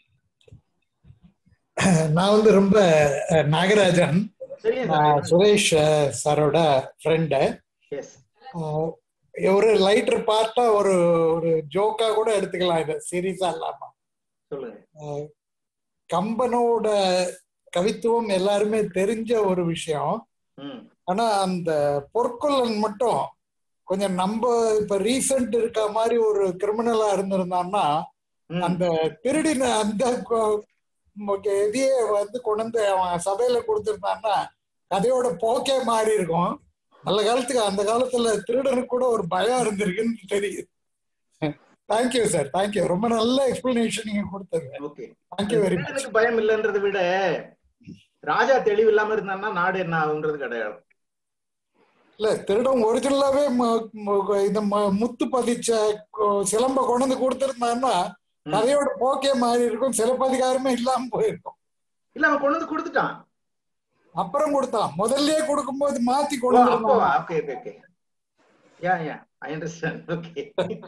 நான் வந்து ரொம்ப அஹ், நாகராஜன் சரியா நான் சுரேஷ் அஹ், சாரோட ஃப்ரெண்டு எஸ் ஒரு லைட்டர் பார்ட்டா ஒரு ஒரு ஜோக்கா கூட எடுத்துக்கலாம் இதை சீரியஸா இல்லாம சொல்லுங்க அஹ், கம்பனோட கவித்துவம் எல்லாருமே தெரிஞ்ச ஒரு விஷயம் ம் ஆனா அந்த பொற்கொல்லன் மட்டும் கொஞ்சம் நம்ம இப்ப ரீசெண்ட் இருக்க மாதிரி ஒரு கிரிமினலா இருந்திருந்தான்னா ம். அந்த திருடின அந்த கொ- மொக்க இதையே வந்து கொண்டு வந்து அவன் சபையில கொடுத்திருந்தான்னா கதையோட போக்கே மாறி இருக்கும் நல்ல காலத்துக்கு அந்த காலத்துல திருடனுக்கு கூட ஒரு பயம் இருந்திருக்குன்னு தெரியுது தேங்க்யூ சார் தேங்க்யூ ரொம்ப நல்ல எக்ஸ்பிளனேஷன் நீங்க கொடுத்தது ஓகே தேங்க்யூ வெரி மச் திருடனுக்கு பயம் இல்லைன்றதை விட ராஜா தெளிவு இல்லாம இருந்தான்னா நாடு என்ன ஆகுன்றது கிடையாது இல்ல திருடன் ஒரிஜினலாவே இந்த ம- முத்து பதிச்ச கொ- சிலம்ப கொண்டு வந்து கொடுத்திருந்தான்னா ம். கதையோட போக்கே மாறி இருக்கும் சிலப்பதிகாரமே இல்லாம போயிருக்கும் இல்ல அவன் கொண்டு வந்து கொடுத்துட்டான் அப்புறம் கொடுத்தான் முதல்லயே கொடுக்கும்போது மாத்தி ஓ, கொண்டு அப்போ வந்தான். Okay okay okay yeah yeah I understand okay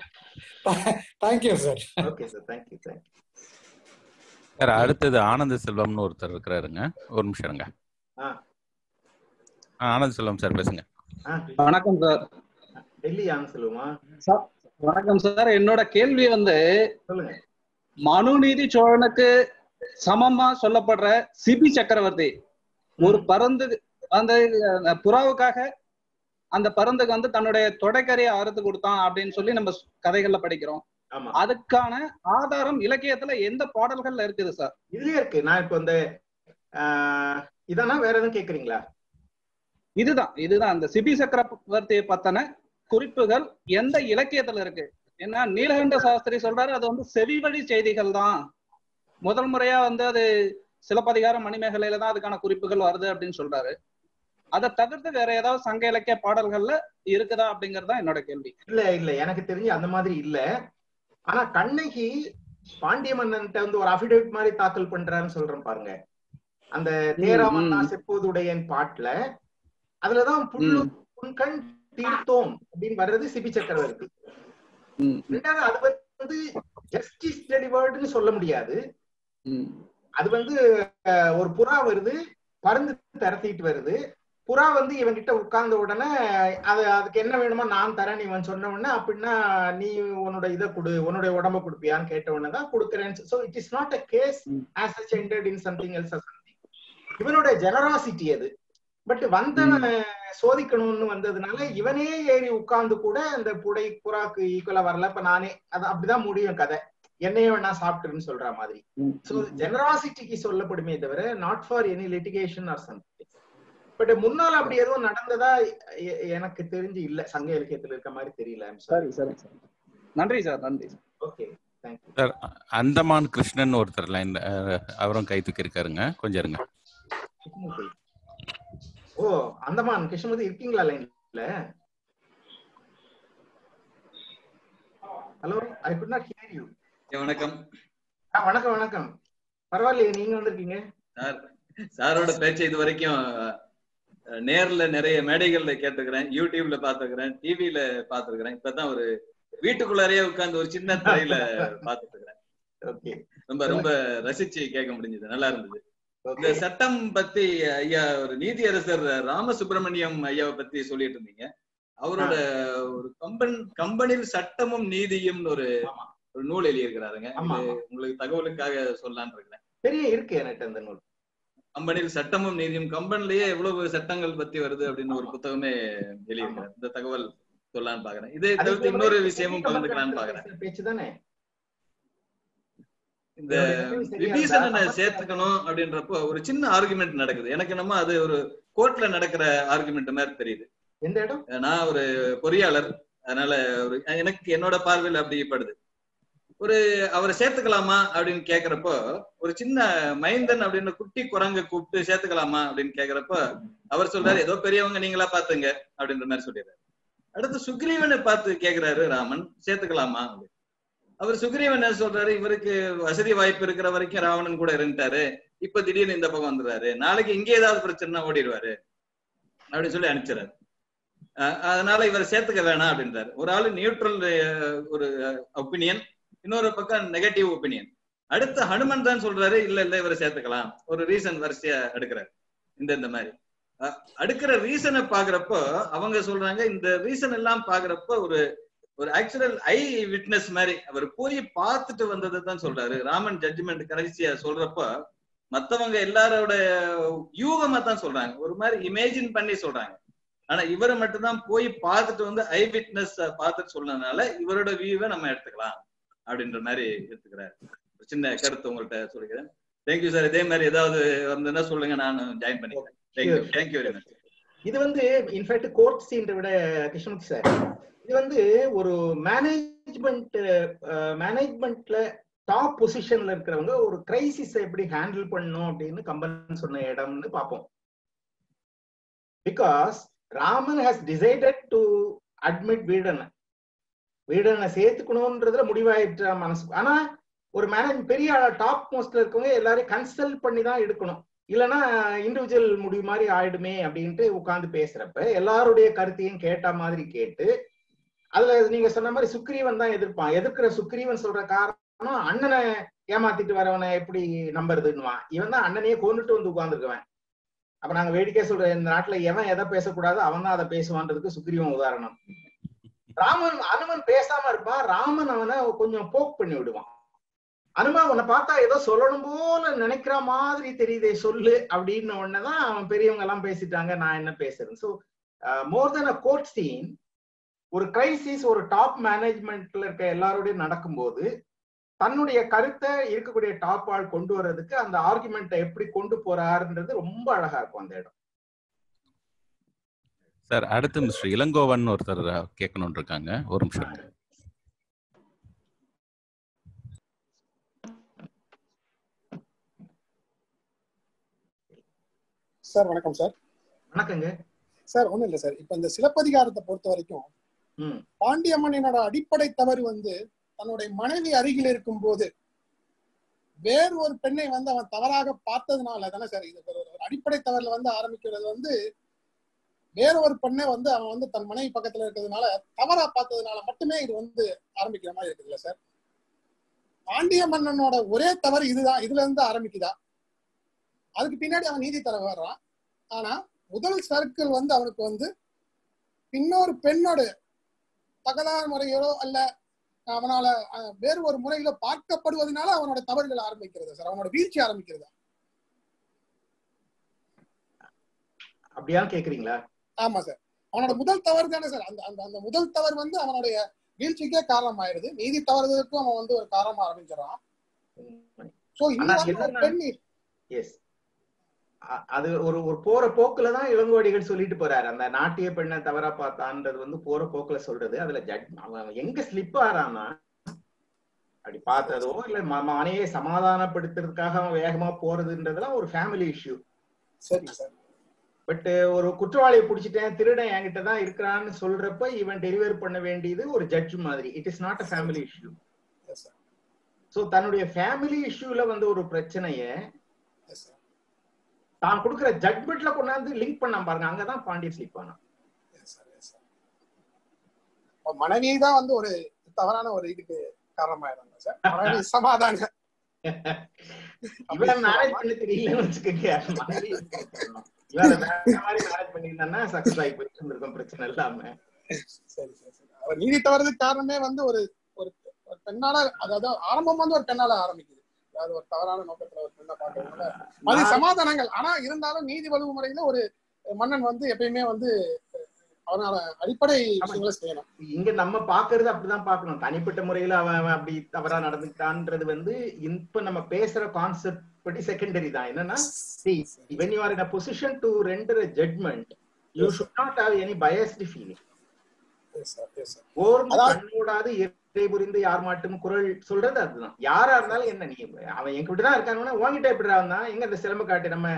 thank you sir okay sir thank you thank you sir அடுத்தது ஆனந்த செல்வம்னு ஒருத்தர் இருக்கிறாருங்க ஒரு நிமிஷம் இருங்க ஆ. ஆ, ஆனந்த செல்வம் சார் பேசுங்க ஆ வணக்கம் சார் டெல்லி ஆன சொல்லுமா வணக்கம் சார் என்னோட கேள்வி வந்து சொல்லுங்க மனுநீதி சோழனுக்கு சமமா சொல்லப்படுற சிபி சக்கரவர்த்தி ஒரு பருந்து அந்த அஹ், புறாவுக்காக அந்த பருந்துக்கு வந்து தன்னுடைய தொடைக்கறியை அறுத்து கொடுத்தான் அப்படின்னு சொல்லி நம்ம கதைகள்ல படிக்கிறோம் ஆமா அதுக்கான ஆதாரம் இலக்கியத்துல எந்த பாடல்கள்ல இருக்குது சார் இதுலயே இருக்கு நான் இப்போ இந்த ஆஹ், இதனா வேற எதுவும் கேக்குறீங்களா இதுதான் இதுதான் அந்த சிபி சக்கரவர்த்தியை பத்தின குறிப்புகள் எந்த இலக்கியத்துல இருக்கு ஏன்னா நீலகண்ட சாஸ்திரி சொல்றாரு அது வந்து செவிவழி செய்திகள் தான் முதல் முறையா வந்து அது சிலப்பதிகாரம் மணிமேகலையில தான் அதுக்கான குறிப்புகள் வருது அப்படின்னு சொல்றாரு அதை தவிர்த்து வேற ஏதாவது சங்க இலக்கிய பாடல்கள்ல இருக்குதா அப்படிங்கறது தான் என்னோட கேள்வி இல்ல இல்ல எனக்கு தெரிஞ்சு அந்த மாதிரி இல்ல ஆனா கண்ணகி பாண்டிய மன்னன்ட்ட வந்து ஒரு அபிடேவிட் மாதிரி தாக்கல் பண்றாருன்னு சொல்றேன் பாருங்க அந்த ம், தேராமண்ணா ம். செப்போதுடையன் பாட்டுல அதுலதான் புல்லு ம். புன்கண் தீர்த்தோம் அப்படின்னு வர்றது சிபி சக்கரவர்த்தி ம், ம், ரெண்டாவது அது வந்து ஜஸ்டிஸ் டெலிவர்டுன்னு சொல்ல முடியாது ம். அது வந்து அஹ், ஒரு புறா வருது பறந்து தரத்திட்டு வருது புறா வந்து இவன் கிட்ட உட்கார்ந்த உடனே அது அதுக்கு என்ன வேணுமோ நான் தரேன் இவன் சொன்ன உடனே அப்படின்னா நீ உன்னோட இதை கொடு உன்னுடைய உடம்ப கொடுப்பியான்னு கேட்ட உடனே தான் கொடுக்குறேன்னு so it is not a case hmm. As such ended in something else something இவனோட ஜெனராசிட்டி அது பட் வந்தவன் சோதிக்கணும்னு வந்ததுனால இவனே ஏறி உட்கார்ந்து கூட அந்த புடை புறாக்கு ஈக்குவலா வரல இப்ப நானே அது அப்படிதான் முடியும் கதை என்னையே வேணா சாப்பிட்டுருன்னு சொல்ற மாதிரி ம், சோ ஜெனராசிட்டிக்கு சொல்லப்படுமே தவிர not for any litigation or something but முன்னால அப்படி எதுவும் நடந்ததா எ- எனக்கு தெரிஞ்சு இல்ல சங்க இலக்கியத்துல இருக்க மாதிரி தெரியல சரி சரி சரி நன்றி சார் நன்றி சார் okay thank you sir Andaman Krishnan ஒருத்தர் லைன் அவரும் கை தூக்கி இருக்காருங்க கொஞ்சம் இருங்க கிருஷ்ணமூர்த்தி ஓ அந்தமான் கிருஷ்ணமூர்த்தி இருக்கீங்களா லைன்ல hello I could not hear you வணக்கம் வணக்கம் வணக்கம் பரவாயில்லையே நீங்க வந்திருக்கீங்க சார் சாரோட பேச்சை இது வரைக்கும் அஹ், நேர்ல நிறைய மேடைகள்ல கேட்டுக்கிறேன் யூடியூப்ல பாத்துக்கிறேன் டிவில பாத்துக்கிறேன் இப்பதான் ஒரு வீட்டுக்குள்ளாரையே உட்கார்ந்து ஒரு சின்ன திரையில பாத்துட்டு இருக்கிறேன் ஓகே ரொம்ப ரொம்ப ரசிச்சு கேட்க முடிஞ்சது நல்லா இருந்தது இந்த சட்டம் பத்தி ஐயா ஒரு நீதியரசர் ராமசுப்பிரமணியம் ஐயாவை பத்தி சொல்லிட்டு இருந்தீங்க அவரோட ஒரு கம்பன் கம்பனில் சட்டமும் நீதியும் ஒரு ஆமா ஒரு நூல் எழுதியிருக்கிறாருங்க ஆமா இது உங்களுக்கு தகவலுக்காக சொல்லலாம்னு இருக்கிறேன் பெரிய இருக்கு எனக்கு அந்த நூல் கம்பனில் சட்டமும் நீதியும் கம்பன்லயே எவ்வளவு சட்டங்கள் பத்தி வருது அப்படின்னு ஒரு ஆமா. புத்தகமே எழுதியிருக்கிறார் இந்த தகவல் சொல்லலாம்னு பாக்குறேன் இதை அது தவிர்த்து போல இன்னொரு இந்த விஷயமும் கம்பன் பகிர்ந்துக்கலாம்னு பாக்குறேன் பேசுற பேச்சு தானே இந்த என்னுடைய நினைவு சரியா இருந்தா விபீஷணனை சமஸ்கிருத- சேர்த்துக்கணும் அப்படின்றப்போ ஒரு சின்ன ஆர்குமெண்ட் நடக்குது எனக்கு என்னமோ அது ஒரு கோர்ட்ல நடக்கிற ஆர்குமெண்ட் மாதிரி தெரியுது எந்த இடம் நான் ஒரு பொறியாளர் அதனால ஒரு எனக்கு என்னோட பார்வையில் அப்படி படுது ஒரு அவரை சேர்த்துக்கலாமா அப்படின்னு கேக்குறப்போ ஒரு சின்ன மைந்தன் அப்படின்னு குட்டி குரங்க கூப்பிட்டு சேர்த்துக்கலாமா அப்படின்னு கேக்குறப்போ அவர் சொல்றாரு ஏதோ பெரியவங்க நீங்களா பாத்துங்க அப்படின்ற மாதிரி சொல்லிடுறாரு அடுத்து சுக்ரீவனை பார்த்து கேக்குறாரு ராமன் சேர்த்துக்கலாமா அப்படின்னு. அவர் சுக்ரீவன் என்ன சொல்றாரு இவருக்கு வசதி வாய்ப்பு இருக்கிற வரைக்கும் ராவணன் கூட இருந்துட்டாரு இப்ப திடீர்னு இந்த பக்கம் வந்துடுறாரு நாளைக்கு இங்கே ஏதாவது பிரச்சனை ஓடிடுவாரு அப்படின்னு சொல்லி அனுப்பிச்சிடாரு அஹ் அதனால இவரை சேர்த்துக்க வேணாம் அப்படின்றாரு ஒரு ஆளு நியூட்ரல் ஒரு ஒப்பீனியன் இன்னொரு பக்கம் நெகட்டிவ் ஒப்பீனியன் அடுத்து ஹனுமன் தான் சொல்றாரு இல்ல இல்ல இவரை சேர்த்துக்கலாம் ஒரு ரீசன் வரிசையா எடுக்கிறாரு இந்த இந்த மாதிரி அஹ் அடுக்கிற ரீசனை பாக்குறப்போ அவங்க சொல்றாங்க இந்த ரீசன் எல்லாம் பாக்குறப்போ ஒரு ஒரு ஆக்சுவல் ஐ விட்னஸ் மாதிரி அவர் போய் பார்த்துட்டு வந்ததை தான் சொல்றாரு ராமன் ஜட்ஜ்மெண்ட் கடைசியா சொல்றப்போ மத்தவங்க எல்லாரோட யூகமா தான் சொல்றாங்க ஒரு மாதிரி இமேஜின் பண்ணி சொல்றாங்க ஆனா இவரை மட்டும்தான் போய் பார்த்துட்டு வந்து ஐ விட்னஸ் பார்த்துட்டு சொன்னதுனால இவரோட வியூவை நம்ம எடுத்துக்கலாம் அப்படின்ற மாதிரி எடுத்துக்கிறாரு ஒரு சின்ன கருத்து உங்கள்கிட்ட சொல்லிக்கிறேன் தேங்க்யூ சார் இதே மாதிரி ஏதாவது வந்ததுன்னா சொல்லுங்க நான் ஜாயின் பண்ணிக்கிறேன் தேங்க்யூ தேங்க்யூ வெரி மச் இது வந்து இன்ஃபேக்ட் கோர்ட் சீன்ற விட கிருஷ்ணமூர்த்தி சார் இது வந்து ஒரு மேனேஜ்மெண்ட் மேனேஜ்மெண்ட்ல டாப் பொசிஷன்ல இருக்கிறவங்க ஒரு கிரைசிஸ் எப்படி ஹேண்டில் பண்ணணும் அப்படின்னு கம்பன் சொன்ன இடம்னு பார்ப்போம் because Raman has decided to admit வீடனை வீடனை சேர்த்துக்கணும்ன்றதுல முடிவாயிட்ட மனசு ஆனா ஒரு மேனேஜ் பெரிய டாப் மோஸ்ட்ல இருக்கவங்க எல்லாரையும் கன்சல்ட் பண்ணி தான் எடுக்கணும் இல்லைன்னா இண்டிவிஜுவல் முடிவு மாதிரி ஆயிடுமே அப்படின்ட்டு உட்கார்ந்து பேசுறப்ப எல்லாருடைய கருத்தையும் கேட்ட மாதிரி கேட்டு அதுல நீங்க சொன்ன மாதிரி சுக்ரீவன் தான் எதிர்ப்பான் எதிர்க்கிற சுக்ரீவன் சொல்ற காரணம் அண்ணனை ஏமாத்திட்டு வரவனை எப்படி நம்புறதுன்னுவான் இவன் தான் அண்ணனையே கொண்டுட்டு வந்து உட்கார்ந்துருக்கவன் அப்ப நாங்க வேடிக்கை சொல்ற இந்த நாட்டுல எவன் எதை பேசக்கூடாது அவன் தான் அதை பேசுவான்றதுக்கு சுக்ரீவன் உதாரணம் ராமன் அனுமன் பேசாம இருப்பான் ராமன் அவனை கொஞ்சம் போக் பண்ணி விடுவான் அனுமா உன்னை பார்த்தா ஏதோ சொல்லணும் போல நினைக்கிற மாதிரி தெரியுதே சொல்லு அப்படின்னு உடனேதான் அவன் பெரியவங்க எல்லாம் பேசிட்டாங்க நான் என்ன பேசுறேன் so more then a court scene ஒரு கிரைசிஸ் ஒரு டாப் மேனேஜ்மெண்ட்ல இருக்க எல்லாரோடையும் நடக்கும்போது தன்னுடைய கருத்தை இருக்கக்கூடிய டாப் ஆள் கொண்டு வர்றதுக்கு அந்த ஆர்குமெண்ட்டை எப்படி கொண்டு போறாருன்றது ரொம்ப அழகா இருக்கும் அந்த இடம் சார் அடுத்து மிஸ்டர் இளங்கோவன் ஒருத்தர் கேட்கணும்னு இருக்காங்க ஒரு நிமிஷம் இருங்க. சார் வணக்கம் சார் வணக்கங்க சார் ஒண்ணும் இல்ல சார் இப்ப இந்த சிலப்பதிகாரத்தை பொறுத்த வரைக்கும் ம் பாண்டிய மன்னனோட அடிப்படை தவறு வந்து தன்னுடைய மனைவி அருகில் இருக்கும் போது வேறு ஒரு பெண்ணை வந்து அவன் தவறாக பார்த்ததுனால தானே சார் இது ஒரு ஒரு அடிப்படை தவறுல வந்து ஆரம்பிக்கிறது வந்து வேற ஒரு பெண்ணை வந்து அவன் வந்து தன் மனைவி பக்கத்துல இருக்கிறதுனால தவறா பார்த்ததுனால மட்டுமே இது வந்து ஆரம்பிக்கிற மாதிரி இருக்குதுல்ல சார் பாண்டிய மன்னனோட ஒரே தவறு இதுதான் இதுல இருந்து ஆரம்பிக்குதா அதுக்கு பின்னாடி அவன் நீதி தர வர்றான் ஆனா முதல் சர்க்கிள் வந்து அவனுக்கு வந்து இன்னொரு பெண்ணோட தகராறு முறைகளோ அல்ல அவனால அஹ், வேறு ஒரு முறையில பார்க்கப்படுவதனால அவனோட தவறுகள் ஆரம்பிக்கிறது சார் அவனோட வீழ்ச்சி ஆரம்பிக்கிறது அப்படியா கேக்குறீங்களா ஆமா சார் அவனோட முதல் தவறு தானே சார் அந்த அந்த அந்த முதல் தவறு வந்து அவனுடைய வீழ்ச்சிக்கே காரணம் ஆயிடுது நீதி தவறுதலுக்கும் அவன் வந்து ஒரு காரணம் ஆரம்பிச்சிடறான் சோ இங்க ஆனா வந்து ஒரு என்னன்னா- பெண் எஸ் அது ஒரு ஒரு போற போக்குல தான் இளங்கோடிகள் சொல்லிட்டு போறாரு அந்த நாட்டிய பெண்ணை தவறா பார்த்தான்றது வந்து போற போக்குல சொல்றது அதுல ஜட் அவன் எங்க ஸ்லிப் ஆறான்னா அப்படி பார்த்ததோ இல்ல ம- மனையை சமாதானப்படுத்துறதுக்காக அவன் வேகமா போறதுன்றதெல்லாம் ஒரு ஃபேமிலி இஷ்யூ சரி சார் பட் ஒரு குற்றவாளியை பிடிச்சிட்டேன் திருடன் என்கிட்ட தான் இருக்கிறான்னு சொல்றப்ப இவன் டெலிவர் பண்ண வேண்டியது ஒரு ஜட்ஜ் மாதிரி it is not a family issue yes sir so தன்னுடைய ஃபேமிலி இஷ்யூல வந்து ஒரு பிரச்சனைய எஸ் சார் தான் கொடுக்குற ஜட்மெண்ட்ல கொண்டாந்து லிங்க் பண்ண பாருங்க அங்கதான் பாண்டிய ஸ்லிப் ஆனா எஸ் சார் எஸ் சார் மனைவி தான் வந்து ஒரு தவறான ஒரு இதுக்கு காரணமாயிடுறாங்க சார் மனைவி சமாதான இவன் மேனேஜ் பண்ண தெரியலன்னு வச்சுக்கோங்க மனைவி இவன் வேற மாதிரி மேனேஜ் பண்ணியிருந்தான்னா சக்சஸ் ஆகி போயிட்டு இருந்திருக்கும் பிரச்சனை இல்லாம சரி சரி சரி அவர் நீதி தவறுதுக்கு காரணமே வந்து ஒரு ஒரு ஒரு பெண்ணால அதாவது ஆரம்பம் வந்து ஒரு பெண்ணால ஆரம்பிக்குது அதாவது ஒரு தவறான நோக்கத்துல ஒரு பெண்ணை பார்க்கறதுனால அது நான் சமாதானங்கள் ஆனா இருந்தாலும் நீதி வலுவு முறையில ஒரு மன்னன் வந்து எப்பயுமே வந்து அவனால அடிப்படை விஷயங்களை செய்யணும் இங்க நம்ம பாக்குறது அப்படிதான் பார்க்கணும் தனிப்பட்ட முறையில அவன் அவன் அப்படி தவறா நடந்துக்கிட்டான்றது வந்து இப்ப நம்ம பேசுற கான்செப்ட் படி செகண்டரி தான் என்னன்னா see when you are in a position to render a judgment you should not have any biased feeling yes sir yes sir ஓர்ந்து அதாவது கண்ணோடாது இறை புரிந்து யார் மாட்டும் குரல் சொல்றது அதுதான் யாரா இருந்தாலும் என்ன நீ அவன் என்கிட்ட தான் இருக்காங்கன்னா உன்கிட்ட எப்படி இருந்தா எங்க இந்த சிலம்பு காட்டு நம்ம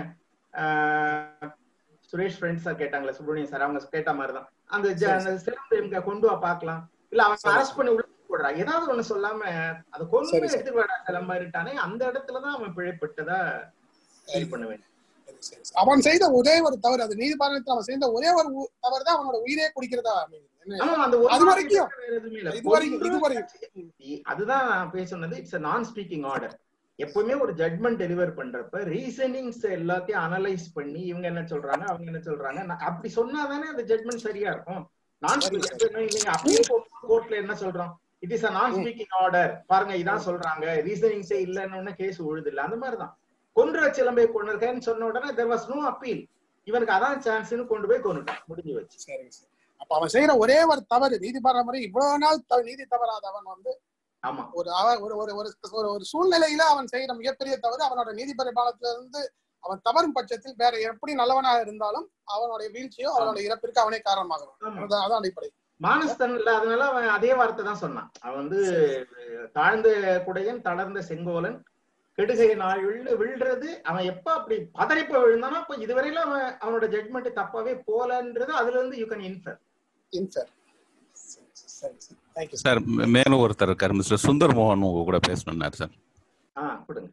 ஆஹ், சுரேஷ் ஃப்ரெண்ட்ஸ் சார் கேட்டாங்களே சுப்பிரமணியன் சார் அவங்க கேட்ட மாதிரிதான் அந்த ஜ- சரி அந்த சார் சிலம்பு எங்க கொண்டு வா பார்க்கலாம் இல்ல அவன் சரி அரெஸ்ட் சார் பண்ணி உள்ள போடுறா ஏதாவது ஒண்ணு சொல்லாம அதை கொண்டு சரி சார் எடுத்துட்டு வாடா சிலம்பாருட்டானே அந்த இடத்துலதான் அவன் பிழைப்பட்டதா ஃபீல் பண்ண வேண்டும் சரி, சரி, சரி. அவன் செய்த ஒரே ஒரு தவறு அது நீதிபாலனத்தில் அவன் செய்த ஒரே ஒரு உ- தவறு தான் அவனோட உயிரே குடிக்கிறதா அமையுது என்ன ஆமா அந்த ஒரு அது வார்த்தை வரைக்கும் தவிர வேற எதுவுமே இல்ல இது வரைக்கும் கொன்று இது வரைக்கும் ம், இ- அதுதான் நான் பேச சொன்னது இட்ஸ் நான் ஸ்பீக்கிங் ஆர்டர் எப்பவுமே ஒரு ஜட்மெண்ட் டெலிவர் பண்றப்ப ரீசனிங்ஸ் எல்லாத்தையும் அனலைஸ் பண்ணி இவங்க என்ன சொல்றாங்க அவங்க என்ன சொல்றாங்க நான் அப்படி சொன்னாதானே அந்த ஜட்மெண்ட் சரியா இருக்கும் நான் சரி சார் நீங்க அப்படியே கோர்ட்ல என்ன சொல்றோம் இட் இஸ் அ நான் ம், ஸ்பீக்கிங் ஆர்டர் பாருங்க இதான் ம், சொல்றாங்க ரீசனிங்ஸே இல்லைன்னு கேஸ் உழுது இல்ல அந்த மாதிரிதான் கொன்ற சிலம்பை கொண்டிருக்கேன்னு சொன்ன உடனே தெர் வாஸ் நோ அப்பீல் இவனுக்கு அதான் சான்ஸ்னு கொண்டு போய் கொண்டுட்டான் முடிஞ்சு வச்சு சரிங்க சார் அப்ப அவன் செய்யற ஒரே ஒரு தவறு நீதிபார முறை இவ்வளவு நாள் த- நீதி தவறாதவன் வந்து ஆமா ஒரு அவ- ஒரு ஒரு ஒரு ஒரு ஒரு சூழ்நிலையில அவன் செய்யற மிகப்பெரிய தவறு அவனோட நீதி பரிபாலத்துல இருந்து அவன் தவறும் பட்சத்தில் வேற எப்படி நல்லவனாக இருந்தாலும் அவனுடைய வீழ்ச்சியோ ஆமா அவனோட இறப்பிற்கு அவனே காரணமாகலாம் ஆமா அதான் அதான் அடிப்படை மானஸ்தன் இல்லாதனால அவன் அதே வார்த்தை தான் சொன்னான் அவன் வந்து சரி தாழ்ந்த குடையன் தளர்ந்த செங்கோலன் கெடுகை நாள் விழு விழுறது அவன் எப்ப அப்படி பதறிப்ப விழுந்தானோ அப்ப இதுவரையில அவன் அவனோட ஜட்மெண்ட் தப்பாவே போலன்றது அதுல இருந்து யூ கேன் இன்ஃபர் இன்ஃபேர் சரி சரி சார் தேங்க்யூ சார் மே- மேலும் ஒருத்தர் இருக்காரு மிஸ்டர் சுந்தர் மோகன் உங்க கூட பேசணும்னாரு சார் ஆ கொடுங்க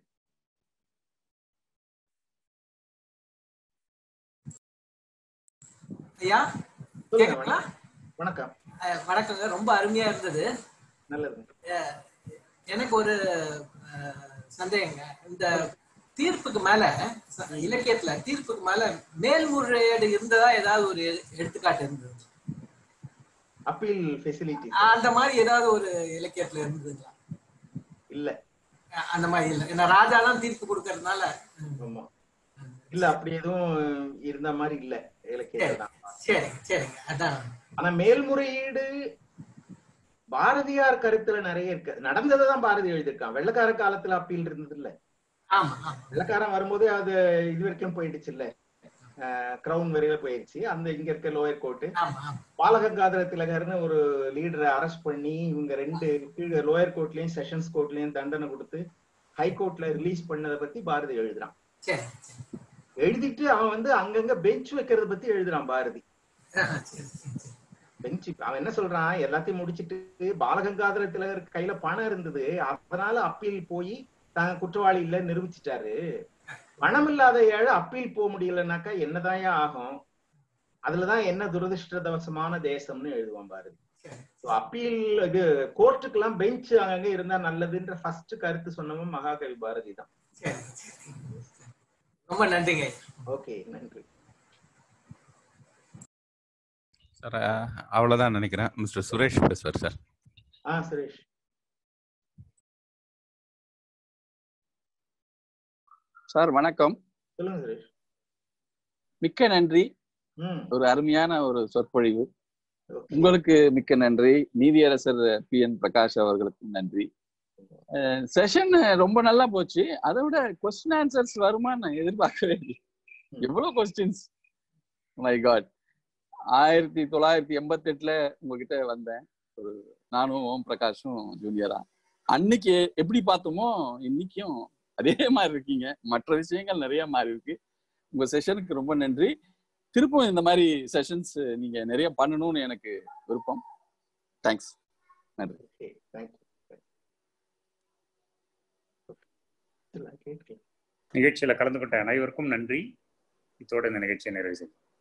ஐயா சொல்லுங்க கேக்குங்களா வணக்கம் வணக்கம் அஹ் வணக்கங்க ரொம்ப அருமையா இருந்தது நல்லது அஹ் எனக்கு ஒரு அஹ், சந்தேகங்க இந்த தீர்ப்புக்கு மேல ச- இலக்கியத்துல தீர்ப்புக்கு மேல மேல்முறையீடு இருந்ததா ஏதாவது ஒரு எ- எடுத்துக்காட்டு இருந்தது அப்பீல் ஃபெசிலிட்டி அந்த மாதிரி ஏதாவது ஒரு இலக்கியத்துல இருந்ததுங்களா இல்ல அஹ் அந்த மாதிரி இல்ல ஏன்னா ராஜா தான் தீர்ப்பு கொடுக்கறதுனால ம், ஆமா இல்ல அப்படி எதுவும் இருந்த மாதிரி இல்ல இலக்கியத்துல சரி தான் சரி சரிங்க அதான் ஆனா மேல்முறையீடு பாரதியார் கருத்துல நிறைய இருக்கு நடந்ததுதான் பாரதி எழுதியிருக்கான் வெள்ளக்கார காலத்துல அப்பீல் இருந்தது இல்ல ஆமா ஆமா வெள்ளக்காரன் வரும்போதே அது இது வரைக்கும் போயிடுச்சு இல்ல கிரவுன் வரையில போயிடுச்சு அந்த இங்க இருக்க லோயர் கோர்ட்டு ஆமா ஆமா பாலகங்காதர திலகர்னு ஒரு லீடரை அரெஸ்ட் பண்ணி இவங்க ரெண்டு கீழே லோயர் கோர்ட்லயும் செஷன்ஸ் கோர்ட்லயும் தண்டனை கொடுத்து ஹை கோர்ட்ல ரிலீஸ் பண்ணதை பத்தி பாரதி எழுதுறான் சரி எழுதிட்டு அவன் வந்து அங்கங்க பெஞ்ச் வைக்கிறத பத்தி எழுதுறான் பாரதி ஆஹ், சரி சரி சரி பெஞ்ச் அவன் என்ன சொல்றான் எல்லாத்தையும் முடிச்சிட்டு பாலகங்காதர திலகர் கையில பணம் இருந்தது அதனால அப்பீல் போய் தாங்க குற்றவாளி இல்ல நிரூபிச்சிட்டாரு பணம் இல்லாத ஏழை அப்பீல் போக முடியலனாக்கா என்னதான் ஆகும் அதுலதான் என்ன துரதிருஷ்டவசமான தேசம்னு எழுதுவான் பாரு அப்பீல் இது கோர்ட்டுக்கெல்லாம் பெஞ்ச் அங்கங்க இருந்தா நல்லதுன்ற ஃபர்ஸ்ட் கருத்து சொன்னவன் மகாகவி பாரதி தான் ரொம்ப நன்றிங்க ஓகே நன்றி சார் அவ்வளவுதான் நினைக்கிறேன் மிஸ்டர் சுரேஷ் பேசுவார் சார் ஆ சுரேஷ் சார் வணக்கம் சொல்லுங்க சுரேஷ் மிக்க நன்றி ம் ஒரு அருமையான ஒரு சொற்பொழிவு உங்களுக்கு மிக்க நன்றி நீதியரசர் பி என் பிரகாஷ் அவர்களுக்கும் நன்றி செஷன் ரொம்ப நல்லா போச்சு அதை விட கொஸ்டின் ஆன்சர்ஸ் வருமான்னு நான் எதிர்பார்க்கவே இல்லை எவ்வளவு கொஸ்டின்ஸ் மை காட் ஆயிரத்தி தொள்ளாயிரத்தி எண்பத்தி எட்டுல உங்ககிட்ட வந்தேன் ஒரு நானும் ஓம் பிரகாஷும் ஜூனியரா அன்னைக்கு எப்படி பார்த்தோமோ இன்னைக்கும் அதே மாதிரி இருக்கீங்க மற்ற விஷயங்கள் நிறைய மாறி இருக்கு உங்க செஷனுக்கு ரொம்ப நன்றி திருப்பும் இந்த மாதிரி செஷன்ஸ் நீங்க நிறைய பண்ணணும்னு எனக்கு விருப்பம் தேங்க்ஸ் நன்றி ஓகே தேங்க்யூ நிகழ்ச்சியில கலந்து கொண்ட அனைவருக்கும் நன்றி இத்தோடு இந்த நிகழ்ச்சியை நிறைவு செய்யும்